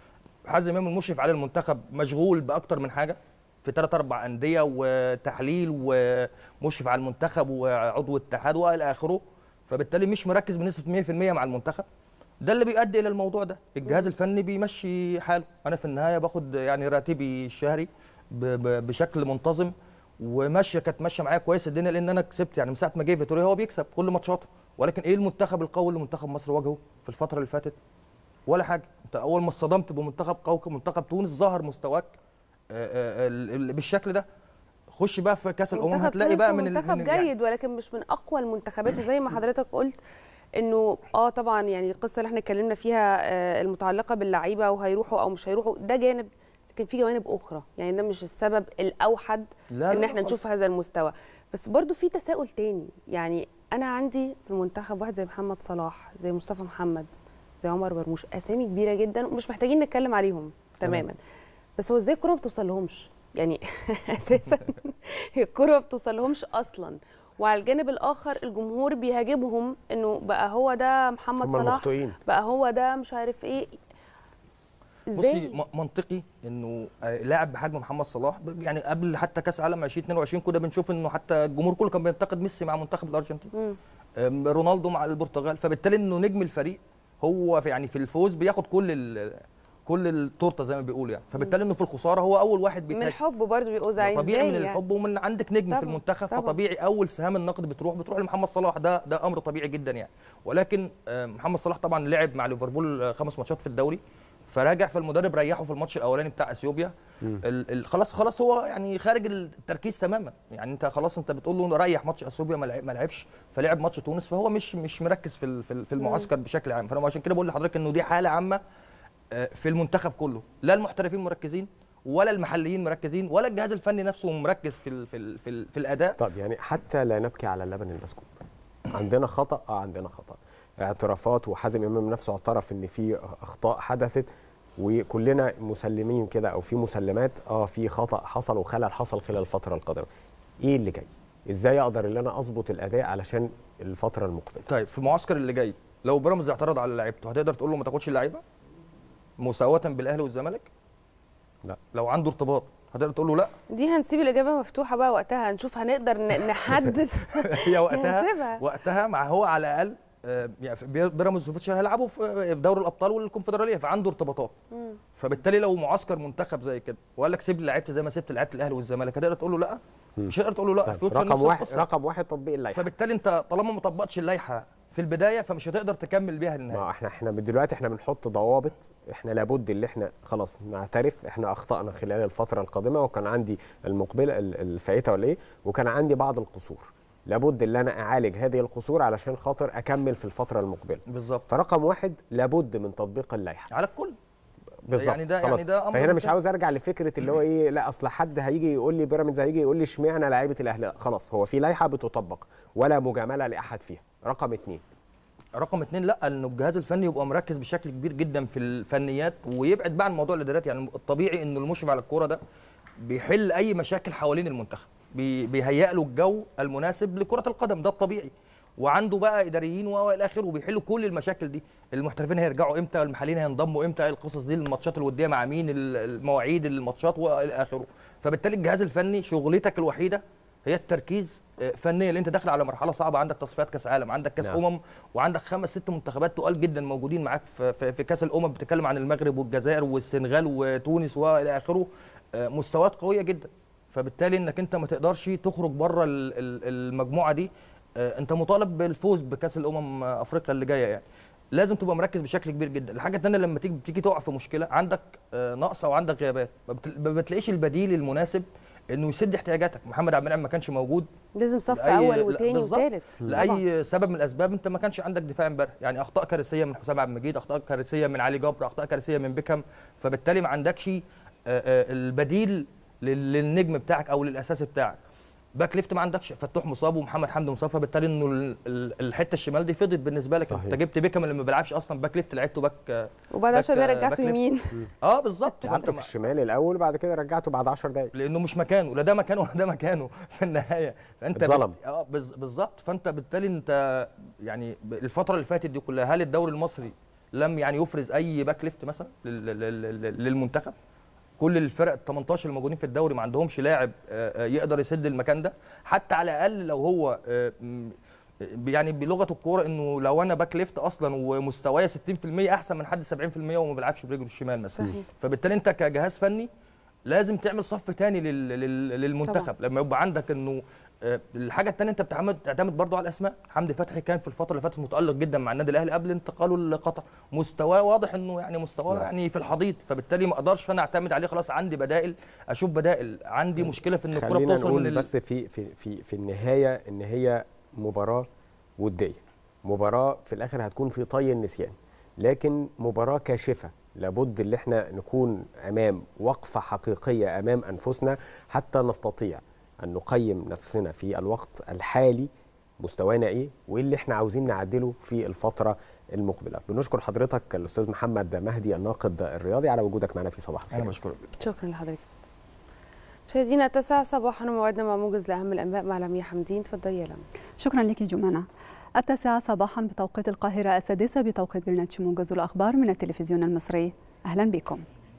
حازم امام المشرف على المنتخب مشغول باكتر من حاجه في ثلاث اربع انديه وتحليل ومشرف على المنتخب وعضو اتحاد والى اخره فبالتالي مش مركز بنسبه 100% مع المنتخب ده اللي بيؤدي الى الموضوع ده الجهاز الفني بيمشي حاله انا في النهايه باخد يعني راتبي الشهري ب- ب- بشكل منتظم وماشيه كانت ماشيه معايا كويس الدنيا لان انا كسبت يعني من ساعه ما جه فيتوريا هو بيكسب كل ماتشاته ولكن ايه المنتخب القوي اللي منتخب مصر واجهه في الفتره اللي فاتت ولا حاجه انت اول ما اصطدمت بمنتخب قوي كمنتخب تونس ظهر مستواك آه، آه، ال- ال- بالشكل ده خش بقى في كاس الامم منتخب هتلاقي تونس بقى هو من ال- منتخب من ال- يعني جيد ولكن مش من اقوى المنتخبات وزي ما حضرتك قلت انه اه طبعا يعني القصه اللي احنا اتكلمنا فيها آه، المتعلقه باللعيبه وهيروحوا او مش هيروحوا ده جانب لكن في جوانب اخرى يعني ده مش السبب الاوحد لا، ان لا احنا خالص. نشوف هذا المستوى بس برضو في تساؤل تاني يعني انا عندي في المنتخب واحد زي محمد صلاح زي مصطفى محمد زي عمر مرموش اسامي كبيره جدا ومش محتاجين نتكلم عليهم تماما بس هو ازاي الكوره ما بتوصل لهمش يعني اساسا الكره ما بتوصلهمش اصلا وعلى الجانب الاخر الجمهور بيهاجمهم انه بقى هو ده محمد هم صلاح المخطئين. بقى هو ده مش عارف ايه بصي ازاي م- منطقي انه آه، لاعب بحجم محمد صلاح ب- يعني قبل حتى كاس عالم 2022 كنا بنشوف انه حتى الجمهور كله كان بينتقد ميسي مع منتخب الارجنتين مم. آم، رونالدو مع البرتغال فبالتالي انه نجم الفريق هو في يعني في الفوز بياخد كل ال- كل التورته زي ما بيقولوا يعني فبالتالي انه في الخساره هو اول واحد من بيتهاجم الحب برضه بيبقوا زعلانين طبيعي من إزاي يعني؟ الحب ومن عندك نجم طبعاً، في المنتخب طبعاً. فطبيعي اول سهام النقد بتروح بتروح لمحمد صلاح ده ده امر طبيعي جدا يعني ولكن آه، محمد صلاح طبعا لعب مع ليفربول آه، خمس ماتشات في الدوري فراجع فالمدرب ريحه في الماتش الاولاني بتاع اثيوبيا ال- ال- خلاص خلاص هو يعني خارج التركيز تماما يعني انت خلاص انت بتقول له ريح ماتش اثيوبيا ما لعب- ما لعبش فلعب ماتش تونس فهو مش مش مركز في ال- في ال- في المعسكر بشكل عام فانا عشان كده بقول لحضرتك انه دي حاله عامه آه، في المنتخب كله لا المحترفين مركزين ولا المحليين مركزين ولا الجهاز الفني نفسه مركز في ال في ال في, ال في الاداء طب يعني حتى لا نبكي على اللبن المسكوب عندنا خطا اه عندنا خطا اعترافات وحازم امام نفسه اعترف ان في اخطاء حدثت وكلنا مسلمين كده او في مسلمات اه في خطا حصل وخلل حصل خلال الفتره القادمه ايه اللي جاي ازاي اقدر ان انا اظبط الاداء علشان الفتره المقبله طيب في المعسكر اللي جاي لو بيراميدز اعترض على لعيبته هتقدر تقول له ما تاخدش اللعيبه مساواه بالاهلي والزمالك لا لو عنده ارتباط هتقدر تقول له لا دي هنسيب الاجابه مفتوحه بقى وقتها هنشوف هنقدر ن- نحدد هي وقتها هنسيبها. وقتها مع هو على الاقل آه، يعني في بي- بيراميدز وفيتشر هيلعبوا في في دوري الابطال والكونفدراليه فعنده ارتباطات مم. فبالتالي لو معسكر منتخب زي كده وقال لك سيب لي لعيبتي زي ما سبت لعيبه الاهلي والزمالك هتقدر تقول له لا مش هتقدر تقول له لا طيب فيوتشر نفس رقم واحد القصة. رقم واحد تطبيق اللائحه فبالتالي انت طالما ما طبقتش اللائحه في البدايه فمش هتقدر تكمل بيها للنهايه ما احنا احنا من دلوقتي احنا بنحط ضوابط احنا لابد اللي احنا خلاص نعترف احنا اخطانا خلال الفتره القادمه وكان عندي المقبله ال- الفائته ولا ايه وكان عندي بعض القصور لابد ان انا اعالج هذه القصور علشان خاطر اكمل في الفتره المقبله بالظبط فرقم واحد لابد من تطبيق اللائحه على الكل بالظبط يعني ده- خلاص. يعني ده أمر فهنا مش منتهي. عاوز ارجع لفكره اللي هو ايه لا اصل حد هيجي يقول لي بيراميدز هيجي يقول لي اشمعنى لعيبه الاهلي لا، خلاص هو في لائحه بتطبق ولا مجامله لاحد فيها رقم اثنين رقم اتنين لا انه الجهاز الفني يبقى مركز بشكل كبير جدا في الفنيات ويبعد بقى عن موضوع الادارات يعني الطبيعي ان المشرف على الكوره ده بيحل اي مشاكل حوالين المنتخب بي- بيهيئ له الجو المناسب لكره القدم ده الطبيعي وعنده بقى اداريين والى اخره وبيحلوا كل المشاكل دي المحترفين هيرجعوا امتى المحليين هينضموا امتى القصص دي الماتشات الوديه مع مين ال- المواعيد الماتشات والى اخره فبالتالي الجهاز الفني شغلتك الوحيده هي التركيز آه، فنيا لان انت داخل على مرحله صعبه عندك تصفيات كاس عالم عندك كاس نعم. امم وعندك خمس ست منتخبات تقال جدا موجودين معاك في, في, في كاس الامم بتتكلم عن المغرب والجزائر والسنغال وتونس والى اخره آه، مستويات قويه جدا فبالتالي انك انت ما تقدرش تخرج بره ال- ال- المجموعه دي آه، انت مطالب بالفوز بكاس الامم آه، افريقيا اللي جايه يعني لازم تبقى مركز بشكل كبير جدا الحاجه الثانيه لما تيجي بتيجي تقع في مشكله عندك آه، نقص او عندك غيابات ما بت- ما بتلاقيش البديل المناسب انه يسد احتياجاتك محمد عبد المنعم ما كانش موجود لازم صف لأي- اول لا، وتاني بالظبط. وتالت لاي سبب من الاسباب انت ما كانش عندك دفاع امبارح يعني اخطاء كارثيه من حسام عبد المجيد اخطاء كارثيه من علي جبر اخطاء كارثيه من بيكهام فبالتالي ما عندكش آه، آه، البديل لل- للنجم بتاعك او للاساسي بتاعك باك ليفت ما عندكش فتوح مصاب ومحمد حمدي مصاب فبالتالي انه ال- ال- الحته الشمال دي فضت بالنسبه لك صحيح. انت جبت بيكهام اللي ما بيلعبش اصلا باك ليفت لعبته باك آه، وبعد باك- عشان ده آه، رجعته باك ليفت. يمين اه بالظبط فانت لعبته ما- في الشمال الاول وبعد كده رجعته بعد 10 دقائق لانه مش مكانه لا ده مكانه ولا ده مكانه في النهايه فانت اتظلم. بت... اه بز- بالظبط فانت بالتالي انت يعني ب- الفتره اللي فاتت دي كلها هل الدوري المصري لم يعني يفرز اي باك ليفت مثلا لل... لل... لل... للمنتخب كل الفرق ال 18 الموجودين في الدوري ما عندهمش لاعب آه، آه، يقدر يسد المكان ده حتى على الاقل لو هو آه، م- يعني بلغه الكوره انه لو انا باك ليفت اصلا ومستوايا 60% احسن من حد 70% وما بيلعبش برجله الشمال مثلا صحيح. فبالتالي انت كجهاز فني لازم تعمل صف تاني لل... لل... للمنتخب طبعا. لما يبقى عندك انه آه، الحاجه الثانيه انت بتعتمد تعتمد برضو على الاسماء حمدي فتحي كان في الفتره اللي فاتت متالق جدا مع النادي الاهلي قبل انتقاله لقطر مستواه واضح انه يعني مستواه نعم. يعني في الحضيض فبالتالي ما اقدرش انا اعتمد عليه خلاص عندي بدائل اشوف بدائل عندي مشكله في ان الكره خلينا بتوصل من نقول ال... بس في في في في النهايه ان هي مباراه وديه مباراه في الاخر هتكون في طي النسيان لكن مباراه كاشفه لابد ان احنا نكون امام وقفه حقيقيه امام انفسنا حتى نستطيع ان نقيم نفسنا في الوقت الحالي مستوانا ايه وايه اللي احنا عاوزين نعدله في الفتره المقبله بنشكر حضرتك الاستاذ محمد مهدي الناقد الرياضي على وجودك معنا في صباح الخير انا بشكرك شكرا لحضرتك مشاهدينا التاسعة صباحا وموعدنا مع موجز لأهم الأنباء مع لميا حمدين تفضلي يا لميا شكرا لك جمانة التاسعة صباحا بتوقيت القاهرة السادسة بتوقيت برنامج موجز الأخبار من التلفزيون المصري أهلا بكم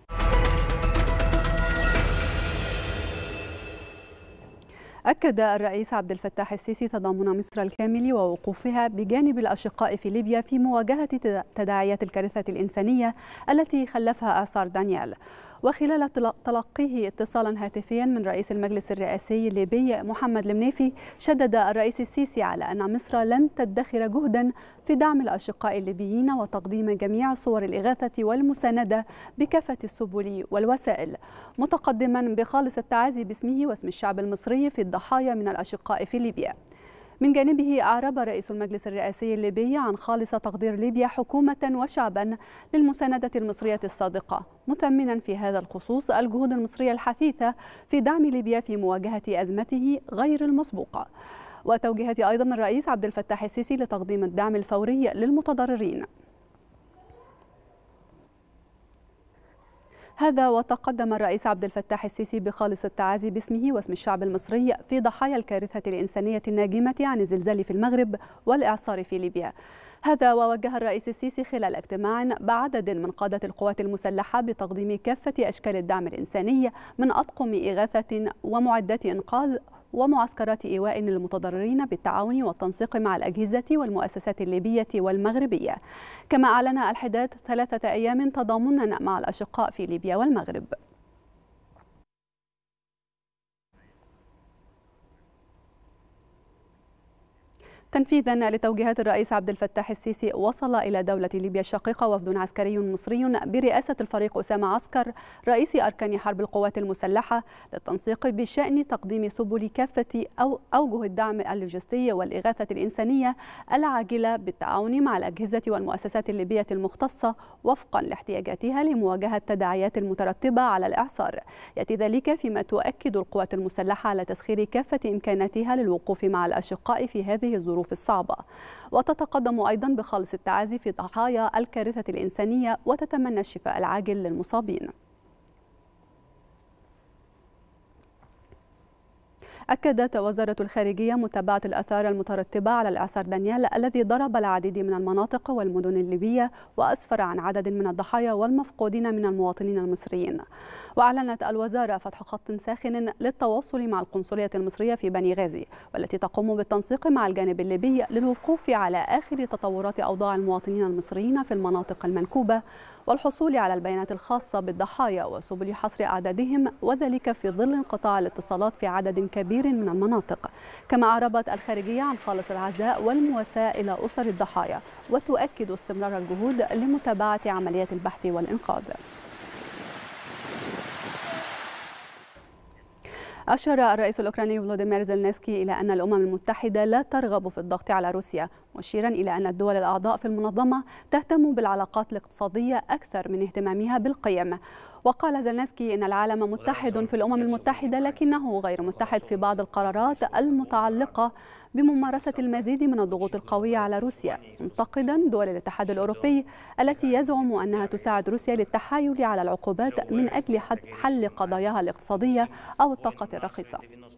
أكد الرئيس عبد الفتاح السيسي تضامن مصر الكامل ووقوفها بجانب الأشقاء في ليبيا في مواجهة تداعيات الكارثة الإنسانية التي خلفها إعصار دانيال وخلال تلقيه اتصالا هاتفيا من رئيس المجلس الرئاسي الليبي محمد المنيفي شدد الرئيس السيسي على أن مصر لن تدخر جهدا في دعم الأشقاء الليبيين وتقديم جميع صور الإغاثة والمساندة بكافة السبل والوسائل متقدما بخالص التعازي باسمه واسم الشعب المصري في الضحايا من الأشقاء في ليبيا من جانبه أعرب رئيس المجلس الرئاسي الليبي عن خالص تقدير ليبيا حكومة وشعبا للمساندة المصرية الصادقة مثمنا في هذا الخصوص الجهود المصرية الحثيثة في دعم ليبيا في مواجهة أزمته غير المسبوقة وتوجيهات أيضا الرئيس عبد الفتاح السيسي لتقديم الدعم الفوري للمتضررين هذا وتقدم الرئيس عبد الفتاح السيسي بخالص التعازي باسمه واسم الشعب المصري في ضحايا الكارثة الإنسانية الناجمة عن الزلزال في المغرب والإعصار في ليبيا هذا ووجه الرئيس السيسي خلال اجتماع بعدد من قادة القوات المسلحة بتقديم كافة أشكال الدعم الإنساني من أطقم إغاثة ومعدات إنقاذ ومعسكرات إيواء للمتضررين بالتعاون والتنسيق مع الأجهزة والمؤسسات الليبية والمغربية كما أعلن الحداد ثلاثة أيام تضامنا مع الأشقاء في ليبيا والمغرب تنفيذا لتوجيهات الرئيس عبد الفتاح السيسي وصل إلى دولة ليبيا الشقيقة وفد عسكري مصري برئاسة الفريق أسامة عسكر رئيس أركان حرب القوات المسلحة للتنسيق بشأن تقديم سبل كافة أو أوجه الدعم اللوجستي والإغاثة الإنسانية العاجلة بالتعاون مع الأجهزة والمؤسسات الليبية المختصة وفقا لاحتياجاتها لمواجهة التداعيات المترتبة على الإعصار يأتي ذلك فيما تؤكد القوات المسلحة على تسخير كافة إمكاناتها للوقوف مع الأشقاء في هذه الظروف الظروف الصعبة وتتقدم أيضا بخالص التعازي في ضحايا الكارثة الإنسانية وتتمنى الشفاء العاجل للمصابين أكدت وزارة الخارجية متابعة الآثار المترتبة على الإعصار دانيال الذي ضرب العديد من المناطق والمدن الليبية وأسفر عن عدد من الضحايا والمفقودين من المواطنين المصريين وأعلنت الوزارة فتح خط ساخن للتواصل مع القنصلية المصرية في بني غازي والتي تقوم بالتنسيق مع الجانب الليبي للوقوف على آخر تطورات أوضاع المواطنين المصريين في المناطق المنكوبة والحصول على البيانات الخاصة بالضحايا وسبل حصر أعدادهم وذلك في ظل انقطاع الاتصالات في عدد كبير من المناطق كما أعربت الخارجية عن خالص العزاء والمواساة إلى أسر الضحايا وتؤكد استمرار الجهود لمتابعة عمليات البحث والإنقاذ أشار الرئيس الأوكراني فلوديمير زيلنسكي إلى أن الأمم المتحدة لا ترغب في الضغط على روسيا مشيرا إلى أن الدول الأعضاء في المنظمة تهتم بالعلاقات الاقتصادية أكثر من اهتمامها بالقيم وقال زيلنسكي إن العالم متحد في الأمم المتحدة لكنه غير متحد في بعض القرارات المتعلقة بممارسة المزيد من الضغوط القوية على روسيا منتقدا دول الاتحاد الأوروبي التي يزعم أنها تساعد روسيا للتحايل على العقوبات من أجل حل قضاياها الاقتصادية أو الطاقة الرخيصة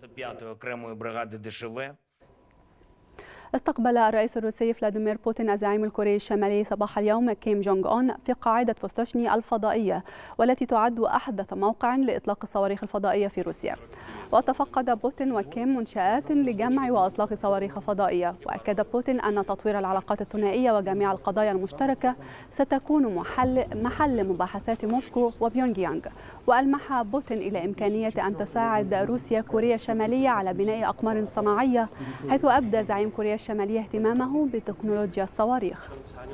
استقبل الرئيس الروسي فلاديمير بوتين الزعيم الكوري الشمالي صباح اليوم كيم جونغ أون في قاعدة فوستوشني الفضائية والتي تعد أحدث موقع لإطلاق الصواريخ الفضائية في روسيا وتفقد بوتين وكيم منشآت لجمع وإطلاق صواريخ فضائية وأكد بوتين أن تطوير العلاقات الثنائية وجميع القضايا المشتركة ستكون محل, محل مباحثات موسكو وبيونغ يانغ وألمح بوتين إلى إمكانية أن تساعد روسيا كوريا الشمالية على بناء أقمار صناعية حيث أبدى زعيم كوريا الشمالية اهتمامه بتكنولوجيا الصواريخ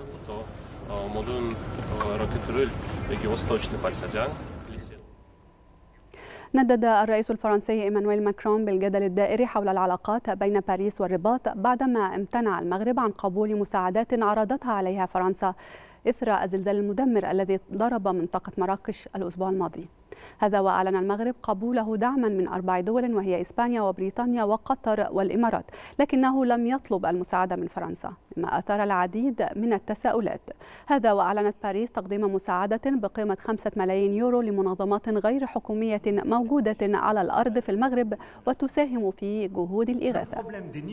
ندد الرئيس الفرنسي ايمانويل ماكرون بالجدل الدائري حول العلاقات بين باريس والرباط بعدما امتنع المغرب عن قبول مساعدات عرضتها عليها فرنسا إثر الزلزال المدمر الذي ضرب منطقة مراكش الأسبوع الماضي هذا وأعلن المغرب قبوله دعما من أربع دول وهي إسبانيا وبريطانيا وقطر والإمارات لكنه لم يطلب المساعدة من فرنسا مما أثار العديد من التساؤلات هذا وأعلنت باريس تقديم مساعدة بقيمة خمسة ملايين يورو لمنظمات غير حكومية موجودة على الأرض في المغرب وتساهم في جهود الإغاثة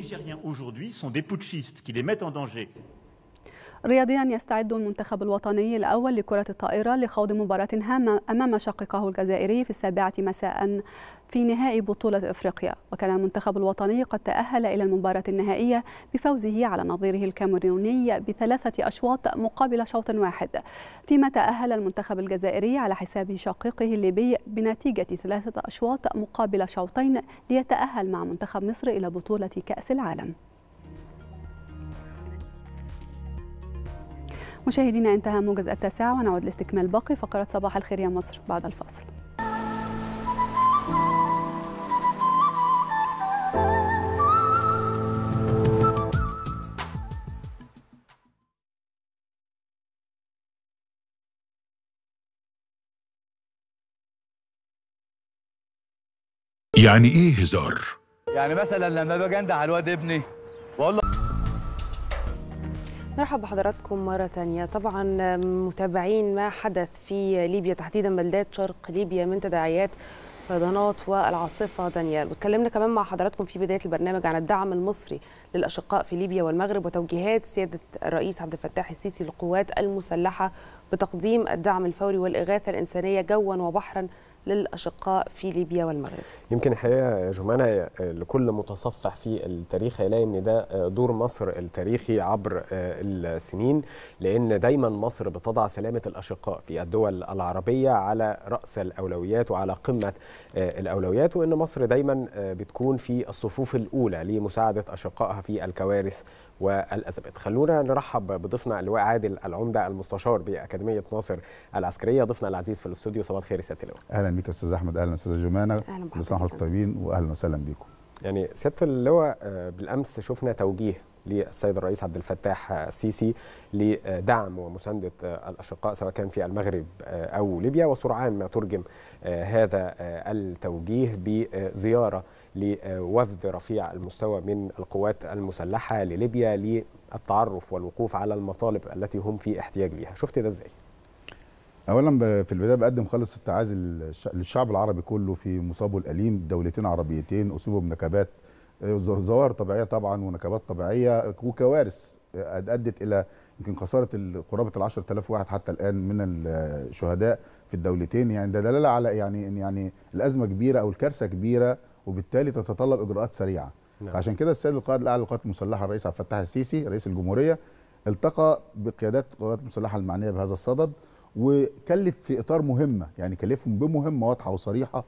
رياضيا يستعد المنتخب الوطني الأول لكرة الطائرة لخوض مباراة هامة أمام شقيقه الجزائري في السابعة مساء في نهائي بطولة إفريقيا وكان المنتخب الوطني قد تأهل إلى المباراة النهائية بفوزه على نظيره الكاميروني بثلاثة أشواط مقابل شوط واحد فيما تأهل المنتخب الجزائري على حساب شقيقه الليبي بنتيجة ثلاثة أشواط مقابل شوطين ليتأهل مع منتخب مصر إلى بطولة كأس العالم مشاهدينا انتهى موجز التاسعة ونعود لاستكمال باقي فقرة صباح الخير يا مصر بعد الفاصل يعني ايه هزار يعني مثلا لما باجي انده على الواد ابني واقول له نرحب بحضراتكم مرة تانية طبعا متابعين ما حدث في ليبيا تحديدا بلدات شرق ليبيا من تداعيات فيضانات والعاصفة دانيال واتكلمنا كمان مع حضراتكم في بداية البرنامج عن الدعم المصري للأشقاء في ليبيا والمغرب وتوجيهات سيادة الرئيس عبد الفتاح السيسي للقوات المسلحة بتقديم الدعم الفوري والإغاثة الإنسانية جوا وبحرا للأشقاء في ليبيا والمغرب يمكن الحقيقه يا جمانه لكل متصفح في التاريخ هيلاقي ان ده دور مصر التاريخي عبر السنين لان دايما مصر بتضع سلامه الاشقاء في الدول العربيه على راس الاولويات وعلى قمه الاولويات وان مصر دايما بتكون في الصفوف الاولى لمساعده اشقائها في الكوارث والازمات. خلونا نرحب بضيفنا اللواء عادل العمده المستشار باكاديميه ناصر العسكريه ضيفنا العزيز في الاستوديو صباح الخير يا سياده اللواء. اهلا بيك يا استاذ احمد اهلا استاذه جمانه كل سنه وانتم طيبين واهلا وسهلا بيكم. يعني سياده اللواء بالامس شفنا توجيه للسيد الرئيس عبد الفتاح السيسي لدعم ومسانده الاشقاء سواء كان في المغرب او ليبيا وسرعان ما ترجم هذا التوجيه بزياره لوفد رفيع المستوى من القوات المسلحه لليبيا للتعرف والوقوف على المطالب التي هم في احتياج ليها شفت ده ازاي اولا في البدايه بقدم خالص التعازي للشعب العربي كله في مصابه الاليم دولتين عربيتين اصيبوا بمنكبات ظواهر طبيعيه طبعا ونكبات طبيعيه وكوارث ادت الى يمكن خساره قرابه ال 10000 واحد حتى الان من الشهداء في الدولتين يعني ده دلاله على يعني ان يعني الازمه كبيره او الكارثه كبيره وبالتالي تتطلب اجراءات سريعه نعم. عشان كده السيد القائد الاعلى للقوات المسلحه الرئيس عبد الفتاح السيسي رئيس الجمهوريه التقى بقيادات القوات المسلحه المعنيه بهذا الصدد وكلف في اطار مهمه يعني كلفهم بمهمه واضحه وصريحه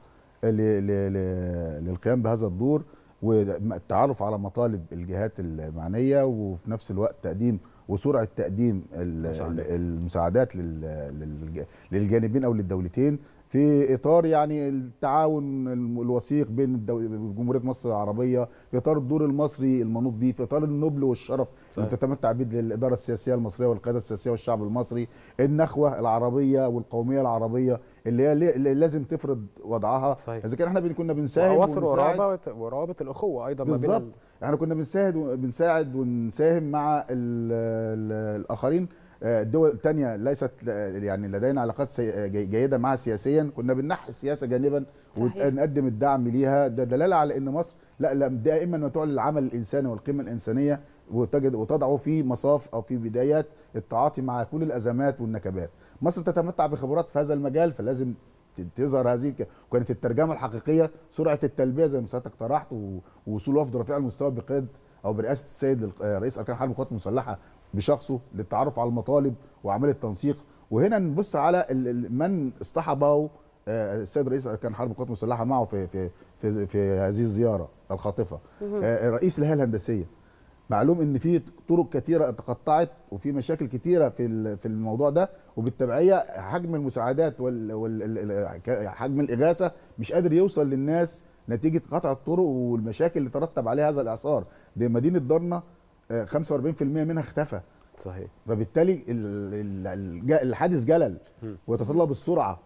للقيام بهذا الدور والتعرف على مطالب الجهات المعنيه وفي نفس الوقت تقديم وسرعه تقديم المساعدات للجانبين او للدولتين في اطار يعني التعاون الوثيق بين جمهوريه مصر العربيه في اطار الدور المصري المنوط به في اطار النبل والشرف اللي تتمتع به الاداره السياسيه المصريه والقياده السياسيه والشعب المصري النخوه العربيه والقوميه العربيه اللي هي اللي لازم تفرض وضعها صحيح. اذا كان احنا كنا بنساهم مصر وروابط وروابط الاخوه ايضا ما بالظبط احنا كنا بنساعد بنساعد ونساهم مع ال ال الاخرين الدول الثانيه ليست يعني لدينا علاقات جيده معها سياسيا كنا بننحي السياسه جانبا ونقدم الدعم ليها ده دلاله على ان مصر لا لا دائما ما تعلن العمل الانساني والقيمه الانسانيه وتجد وتضعه في مصاف او في بدايات التعاطي مع كل الازمات والنكبات مصر تتمتع بخبرات في هذا المجال فلازم تظهر هذه وكانت الترجمه الحقيقيه سرعه التلبيه زي ما سيادتك طرحت ووصول وفد رفيع المستوى بقياده او برئاسه السيد رئيس اركان الحرب القوات المسلحه بشخصه للتعرف على المطالب وعمليه التنسيق وهنا نبص على من اصطحبه السيد رئيس اركان حرب القوات المسلحه معه في في في, في هذه الزياره الخاطفه رئيس الهيئه الهندسيه معلوم ان في طرق كثيره تقطعت وفي مشاكل كثيره في في الموضوع ده وبالتبعيه حجم المساعدات وال, وال حجم الاغاثه مش قادر يوصل للناس نتيجه قطع الطرق والمشاكل اللي ترتب عليها هذا الاعصار دي مدينه درنا 45% منها اختفى صحيح فبالتالي الحادث جلل ويتطلب السرعه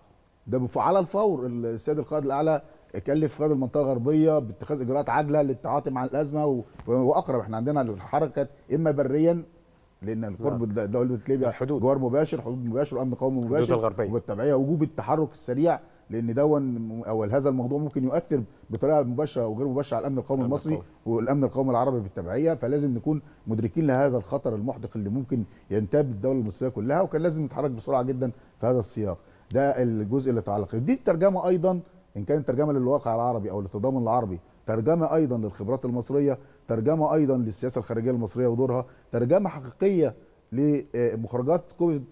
ده بف- على الفور السيد القائد الاعلى كلف قائد المنطقه الغربيه باتخاذ اجراءات عاجله للتعاطي مع الازمه و- واقرب احنا عندنا الحركه اما بريا لان القرب د- دوله ليبيا حدود جوار مباشر حدود مباشر وامن قومي مباشر الغربية. وبالتبعيه وجوب التحرك السريع لان دون او هذا الموضوع ممكن يؤثر بطريقه مباشره او غير مباشره على الامن القومي المصري والامن القومي العربي بالتبعيه فلازم نكون مدركين لهذا الخطر المحدق اللي ممكن ينتاب الدوله المصريه كلها وكان لازم نتحرك بسرعه جدا في هذا السياق ده الجزء اللي يتعلق دي الترجمه ايضا ان كانت ترجمه للواقع العربي او للتضامن العربي ترجمه ايضا للخبرات المصريه ترجمه ايضا للسياسه الخارجيه المصريه ودورها ترجمه حقيقيه لمخرجات كوفيد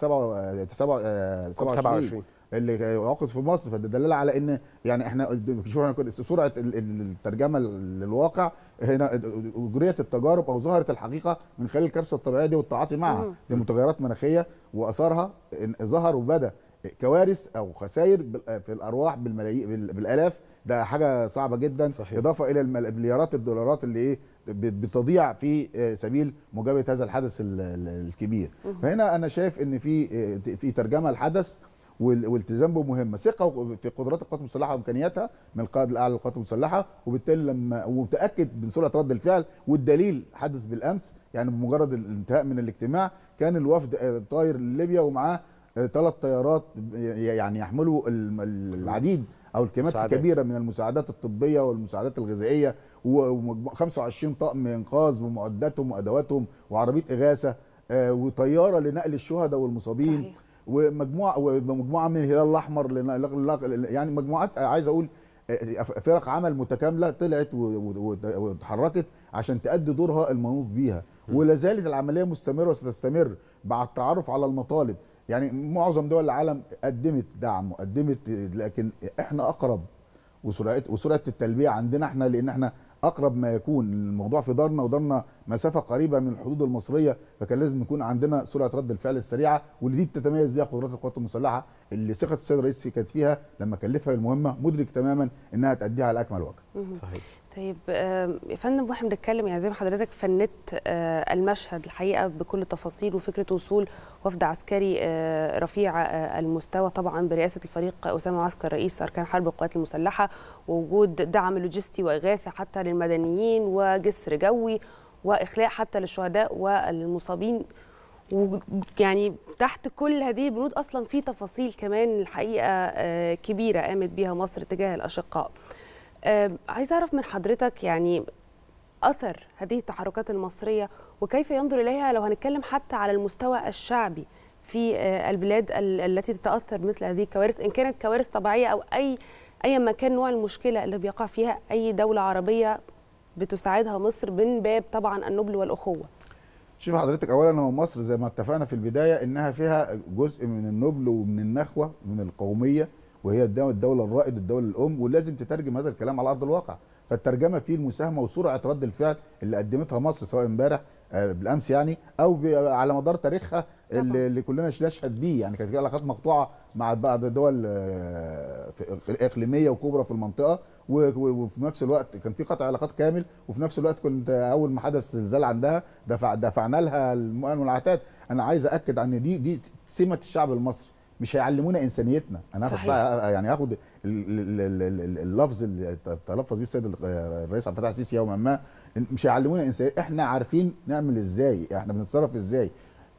27 اللي عقد في مصر فده دلاله على ان يعني احنا شوف احنا كنا- سرعه ال- ال- الترجمه للواقع هنا اجريت التجارب او ظهرت الحقيقه من خلال الكارثه الطبيعيه دي والتعاطي معها مم. لمتغيرات مناخيه واثارها إن ظهر وبدا كوارث او خسائر بال- في الارواح بالملايين بال- بالالاف ده حاجه صعبه جدا صحيح. اضافه الى المل- مليارات الدولارات اللي ايه ب- بتضيع في آه، سبيل مجابهه هذا الحدث ال- ال- الكبير مم. فهنا انا شايف ان في آه، في ترجمه الحدث وال- والالتزام به مهمه ثقه في قدرات القوات المسلحه وامكانياتها من القائد الاعلى للقوات المسلحه وبالتالي لما ومتاكد من سرعه رد الفعل والدليل حدث بالامس يعني بمجرد الانتهاء من الاجتماع كان الوفد آه، طاير لليبيا ومعاه ثلاث طيارات يعني يحملوا الم- العديد او الكميات مساعدات. الكبيره من المساعدات الطبيه والمساعدات الغذائيه و25 طقم انقاذ بمعداتهم وادواتهم وعربيه اغاثه آه، وطياره لنقل الشهداء والمصابين صحيح. ومجموعه ومجموعه من الهلال الاحمر لنقل يعني مجموعات آه، عايز اقول آه، فرق عمل متكامله طلعت و- و- و- واتحركت عشان تأدي دورها المنوط بيها ولا زالت العمليه مستمره وستستمر مع التعرف على المطالب يعني معظم دول العالم قدمت دعم وقدمت لكن احنا اقرب وسرعه وسرعه التلبيه عندنا احنا لان احنا اقرب ما يكون الموضوع في دارنا ودارنا مسافه قريبه من الحدود المصريه فكان لازم يكون عندنا سرعه رد الفعل السريعه واللي دي بتتميز بيها قدرات القوات المسلحه اللي ثقه السيد الرئيس كانت فيها لما كلفها المهمه مدرك تماما انها تاديها على اكمل وجه مهم. صحيح طيب آم، يا فندم واحنا بنتكلم يعني زي ما حضرتك فنت آه، المشهد الحقيقه بكل تفاصيل وفكره وصول وفد عسكري آه، رفيع آه، المستوى طبعا برئاسه الفريق اسامه عسكر رئيس اركان حرب القوات المسلحه ووجود دعم لوجستي واغاثه حتى للمدنيين وجسر جوي واخلاء حتى للشهداء والمصابين ويعني تحت كل هذه البنود اصلا في تفاصيل كمان الحقيقه آه، كبيره قامت بيها مصر تجاه الاشقاء آه، عايزه اعرف من حضرتك يعني اثر هذه التحركات المصريه وكيف ينظر اليها لو هنتكلم حتى على المستوى الشعبي في آه، البلاد ال- التي تتاثر مثل هذه الكوارث ان كانت كوارث طبيعيه او اي ايا ما كان نوع المشكله اللي بيقع فيها اي دوله عربيه بتساعدها مصر من باب طبعا النبل والاخوه شوف حضرتك اولا هو مصر زي ما اتفقنا في البدايه انها فيها جزء من النبل ومن النخوه من القوميه وهي الدو- الدوله الرائد الدوله الام ولازم تترجم هذا الكلام على ارض الواقع فالترجمه فيه المساهمه وسرعه رد الفعل اللي قدمتها مصر سواء امبارح آه، بالامس يعني او ب- على مدار تاريخها اللي, اللي كلنا نشهد بيه يعني كانت في علاقات مقطوعه مع بعض الدول آه، في- اقليميه وكبرى في المنطقه و- و- وفي نفس الوقت كان في قطع علاقات كامل وفي نفس الوقت كنت اول ما حدث زلزال عندها دفع دفعنا لها المؤن والعتاد انا عايز اكد ان دي دي سمه الشعب المصري مش هيعلمونا انسانيتنا انا هاخد صحيح. يعني هاخد ال- ال- ال- ال- اللفظ اللي تلفظ بيه السيد الرئيس عبد الفتاح السيسي يوما ما مش هيعلمونا انسانيه احنا عارفين نعمل ازاي احنا بنتصرف ازاي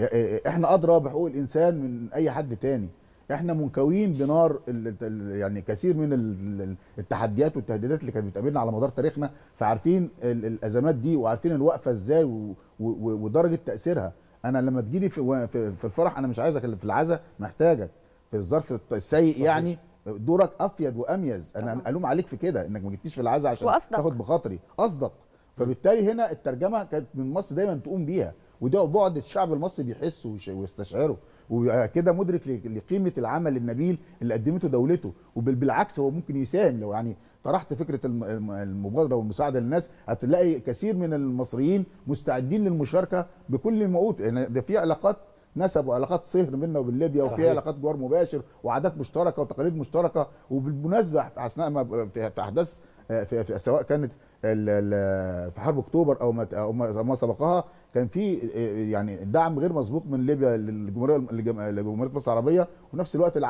احنا ادرى بحقوق الانسان من اي حد تاني احنا منكوين بنار ال- ال- يعني كثير من ال- ال- التحديات والتهديدات اللي كانت بتقابلنا على مدار تاريخنا فعارفين ال- الازمات دي وعارفين الوقفه ازاي و- و- ودرجه تاثيرها انا لما تجيلي في في في الفرح انا مش عايزك في العزاء محتاجك في الظرف السيء صحيح. يعني دورك افيد واميز انا طبعا. الوم عليك في كده انك ما جيتيش في العزاء عشان وأصدق. تاخد بخاطري اصدق فبالتالي هنا الترجمه كانت من مصر دايما تقوم بيها وده بعد الشعب المصري بيحسه ويش- ويستشعره وكده مدرك ل- لقيمه العمل النبيل اللي قدمته دولته وبالعكس هو ممكن يساهم لو يعني طرحت فكره الم- الم- المبادره والمساعده للناس هتلاقي كثير من المصريين مستعدين للمشاركه بكل ما اوتوا يعني ده في علاقات نسب وعلاقات صهر بيننا وبين ليبيا وفي صحيح. علاقات جوار مباشر وعادات مشتركه وتقاليد مشتركه وبالمناسبه اثناء ما في في احداث آه، في في سواء كانت ال- ال- في حرب اكتوبر او ما او ما ما سبقها كان في آه، يعني دعم غير مسبوق من ليبيا للجمهوريه لجم- لجمهوريه مصر العربيه وفي نفس الوقت العكس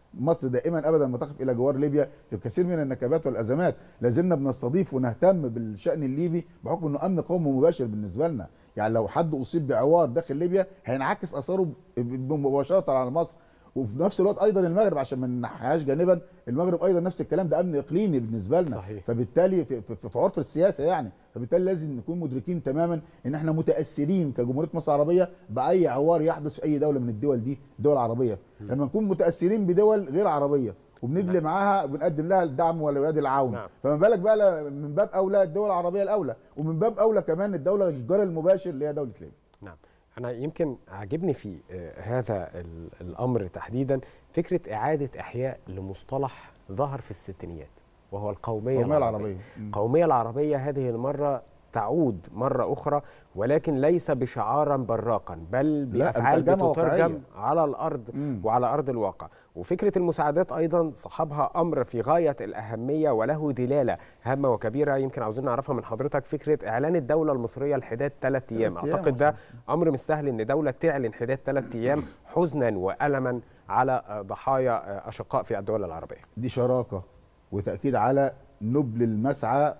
مصر دائما ابدا ما تقف الى جوار ليبيا في كثير من النكبات والازمات لازلنا بنستضيف ونهتم بالشان الليبي بحكم انه امن قومي مباشر بالنسبه لنا يعني لو حد اصيب بعوار داخل ليبيا هينعكس اثاره ب- مباشره على مصر وفي نفس الوقت ايضا المغرب عشان ما ننحيهاش جانبا المغرب ايضا نفس الكلام ده امن اقليمي بالنسبه لنا صحيح. فبالتالي في, في, في عرف السياسه يعني فبالتالي لازم نكون مدركين تماما ان احنا متاثرين كجمهوريه مصر العربيه باي عوار يحدث في اي دوله من الدول دي الدول العربيه لما نكون متاثرين بدول غير عربيه وبندلي معاها وبنقدم لها الدعم ولا العون نعم. فما بالك بقى لا- من باب اولى الدول العربيه الاولى ومن باب اولى كمان الدوله الجار المباشر اللي هي دوله ليبيا نعم أنا يمكن عاجبني في آه، هذا ال- الأمر تحديدا فكرة إعادة إحياء لمصطلح ظهر في الستينيات وهو القومية القومية العربية العربية. مم. القومية العربية هذه المرة تعود مرة أخرى ولكن ليس بشعارا براقا بل لا، بأفعال ترجمة بتترجم واقعية. على الأرض وعلى أرض الواقع وفكرة المساعدات أيضا صاحبها أمر في غاية الأهمية وله دلالة هامة وكبيرة يمكن عاوزين نعرفها من حضرتك فكرة إعلان الدولة المصرية الحداد ثلاث أيام أيام أعتقد ده أمر مش سهل إن دولة تعلن حداد ثلاث أيام حزنا وألما على آه، ضحايا آه، أشقاء في الدول العربية دي شراكه وتاكيد على نبل المسعى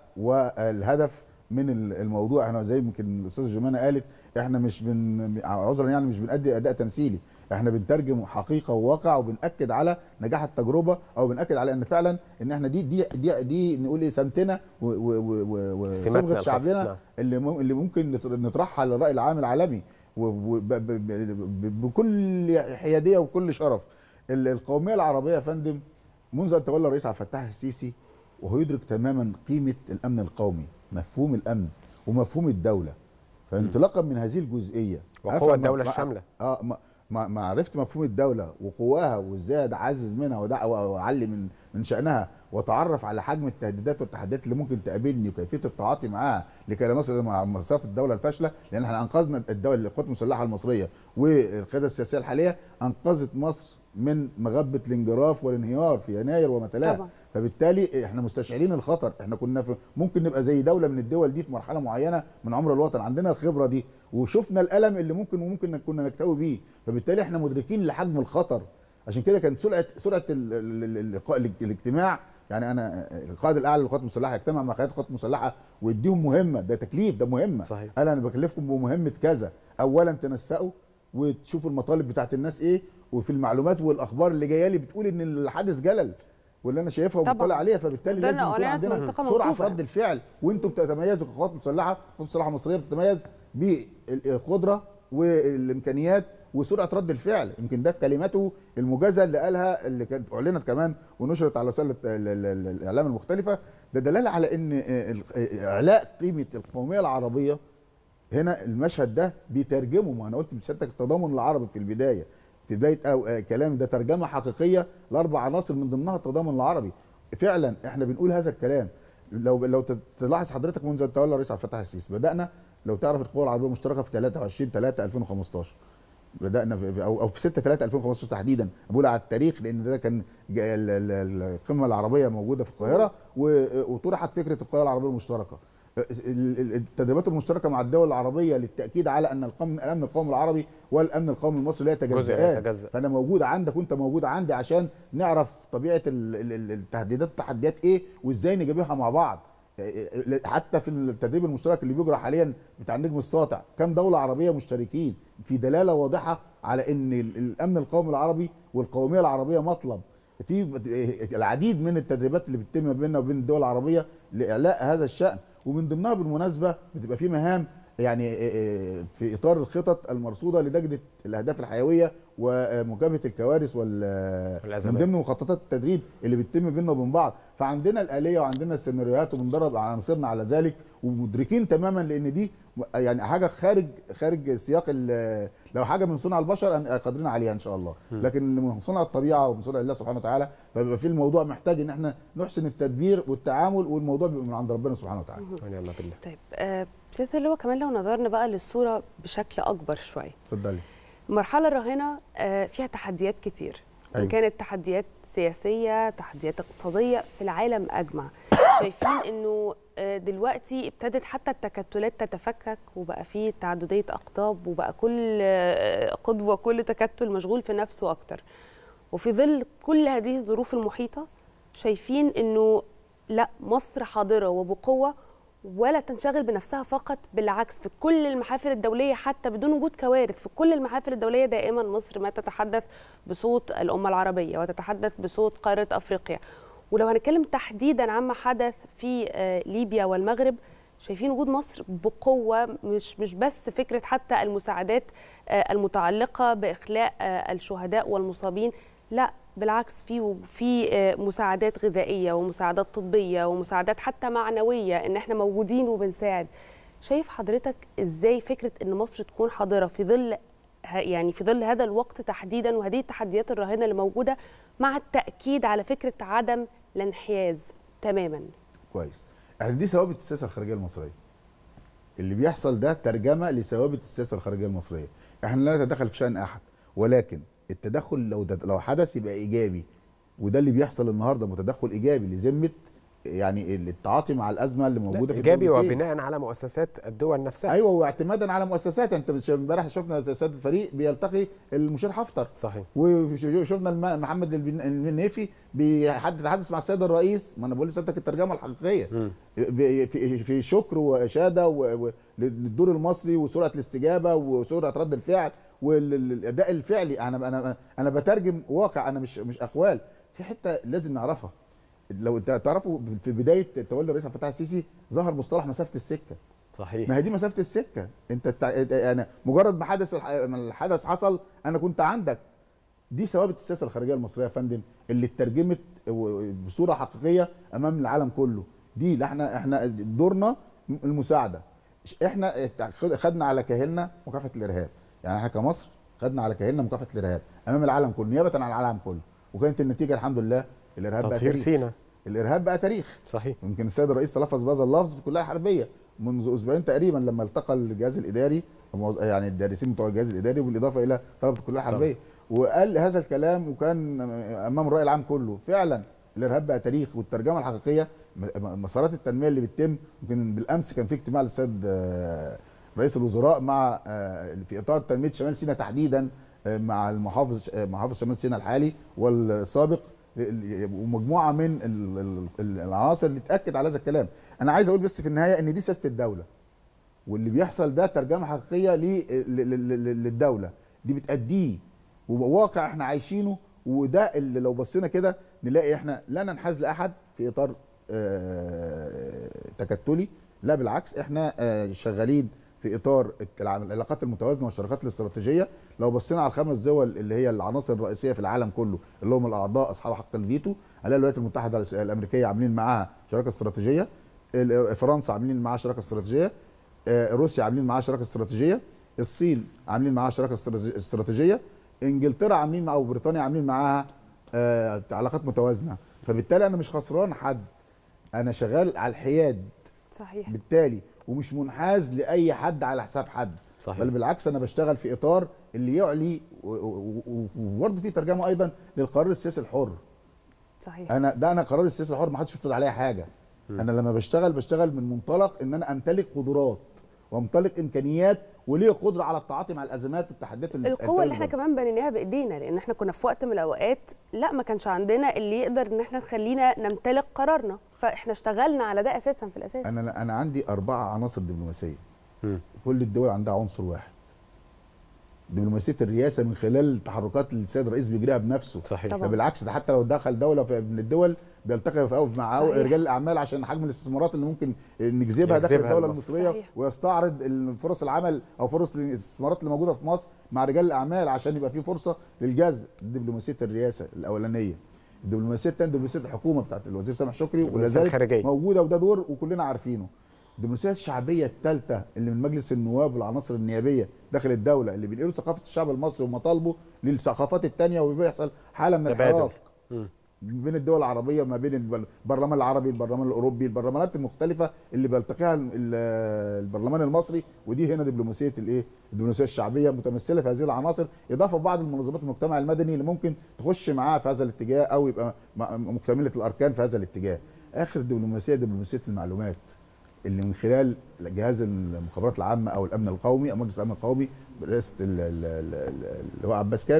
والهدف من ال- الموضوع احنا زي يمكن الاستاذه جمانه قالت احنا مش بن عذرا يعني مش بنأدي اداء تمثيلي احنا بنترجم حقيقه وواقع وبنأكد على نجاح التجربه او بنأكد على ان فعلا ان احنا دي دي دي, دي نقول ايه سمتنا و- و- و- و- سماتنا وصبغه الخاصة، شعبنا نعم. اللي مم- اللي ممكن نط- نطرحها للراي العام العالمي و- و- ب- ب- ب- بكل حياديه وكل شرف ال- القوميه العربيه يا فندم منذ ان تولى الرئيس عبد الفتاح السيسي وهو يدرك تماما قيمه الامن القومي مفهوم الامن ومفهوم الدوله فانطلاقا من هذه الجزئيه وقوى أفهم الدولة مع- الشاملة. اه ما ما ما عرفت مفهوم الدوله وقواها وازاي اعزز منها ودع- واعلي من من شانها واتعرف على حجم التهديدات والتحديات اللي ممكن تقابلني وكيفيه التعاطي معاها لكي لا نصل مع مصاف الدوله الفاشله لان احنا انقذنا الدوله القوات المسلحه المصريه والقياده السياسيه الحاليه انقذت مصر من مغبه الانجراف والانهيار في يناير وما تلاه طبعا. فبالتالي احنا مستشعرين الخطر احنا كنا في ممكن نبقى زي دوله من الدول دي في مرحله معينه من عمر الوطن عندنا الخبره دي وشفنا الالم اللي ممكن وممكن كنا نكتوي بيه فبالتالي احنا مدركين لحجم الخطر عشان كده كانت سرعه سرعه ال- ال- ال- اللقاء ال- الاجتماع يعني انا القائد الاعلى للقوات المسلحه يجتمع مع قيادات القوات المسلحه ويديهم مهمه ده تكليف ده مهمه صحيح. قال انا بكلفكم بمهمه كذا اولا تنسقوا وتشوفوا المطالب بتاعت الناس ايه وفي المعلومات والاخبار اللي جايه لي بتقول ان الحادث جلل واللي انا شايفها طبعاً. ومطلع عليها فبالتالي ده لازم يكون أعلنت عندنا منطقة سرعه في موقوفة. رد الفعل وانتم بتتميزوا كقوات مسلحه قوات مسلحه مصريه بتتميز بالقدره والامكانيات وسرعه رد الفعل يمكن ده في كلماته المجازه اللي قالها اللي كانت اعلنت كمان ونشرت على وسائل الت- ال- ال- ال- الاعلام المختلفه ده دلاله على ان آه، ال- آه، اعلاء قيمه القوميه العربيه هنا المشهد ده بيترجمه ما انا قلت بسيادتك التضامن العربي في البدايه في بدايه أو آه، كلامي ده ترجمه حقيقيه لاربع عناصر من ضمنها التضامن العربي فعلا احنا بنقول هذا الكلام لو لو تلاحظ حضرتك منذ ان تولى الرئيس عبد الفتاح السيسي بدانا لو تعرف القوى العربيه المشتركه في 23 3 2015 بدانا في او او في 6 3 2015 تحديدا بقول على التاريخ لان ده كان جا- ال- ال- القمه العربيه موجوده في القاهره و- وطرحت فكره القوى العربيه المشتركه ال- ال- التدريبات المشتركه مع الدول العربيه للتاكيد على ان القم- الامن القومي العربي والامن القومي المصري لا جزء لا يتجزئان يتجزأ. فانا موجود عندك وانت موجود عندي عشان نعرف طبيعه ال- ال- ال- التهديدات والتحديات ايه وازاي نجابهها مع بعض حتى في التدريب المشترك اللي بيجرى حاليا بتاع النجم الساطع كم دوله عربيه مشتركين في دلاله واضحه على ان ال- الامن القومي العربي والقوميه العربيه مطلب في العديد من التدريبات اللي بتتم بيننا وبين الدول العربيه لاعلاء هذا الشان ومن ضمنها بالمناسبه بتبقى في مهام يعني في اطار الخطط المرصوده لدجله الاهداف الحيويه ومجابهه الكوارث وال من والأزمات. ضمن مخططات التدريب اللي بتتم بيننا وبين بعض فعندنا الاليه وعندنا السيناريوهات وبندرب عناصرنا على ذلك ومدركين تماما لان دي يعني حاجه خارج خارج سياق ال- لو حاجه من صنع البشر أن- قادرين عليها ان شاء الله م. لكن من صنع الطبيعه ومن صنع الله سبحانه وتعالى فبيبقى في الموضوع محتاج ان احنا نحسن التدبير والتعامل والموضوع بيبقى من عند ربنا سبحانه وتعالى ونعم بالله طيب آه، سياده اللواء كمان لو نظرنا بقى للصوره بشكل اكبر شويه اتفضلي المرحله الراهنه آه، فيها تحديات كتير أيوة. أيوة. كانت تحديات سياسيه تحديات اقتصاديه في العالم اجمع شايفين انه آه، دلوقتي ابتدت حتى التكتلات تتفكك وبقى في تعدديه اقطاب وبقى كل آه، قطب وكل تكتل مشغول في نفسه اكتر وفي ظل كل هذه الظروف المحيطه شايفين انه لا مصر حاضره وبقوه ولا تنشغل بنفسها فقط بالعكس في كل المحافل الدوليه حتى بدون وجود كوارث في كل المحافل الدوليه دائما مصر ما تتحدث بصوت الامه العربيه وتتحدث بصوت قاره افريقيا ولو هنتكلم تحديدا عما حدث في آه، ليبيا والمغرب شايفين وجود مصر بقوه مش مش بس فكره حتى المساعدات آه، المتعلقه باخلاء آه، الشهداء والمصابين لا بالعكس في في آه، مساعدات غذائيه ومساعدات طبيه ومساعدات حتى معنويه ان احنا موجودين وبنساعد شايف حضرتك ازاي فكره ان مصر تكون حاضره في ظل ه- يعني في ظل هذا الوقت تحديدا وهذه التحديات الراهنه اللي موجوده مع التاكيد على فكره عدم الانحياز تماما كويس احنا دي ثوابت السياسه الخارجيه المصريه اللي بيحصل ده ترجمه لثوابت السياسه الخارجيه المصريه احنا لا نتدخل في شان احد ولكن التدخل لو ده لو حدث يبقى ايجابي وده اللي بيحصل النهارده متدخل ايجابي لذمه يعني التعاطي مع الازمه اللي موجوده في ايجابي الدولتين. وبناء على مؤسسات الدول نفسها ايوه واعتمادا على مؤسسات انت بتش- امبارح شفنا سياده الفريق بيلتقي المشير حفتر صحيح وشفنا الم- محمد البن- النيفي بيتحدث مع السيد الرئيس ما انا بقول لسيادتك الترجمه الحقيقيه ب- في في شكر واشاده و- و- للدور المصري وسرعه الاستجابه وسرعه رد الفعل والاداء الفعلي انا انا انا بترجم واقع انا مش مش اقوال في حته لازم نعرفها لو انت تعرفوا في بدايه تولي الرئيس عبد الفتاح السيسي ظهر مصطلح مسافه السكه صحيح ما هي دي مسافه السكه انت تع... انا مجرد ما حدث الح... ما الحدث حصل انا كنت عندك دي ثوابت السياسه الخارجيه المصريه يا فندم اللي اترجمت و- بصوره حقيقيه امام العالم كله دي اللي احنا احنا دورنا المساعده احنا ات- خدنا على كاهلنا مكافحه الارهاب يعني احنا كمصر خدنا على كاهلنا مكافحه الارهاب امام العالم كله نيابه عن العالم كله وكانت النتيجه الحمد لله الارهاب بقى تطهير تاريخ. سينا الارهاب بقى تاريخ صحيح يمكن السيد الرئيس تلفظ بهذا اللفظ في الكليه الحربيه منذ اسبوعين تقريبا لما التقى الجهاز الاداري الموز- يعني الدارسين بتوع الجهاز الاداري بالاضافه الى طلبه الكليه الحربيه وقال هذا الكلام وكان امام الراي العام كله فعلا الارهاب بقى تاريخ والترجمه الحقيقيه م- م- مسارات التنميه اللي بتتم يمكن بالامس كان في اجتماع للسيد آه، رئيس الوزراء مع آه، في اطار تنميه شمال سيناء تحديدا آه، مع المحافظ آه، محافظ شمال سيناء الحالي والسابق ال- ومجموعه من ال- ال- ال- العناصر اللي تاكد على هذا الكلام انا عايز اقول بس في النهايه ان دي سياسه الدوله واللي بيحصل ده ترجمه حقيقيه ل- ل- ل- ل- للدوله دي بتاديه وواقع احنا عايشينه وده اللي لو بصينا كده نلاقي احنا لا ننحاز لاحد في اطار آه، تكتلي لا بالعكس احنا آه، شغالين في اطار الع- العلاقات المتوازنه والشراكات الاستراتيجيه لو بصينا على الخمس دول اللي هي العناصر الرئيسيه في العالم كله اللي هم الاعضاء اصحاب حق الفيتو هنلاقي الولايات المتحده الامريكيه عاملين معاها شراكه استراتيجيه ال- فرنسا عاملين معاها شراكه استراتيجيه آه، روسيا عاملين معاها شراكه استراتيجيه الصين عاملين معاها شراكه استراتيجي- استراتيجيه انجلترا عاملين معاها وبريطانيا عاملين معاها آه، علاقات متوازنه فبالتالي انا مش خسران حد انا شغال على الحياد صحيح بالتالي ومش منحاز لاي حد على حساب حد صحيح. بل بالعكس انا بشتغل في اطار اللي يعلي و- و- و- وبرضه في ترجمه ايضا للقرار السياسي الحر صحيح انا ده انا قرار السياسي الحر ما حدش يفرض عليا حاجه انا لما بشتغل بشتغل من منطلق ان انا امتلك قدرات وامتلك امكانيات وليه قدره على التعاطي مع الازمات والتحديات اللي القوه اللي احنا بتقابل. كمان بنيناها بايدينا لان احنا كنا في وقت من الاوقات لا ما كانش عندنا اللي يقدر ان احنا نخلينا نمتلك قرارنا فاحنا اشتغلنا على ده اساسا في الاساس انا انا عندي اربعه عناصر دبلوماسيه كل الدول عندها عنصر واحد دبلوماسيه الرئاسه من خلال التحركات اللي السيد الرئيس بيجريها بنفسه صحيح طبعاً. بالعكس ده حتى لو دخل دوله في- من الدول بيلتقي في مع صحيح. رجال الاعمال عشان حجم الاستثمارات اللي ممكن نجذبها داخل يجذبها الدوله لمصر. المصريه صحيح. ويستعرض فرص العمل او فرص الاستثمارات اللي موجوده في مصر مع رجال الاعمال عشان يبقى في فرصه للجذب دي دبلوماسيه الرئاسه الاولانيه الدبلوماسيه الثانيه دبلوماسيه الحكومه بتاعت الوزير سامح شكري ولا الدبلوماسية زالت الخارجية. موجوده وده دور وكلنا عارفينه الدبلوماسيه الشعبيه الثالثه اللي من مجلس النواب والعناصر النيابيه داخل الدوله اللي بينقلوا ثقافه الشعب المصري ومطالبه للثقافات الثانيه وبيحصل حاله من تبادل. الحراك مم. بين الدول العربيه وما بين الب- البرلمان العربي البرلمان الاوروبي البرلمانات المختلفه اللي بيلتقيها ال- ال- البرلمان المصري ودي هنا دبلوماسيه الايه الدبلوماسيه الشعبيه متمثله في هذه العناصر اضافه بعض المنظمات المجتمع المدني اللي ممكن تخش معاه في هذا الاتجاه او يبقى م- مكتمله الاركان في هذا الاتجاه اخر دبلوماسيه دبلوماسيه المعلومات اللي من خلال جهاز المخابرات العامه او الامن القومي او مجلس الامن القومي برئاسه ال- ال- ال- ال- اللي هو عباس كامل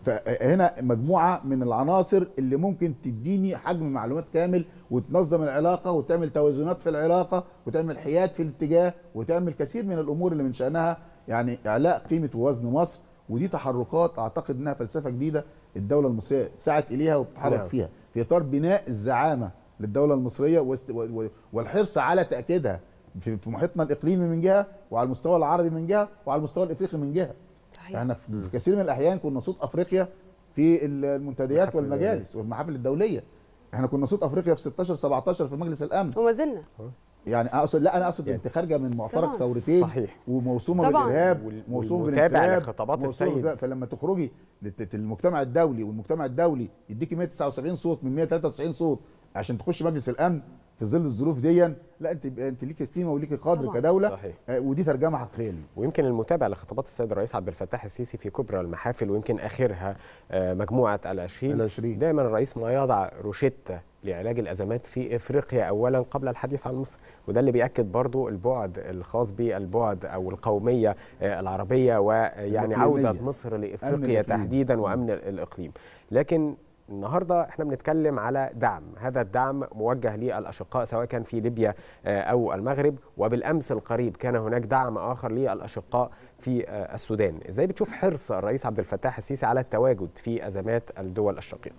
فهنا مجموعه من العناصر اللي ممكن تديني حجم معلومات كامل وتنظم العلاقه وتعمل توازنات في العلاقه وتعمل حياد في الاتجاه وتعمل كثير من الامور اللي من شانها يعني اعلاء قيمه ووزن مصر ودي تحركات اعتقد انها فلسفه جديده الدوله المصريه سعت اليها وبتتحرك نعم. فيها في اطار بناء الزعامه للدوله المصريه واست- و- و- والحرص على تاكيدها في في محيطنا الاقليمي من جهه وعلى المستوى العربي من جهه وعلى المستوى الافريقي من جهه صحيح. احنا في في كثير من الاحيان كنا صوت افريقيا في المنتديات محافل والمجالس والمحافل الدوليه احنا كنا صوت افريقيا في 16 17 في مجلس الامن وما زلنا يعني اقصد لا انا اقصد يعني- انت خارجه من معترك طبعاً. ثورتين صحيح. وموسومه طبعاً. بالارهاب وال- موسومه والمتابع بالانقلاب لخطابات موسومة السيد. بالإرهاب. فلما تخرجي لت- المجتمع الدولي والمجتمع الدولي يديكي 179 صوت من 193 صوت عشان تخش مجلس الامن في ظل الظروف دي لا انت انت ليكي قيمه وليكي قدر طبعاً. كدوله صحيح. آه، ودي ترجمه حقيقيه ليه ويمكن المتابع لخطابات السيد الرئيس عبد الفتاح السيسي في كبرى المحافل ويمكن اخرها آه، مجموعه العشرين العشرين. دائما الرئيس ما يضع روشته لعلاج الازمات في افريقيا اولا قبل الحديث عن مصر وده اللي بياكد برضو البعد الخاص بالبعد او القوميه آه، العربيه ويعني الإقليمية. عوده مصر أمن لافريقيا الإقليم. تحديدا وامن الاقليم لكن النهارده احنا بنتكلم على دعم، هذا الدعم موجه للاشقاء سواء كان في ليبيا آه، او المغرب وبالامس القريب كان هناك دعم اخر للاشقاء في آه، السودان، ازاي بتشوف حرص الرئيس عبد الفتاح السيسي على التواجد في ازمات الدول الشقيقه؟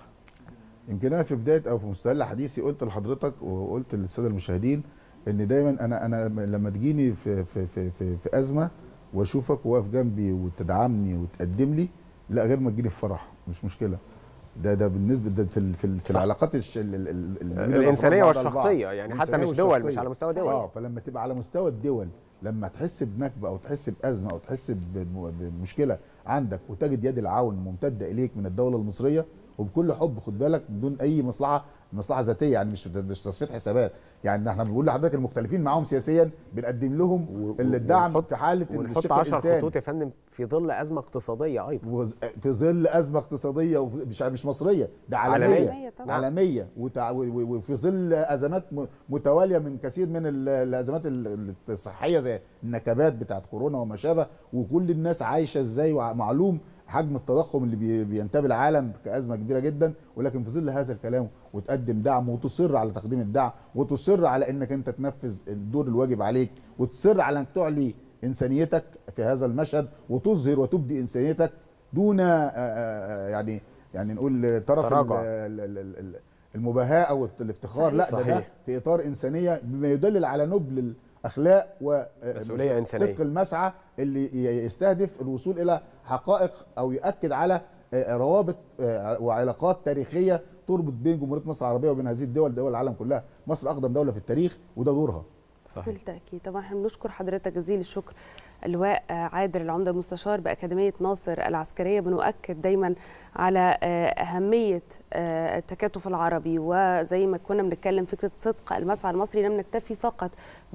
يمكن انا في بدايه او في مستهل حديثي قلت لحضرتك وقلت للساده المشاهدين ان دايما انا انا لما تجيني في في في في, في ازمه واشوفك واقف جنبي وتدعمني وتقدم لي لا غير ما تجيني في فرح مش مشكله ده ده بالنسبه ده في ال- في, ال- في صح. العلاقات الش... ال- ال- ال- ال- ما بين الإنسانية الأفراد بعض والشخصية، البعض. يعني حتى الإنسانية مش دول، مش والشخصية. على مستوى دول. اه فلما تبقى على مستوى الدول لما تحس بنكبه او تحس بازمه او تحس بم- بمشكله عندك وتجد يد العون ممتده اليك من الدوله المصريه وبكل حب خد بالك بدون اي مصلحه مصلحه ذاتيه يعني مش مش تصفيه حسابات يعني احنا بنقول لحضرتك المختلفين معاهم سياسيا بنقدم لهم الدعم ونحط- في حاله ونحط الشق 10 الإنساني. خطوط يا فندم في ظل ازمه اقتصاديه ايضا وز- في ظل ازمه اقتصاديه وفي- مش مش مصريه ده عالميه عالمية. عالمية طبعاً. عالميه وتع- و- و- وفي ظل ازمات م- متواليه من كثير من ال- الازمات ال- الصحيه زي النكبات بتاعت كورونا وما شابه وكل الناس عايشه ازاي ومعلوم حجم التضخم اللي بي- بينتابه العالم كازمه كبيره جدا ولكن في ظل هذا الكلام وتقدم دعم وتصر على تقديم الدعم وتصر على انك انت تنفذ الدور الواجب عليك وتصر على انك تعلي انسانيتك في هذا المشهد وتظهر وتبدي انسانيتك دون آه، آه، يعني يعني نقول طرف تراجع. ال- ال- ال- ال- المباهاه او الافتخار صحيح. لا ده, ده صحيح. في اطار انسانيه بما يدلل على نبل الاخلاق مسؤولية إنسانية. صدق المسعى اللي ي- يستهدف الوصول الى حقائق او ياكد على آه، روابط آه، وعلاقات تاريخيه تربط بين جمهوريه مصر العربيه وبين هذه الدول دول العالم كلها مصر اقدم دوله في التاريخ وده دورها صحيح بالتأكيد طبعا احنا بنشكر حضرتك جزيل الشكر اللواء آه، عادل العمدة المستشار بأكاديمية ناصر العسكرية بنؤكد دايما على آه، أهمية آه، التكاتف العربي وزي ما كنا بنتكلم فكرة صدق المسعى المصري لم نكتفي فقط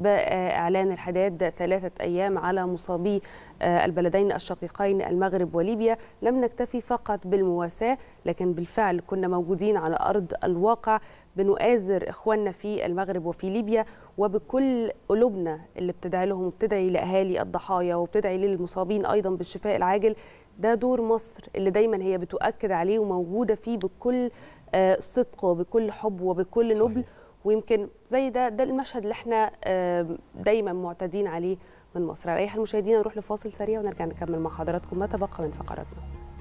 بإعلان الحداد ثلاثة أيام على مصابي آه، البلدين الشقيقين المغرب وليبيا لم نكتفي فقط بالمواساة لكن بالفعل كنا موجودين على أرض الواقع بنؤازر إخواننا في المغرب وفي ليبيا وبكل قلوبنا اللي بتدعي لهم وبتدعي لأهالي الضحايا وبتدعي للمصابين أيضا بالشفاء العاجل ده دور مصر اللي دايما هي بتؤكد عليه وموجودة فيه بكل آه، صدق وبكل حب وبكل نبل ويمكن زي ده ده المشهد اللي احنا آه، دايما معتادين عليه من مصر على اي حال مشاهدينا نروح لفاصل سريع ونرجع نكمل مع حضراتكم ما تبقى من فقراتنا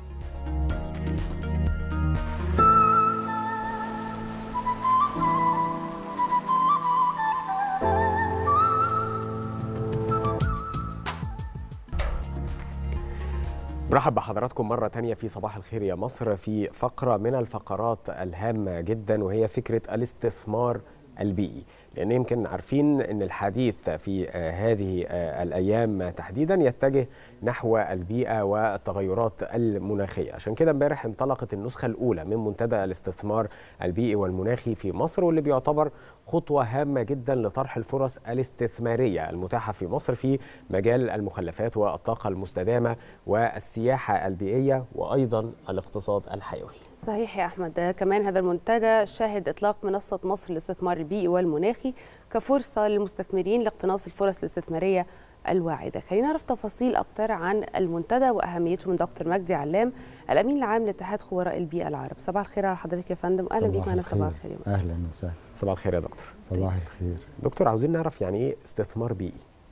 برحب بحضراتكم مرة تانية في صباح الخير يا مصر في فقرة من الفقرات الهامة جدا وهي فكرة الاستثمار البيئي لأن يمكن عارفين أن الحديث في آه، هذه آه، الأيام تحديدا يتجه نحو البيئة والتغيرات المناخية عشان كده امبارح انطلقت النسخة الأولى من منتدى الاستثمار البيئي والمناخي في مصر واللي بيعتبر خطوة هامة جدا لطرح الفرص الاستثمارية المتاحة في مصر في مجال المخلفات والطاقة المستدامة والسياحة البيئية وأيضا الاقتصاد الحيوي صحيح يا احمد ده كمان هذا المنتدى شهد اطلاق منصه مصر للاستثمار البيئي والمناخي كفرصه للمستثمرين لاقتناص الفرص الاستثماريه الواعدة خلينا نعرف تفاصيل أكتر عن المنتدى وأهميته من دكتور مجدي علام الأمين العام لاتحاد خبراء البيئة العرب صباح الخير على حضرتك يا فندم أهلا بيك معنا صباح الخير يا اهلا وسهلا صباح الخير يا دكتور صباح الخير دكتور عاوزين نعرف يعني ايه استثمار بيئي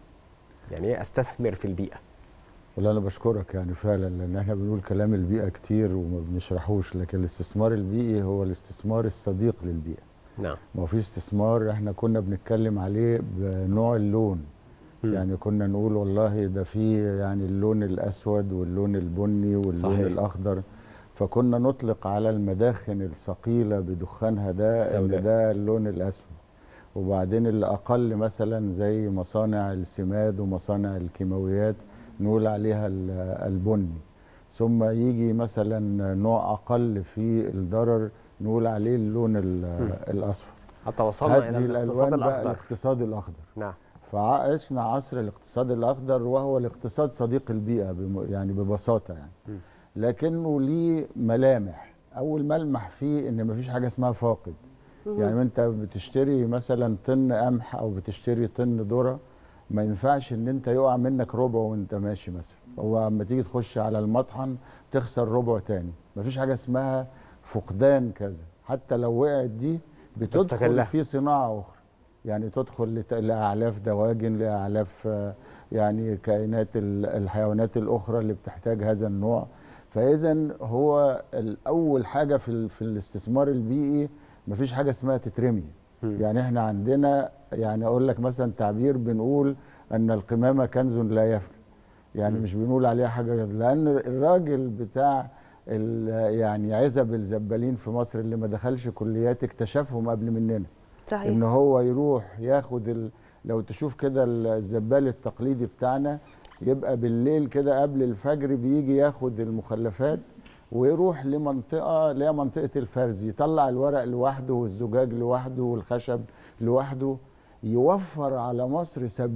يعني ايه استثمر في البيئه والله انا بشكرك يعني فعلا لان احنا بنقول كلام البيئه كتير وما بنشرحوش لكن الاستثمار البيئي هو الاستثمار الصديق للبيئه نعم ما في استثمار احنا كنا بنتكلم عليه بنوع اللون مم. يعني كنا نقول والله ده في يعني اللون الاسود واللون البني واللون صحيح. الاخضر فكنا نطلق على المداخن الثقيله بدخانها ده السوداء. ان ده اللون الاسود وبعدين اللي اقل مثلا زي مصانع السماد ومصانع الكيماويات نقول عليها ال- البني ثم يجي مثلا نوع اقل في الضرر نقول عليه اللون ال- الاصفر حتى وصلنا هذه الى الاقتصاد الالوان بقى الاخضر الاقتصاد الاخضر نعم فعشنا عصر الاقتصاد الاخضر وهو الاقتصاد صديق البيئه بم- يعني ببساطه يعني مم. لكنه ليه ملامح اول ملمح فيه ان مفيش حاجه اسمها فاقد مهم. يعني انت بتشتري مثلا طن قمح او بتشتري طن ذره ما ينفعش ان انت يقع منك ربع وانت ماشي مثلا هو اما تيجي تخش على المطحن تخسر ربع تاني مفيش حاجه اسمها فقدان كذا حتى لو وقعت دي بتدخل تستغلها. في صناعه اخرى يعني تدخل لت- لاعلاف دواجن لاعلاف آه، يعني كائنات ال- الحيوانات الاخرى اللي بتحتاج هذا النوع فاذا هو الاول حاجه في ال- في الاستثمار البيئي مفيش حاجه اسمها تترمي يعني احنا عندنا يعني اقول لك مثلا تعبير بنقول ان القمامه كنز لا يفنى يعني مش بنقول عليها حاجه كده، لان الراجل بتاع ال- يعني عزب الزبالين في مصر اللي ما دخلش كليات اكتشفهم قبل مننا صحيح ان هو يروح ياخد ال... لو تشوف كده الزبال التقليدي بتاعنا يبقى بالليل كده قبل الفجر بيجي ياخد المخلفات ويروح لمنطقه اللي هي منطقه الفرز يطلع الورق لوحده والزجاج لوحده والخشب لوحده يوفر على مصر 70%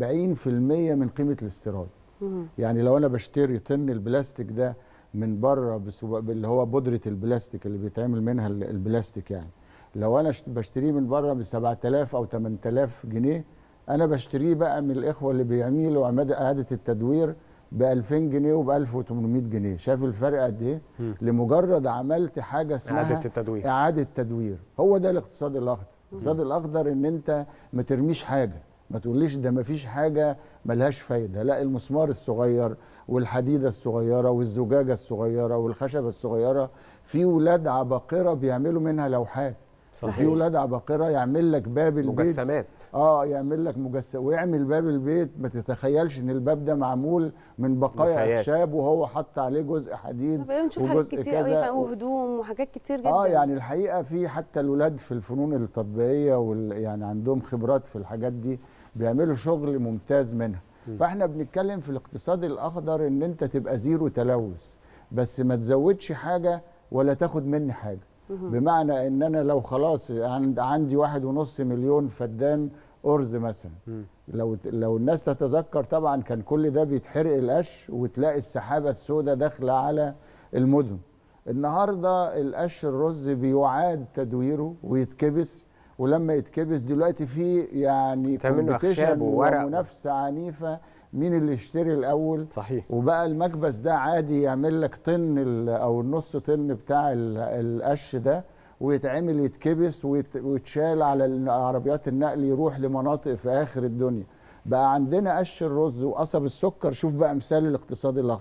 من قيمه الاستيراد يعني لو انا بشتري طن البلاستيك ده من بره بسو- اللي هو بودره البلاستيك اللي بيتعمل منها ال- البلاستيك يعني لو انا شت- بشتريه من بره ب 7000 او 8000 جنيه انا بشتريه بقى من الاخوه اللي بيعملوا عماد- اعاده التدوير ب 2000 جنيه وب 1800 جنيه شايف الفرق قد ايه مم. لمجرد عملت حاجه اسمها إعادة التدوير. اعاده تدوير هو ده الاقتصاد الاخضر الاقتصاد الاخضر ان انت ما ترميش حاجه ما تقوليش ده ما فيش حاجه ملهاش فايده لا المسمار الصغير والحديده الصغيره والزجاجه الصغيره والخشبه الصغيره في ولاد عباقره بيعملوا منها لوحات صحيح. في ولاد عباقره يعمل لك باب البيت مجسمات اه يعمل لك مجسم ويعمل باب البيت ما تتخيلش ان الباب ده معمول من بقايا نفايات. اخشاب وهو حط عليه جزء حديد طب بنشوف حاجات وجزء كتير قوي كذا وهدوم وحاجات كتير جدا اه يعني الحقيقه في حتى الولاد في الفنون التطبيقيه وال يعني عندهم خبرات في الحاجات دي بيعملوا شغل ممتاز منها فاحنا بنتكلم في الاقتصاد الاخضر ان انت تبقى زيرو تلوث بس ما تزودش حاجه ولا تاخد مني حاجه مهم. بمعنى ان انا لو خلاص عند عندي واحد ونص مليون فدان ارز مثلا لو لو الناس تتذكر طبعا كان كل ده بيتحرق القش وتلاقي السحابه السوداء داخله على المدن النهارده القش الرز بيعاد تدويره ويتكبس ولما يتكبس دلوقتي في يعني يتعمل له أخشاب competition وورق. ومنافسه عنيفه مين اللي يشتري الاول صحيح وبقى المكبس ده عادي يعمل لك طن ال- او النص طن بتاع ال- القش ده ويتعمل يتكبس ويت- ويتشال على ال- عربيات النقل يروح لمناطق في اخر الدنيا بقى عندنا قش الرز وقصب السكر شوف بقى مثال الاقتصاد الاخضر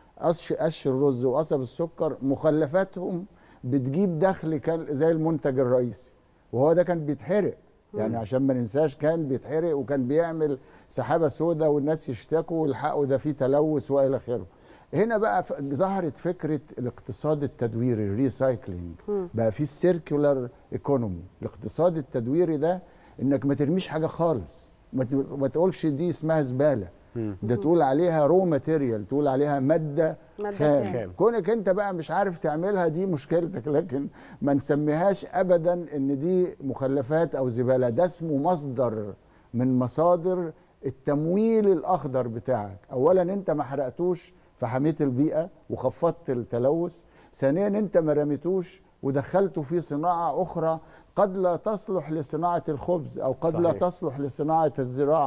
قش قش الرز وقصب السكر مخلفاتهم بتجيب دخل كان زي المنتج الرئيسي وهو ده كان بيتحرق يعني مم. عشان ما ننساش كان بيتحرق وكان بيعمل سحابه سوداء والناس يشتكوا والحقوا ده فيه تلوث والى اخره هنا بقى ف- ظهرت فكره الاقتصاد التدويري الريسايكلينج مم. بقى في السيركولار ايكونومي الاقتصاد التدويري ده انك ما ترميش حاجه خالص ما ت- ما تقولش دي اسمها زباله ده تقول عليها رو ماتيريال تقول عليها ماده مادة خام خام. كونك انت بقى مش عارف تعملها دي مشكلتك لكن ما نسميهاش ابدا ان دي مخلفات او زباله ده اسمه مصدر من مصادر التمويل الاخضر بتاعك اولا انت ما حرقتوش فحميت البيئه وخفضت التلوث ثانيا انت ما رميتوش ودخلته في صناعه اخرى قد لا تصلح لصناعه الخبز او قد لا صحيح. تصلح لصناعه الزراعه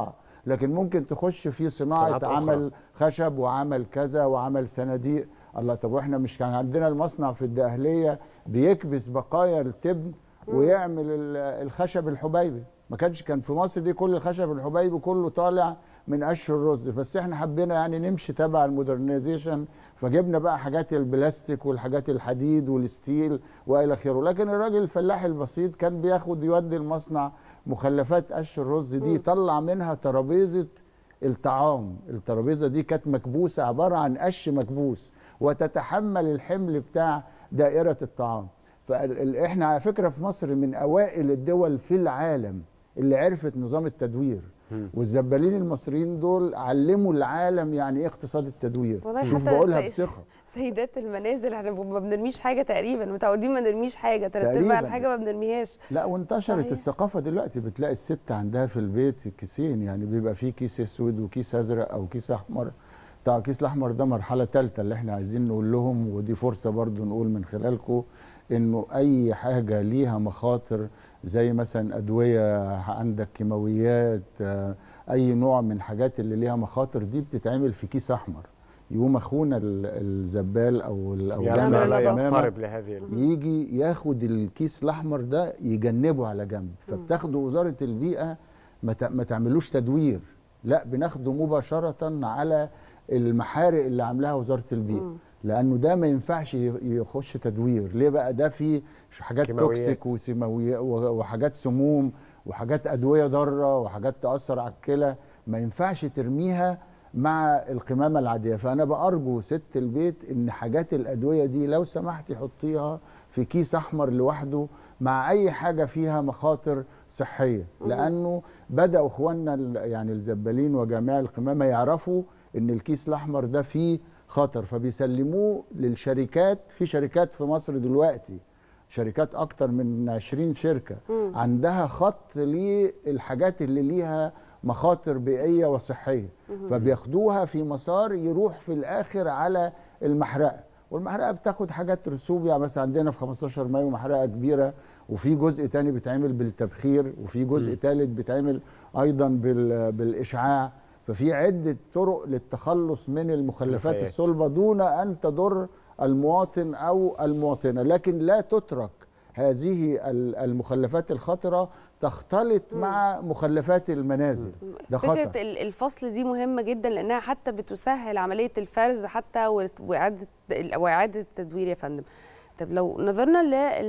لكن ممكن تخش في صناعه صناعات أخرى. عمل خشب وعمل كذا وعمل صناديق الله طب واحنا مش كان عندنا المصنع في الدقهليه بيكبس بقايا التبن ويعمل ال- الخشب الحبيبي ما كانش كان في مصر دي كل الخشب الحبيبي كله طالع من قش الرز بس احنا حبينا يعني نمشي تبع المودرنيزيشن فجبنا بقى حاجات البلاستيك والحاجات الحديد والستيل والى اخره لكن الراجل الفلاح البسيط كان بياخد يودي المصنع مخلفات قش الرز دي يطلع منها ترابيزه الطعام الترابيزه دي كانت مكبوسه عباره عن قش مكبوس وتتحمل الحمل بتاع دائره الطعام فاحنا على فكره في مصر من اوائل الدول في العالم اللي عرفت نظام التدوير والزبالين المصريين دول علموا العالم يعني ايه اقتصاد التدوير والله شوف حتى بقولها سي- بثقه سيدات المنازل احنا ما بنرميش حاجه تقريبا متعودين ما نرميش حاجه تلات ارباع تقريباً. الحاجه ما بنرميهاش لا وانتشرت صحيح. الثقافه دلوقتي بتلاقي الست عندها في البيت كيسين يعني بيبقى فيه كيس اسود وكيس ازرق او كيس احمر طبعا الكيس الاحمر ده مرحله ثالثه اللي احنا عايزين نقول لهم ودي فرصه برضو نقول من خلالكم انه اي حاجه ليها مخاطر زي مثلا ادويه عندك كيماويات آه، اي نوع من حاجات اللي ليها مخاطر دي بتتعمل في كيس احمر يقوم اخونا ال- الزبال او ال- او يعني جامع لا القمامة يقترب لهذه ال- يجي ياخد الكيس الاحمر ده يجنبه على جنب فبتاخده وزاره البيئه ما ت- ما تعملوش تدوير لا بناخده مباشره على المحارق اللي عاملاها وزاره البيئه لانه ده ما ينفعش ي- يخش تدوير ليه بقى ده فيه حاجات كيماويات. توكسيك وسماويات وحاجات سموم وحاجات ادويه ضاره وحاجات تاثر على الكلى ما ينفعش ترميها مع القمامه العاديه فانا بارجو ست البيت ان حاجات الادويه دي لو سمحتي حطيها في كيس احمر لوحده مع اي حاجه فيها مخاطر صحيه لانه بداوا اخواننا ال- يعني الزبالين وجميع القمامه يعرفوا ان الكيس الاحمر ده فيه خطر فبيسلموه للشركات في شركات في مصر دلوقتي شركات اكتر من 20 شركه مم. عندها خط للحاجات اللي ليها مخاطر بيئيه وصحيه مهم. فبياخدوها في مسار يروح في الاخر على المحرقه والمحرقه بتاخد حاجات رسوب يعني مثلا عندنا في 15 مايو محرقه كبيره وفي جزء تاني بيتعمل بالتبخير وفي جزء ثالث بيتعمل ايضا بال- بالاشعاع ففي عده طرق للتخلص من المخلفات مخلفات. الصلبه دون ان تضر المواطن او المواطنه لكن لا تترك هذه ال- المخلفات الخطره تختلط مع مخلفات المنازل ده فكره خطر ال- الفصل دي مهمه جدا لانها حتى بتسهل عمليه الفرز حتى و- واعاده واعاده التدوير يا فندم طب لو نظرنا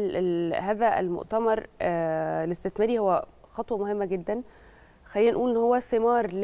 لهذا المؤتمر آه، الاستثماري هو خطوه مهمه جدا خلينا نقول ان هو ثمار ل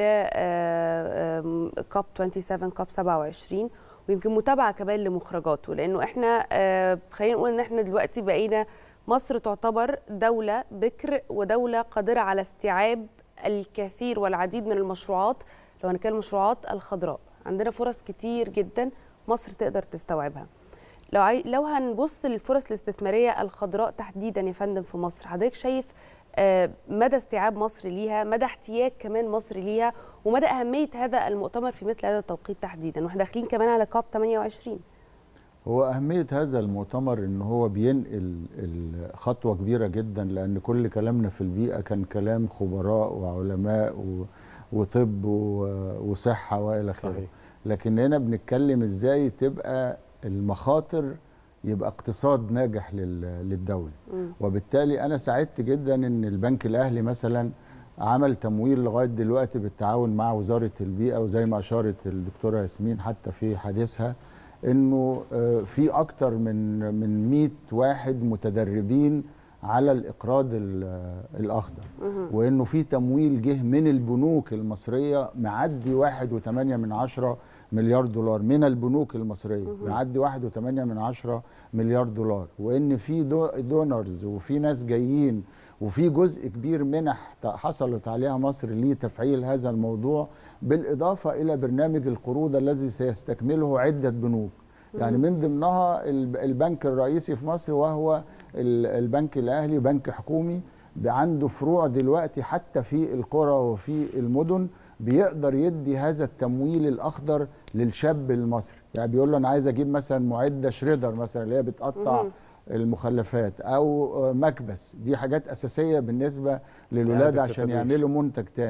كاب 27 كاب 27 ويمكن متابعه كمان لمخرجاته لانه احنا آه، خلينا نقول ان احنا دلوقتي بقينا مصر تعتبر دوله بكر ودوله قادره على استيعاب الكثير والعديد من المشروعات لو هنتكلم المشروعات الخضراء عندنا فرص كتير جدا مصر تقدر تستوعبها لو عاي... لو هنبص للفرص الاستثماريه الخضراء تحديدا يا فندم في مصر حضرتك شايف آه، مدى استيعاب مصر ليها مدى احتياج كمان مصر ليها ومدى اهميه هذا المؤتمر في مثل هذا التوقيت تحديدا واحنا داخلين كمان على كاب 28 هو أهمية هذا المؤتمر إن هو بينقل ال- خطوة كبيرة جدا لأن كل كلامنا في البيئة كان كلام خبراء وعلماء و- وطب و- وصحة وإلى آخره صحيح. لكن هنا بنتكلم إزاي تبقى المخاطر يبقى اقتصاد ناجح لل- للدولة وبالتالي أنا سعدت جدا إن البنك الأهلي مثلا عمل تمويل لغاية دلوقتي بالتعاون مع وزارة البيئة وزي ما أشارت الدكتورة ياسمين حتى في حديثها انه آه، في اكتر من من 100 واحد متدربين على الاقراض ال- الاخضر مهم. وانه في تمويل جه من البنوك المصريه معدي 1.8 من عشرة مليار دولار من البنوك المصريه مهم. معدي 1.8 من عشرة مليار دولار وان في دو دونرز وفي ناس جايين وفي جزء كبير منح ت- حصلت عليها مصر لتفعيل هذا الموضوع بالاضافه الى برنامج القروض الذي سيستكمله عده بنوك يعني من ضمنها الب- البنك الرئيسي في مصر وهو ال- البنك الاهلي بنك حكومي ده عنده فروع دلوقتي حتى في القرى وفي المدن بيقدر يدي هذا التمويل الاخضر للشاب المصري يعني بيقول له انا عايز اجيب مثلا معده شريدر مثلا اللي هي بتقطع مهم. المخلفات او مكبس دي حاجات اساسيه بالنسبه للولاد إعادة عشان التدوير. يعملوا منتج تاني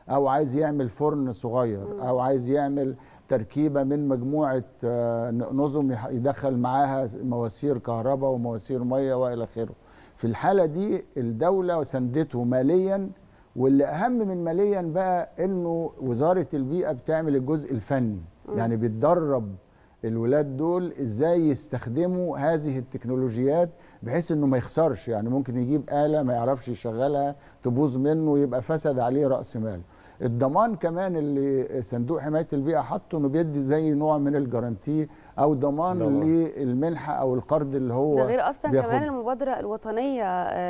او عايز يعمل فرن صغير او عايز يعمل تركيبه من مجموعه آه، نظم يح- يدخل معاها مواسير كهرباء ومواسير ميه والى اخره في الحاله دي الدوله سندته ماليا واللي اهم من ماليا بقى انه وزاره البيئه بتعمل الجزء الفني مم. يعني بتدرب الولاد دول ازاي يستخدموا هذه التكنولوجيات بحيث انه ما يخسرش يعني ممكن يجيب آلة ما يعرفش يشغلها تبوظ منه يبقى فسد عليه رأس مال الضمان كمان اللي صندوق حماية البيئة حطه انه بيدي زي نوع من الجارانتي او ضمان ضمان. للمنحة او القرض اللي هو ده غير اصلا بياخده. كمان المبادره الوطنيه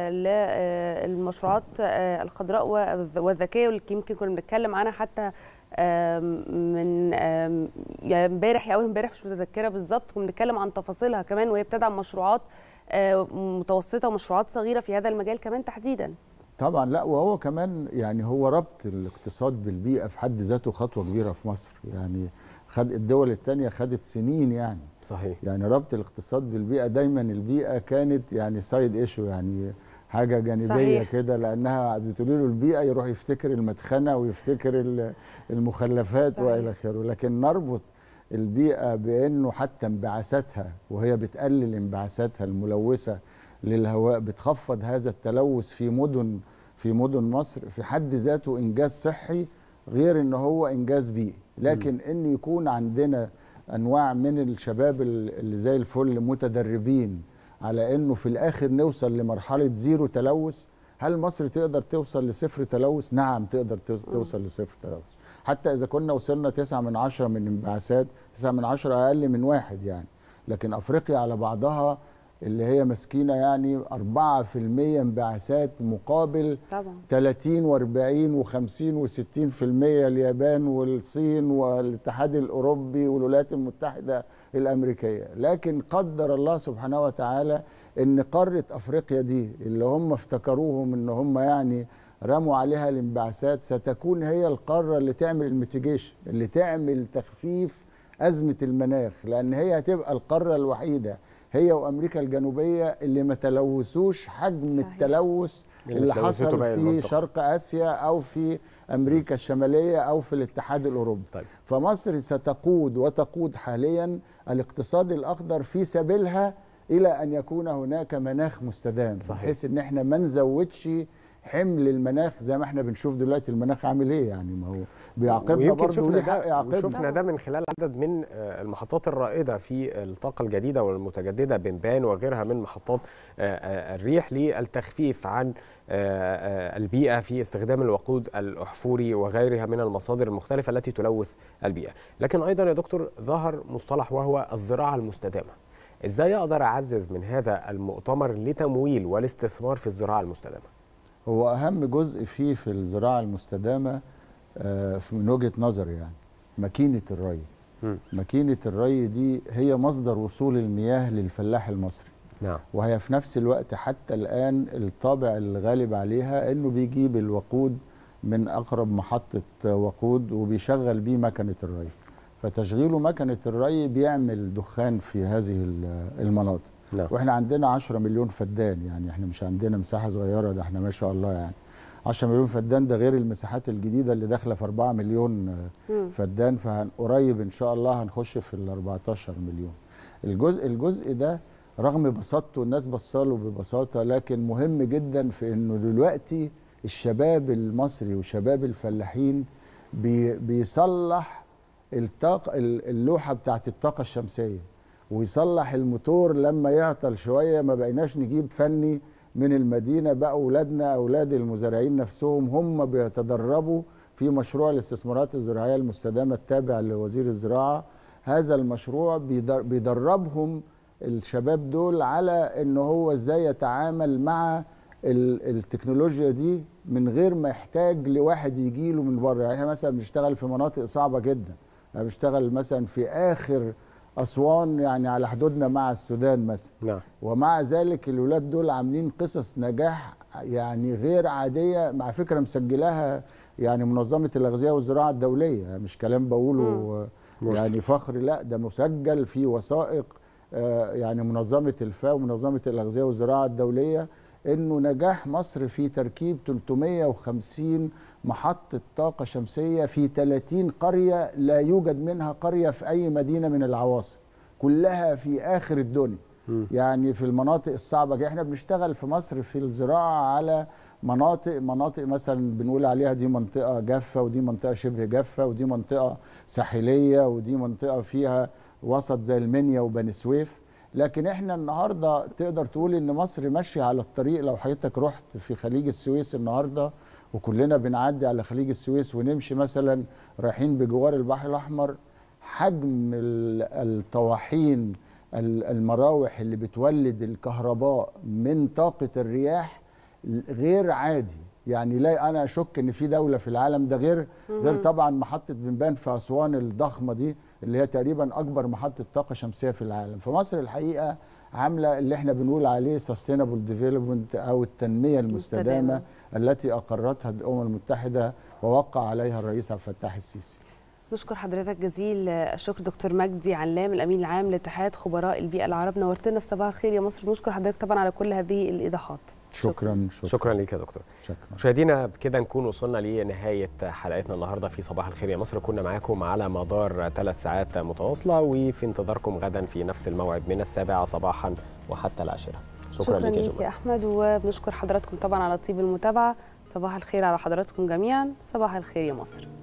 للمشروعات الخضراء والذ- والذكيه واللي يمكن كنا بنتكلم عنها حتى آم، من آم، يا امبارح يا اول امبارح مش متذكره بالظبط كنا بنتكلم عن تفاصيلها كمان وهي بتدعم مشروعات آه، متوسطه ومشروعات صغيره في هذا المجال كمان تحديدا طبعا لا وهو كمان يعني هو ربط الاقتصاد بالبيئه في حد ذاته خطوه كبيره في مصر يعني خد الدول الثانيه خدت سنين يعني صحيح يعني ربط الاقتصاد بالبيئه دايما البيئه كانت يعني سايد ايشو يعني حاجه جانبيه صحيح. كده لانها بتقولي له البيئه يروح يفتكر المدخنه ويفتكر ال- المخلفات صحيح. والى اخره لكن نربط البيئه بانه حتى انبعاثاتها وهي بتقلل انبعاثاتها الملوثه للهواء بتخفض هذا التلوث في مدن في مدن مصر في حد ذاته انجاز صحي غير ان هو انجاز بيئي لكن ان يكون عندنا انواع من الشباب ال- اللي زي الفل متدربين على انه في الاخر نوصل لمرحله زيرو تلوث هل مصر تقدر توصل لصفر تلوث نعم تقدر توص- توصل لصفر تلوث حتى اذا كنا وصلنا تسعة من عشرة من انبعاثات تسعة من عشرة اقل من واحد يعني لكن افريقيا على بعضها اللي هي مسكينه يعني 4% انبعاثات مقابل طبعا 30 و40 و50 و60% اليابان والصين والاتحاد الاوروبي والولايات المتحده الامريكيه لكن قدر الله سبحانه وتعالى ان قاره افريقيا دي اللي هم افتكروهم ان هم يعني رموا عليها الانبعاثات ستكون هي القاره اللي تعمل الميتيجيشن اللي تعمل تخفيف ازمه المناخ لان هي هتبقى القاره الوحيده هي وامريكا الجنوبيه اللي ما تلوثوش حجم صحيح. التلوث اللي اللي تلوثته حصل باقي في المنطقة. شرق اسيا او في امريكا الشماليه او في الاتحاد الاوروبي طيب. فمصر ستقود وتقود حاليا الاقتصاد الاخضر في سبيلها الى ان يكون هناك مناخ مستدام صحيح. بحيث ان احنا ما نزودش حمل المناخ زي ما احنا بنشوف دلوقتي المناخ عامل ايه يعني ما هو بيعاقبنا ويمكن برضه شفنا وليه حق ده يعاقبنا وشفنا ده من خلال عدد من آه، المحطات الرائده في الطاقه الجديده والمتجدده بنبان وغيرها من محطات آه، آه، الريح للتخفيف عن آه، آه، البيئه في استخدام الوقود الاحفوري وغيرها من المصادر المختلفه التي تلوث البيئه لكن ايضا يا دكتور ظهر مصطلح وهو الزراعه المستدامه ازاي اقدر اعزز من هذا المؤتمر لتمويل والاستثمار في الزراعه المستدامه هو اهم جزء فيه في الزراعه المستدامه آه، في- من وجهه نظري يعني ماكينه الري مم. ماكينه الري دي هي مصدر وصول المياه للفلاح المصري نعم وهي في نفس الوقت حتى الان الطابع الغالب عليها انه بيجيب الوقود من اقرب محطه وقود وبيشغل بيه مكنه الري فتشغيله مكنه الري بيعمل دخان في هذه ال- المناطق نعم. واحنا عندنا 10 مليون فدان يعني احنا مش عندنا مساحه صغيره ده احنا ما شاء الله يعني 10 مليون فدان ده غير المساحات الجديده اللي داخله في 4 مليون آه، مم. فدان فقريب ان شاء الله هنخش في ال 14 مليون الجزء الجزء ده رغم بساطته الناس بصاله ببساطه لكن مهم جدا في انه دلوقتي الشباب المصري وشباب الفلاحين بي بيصلح الطاقه ال- اللوحه بتاعت الطاقه الشمسيه ويصلح الموتور لما يعطل شويه ما بقيناش نجيب فني من المدينه بقى اولادنا اولاد المزارعين نفسهم هم بيتدربوا في مشروع الاستثمارات الزراعيه المستدامه التابع لوزير الزراعه هذا المشروع بيدر- بيدربهم الشباب دول على ان هو ازاي يتعامل مع ال- التكنولوجيا دي من غير ما يحتاج لواحد يجي له من بره يعني احنا مثلا بنشتغل في مناطق صعبه جدا يعني بنشتغل مثلا في اخر اسوان يعني على حدودنا مع السودان مثلا نعم ومع ذلك الولاد دول عاملين قصص نجاح يعني غير عاديه مع فكره مسجلاها يعني منظمه الاغذيه والزراعه الدوليه مش كلام بقوله مرسل. يعني فخر لا ده مسجل في وثائق آه، يعني منظمه الفاو ومنظمه الاغذيه والزراعه الدوليه انه نجاح مصر في تركيب 350 محطه طاقه شمسيه في 30 قريه لا يوجد منها قريه في اي مدينه من العواصم كلها في اخر الدنيا يعني في المناطق الصعبه احنا بنشتغل في مصر في الزراعه على مناطق مناطق مثلا بنقول عليها دي منطقه جافه ودي منطقه شبه جافه ودي منطقه ساحليه ودي منطقه فيها وسط زي المنيا وبني سويف لكن احنا النهارده تقدر تقول ان مصر ماشيه على الطريق لو حضرتك رحت في خليج السويس النهارده وكلنا بنعدي على خليج السويس ونمشي مثلا رايحين بجوار البحر الاحمر حجم الطواحين المراوح اللي بتولد الكهرباء من طاقه الرياح غير عادي يعني لا انا اشك ان في دوله في العالم ده غير غير طبعا محطه بنبان في اسوان الضخمه دي اللي هي تقريبا اكبر محطه طاقه شمسيه في العالم فمصر الحقيقه عامله اللي احنا بنقول عليه سستينابل ديفلوبمنت او التنميه المستدامه التي اقرتها الامم المتحده ووقع عليها الرئيس عبد الفتاح السيسي نشكر حضرتك جزيل الشكر دكتور مجدي علام الامين العام لاتحاد خبراء البيئه العرب نورتنا في صباح الخير يا مصر بنشكر حضرتك طبعا على كل هذه الايضاحات شكرا شكرا, شكرا ليك يا دكتور شكرا مشاهدينا بكده نكون وصلنا لنهايه حلقتنا النهارده في صباح الخير يا مصر كنا معاكم على مدار ثلاث ساعات متواصله وفي انتظاركم غدا في نفس الموعد من السابعه صباحا وحتى العاشره شكرا, شكرا ليك يا, يا احمد وبنشكر حضراتكم طبعا على طيب المتابعه صباح الخير على حضراتكم جميعا صباح الخير يا مصر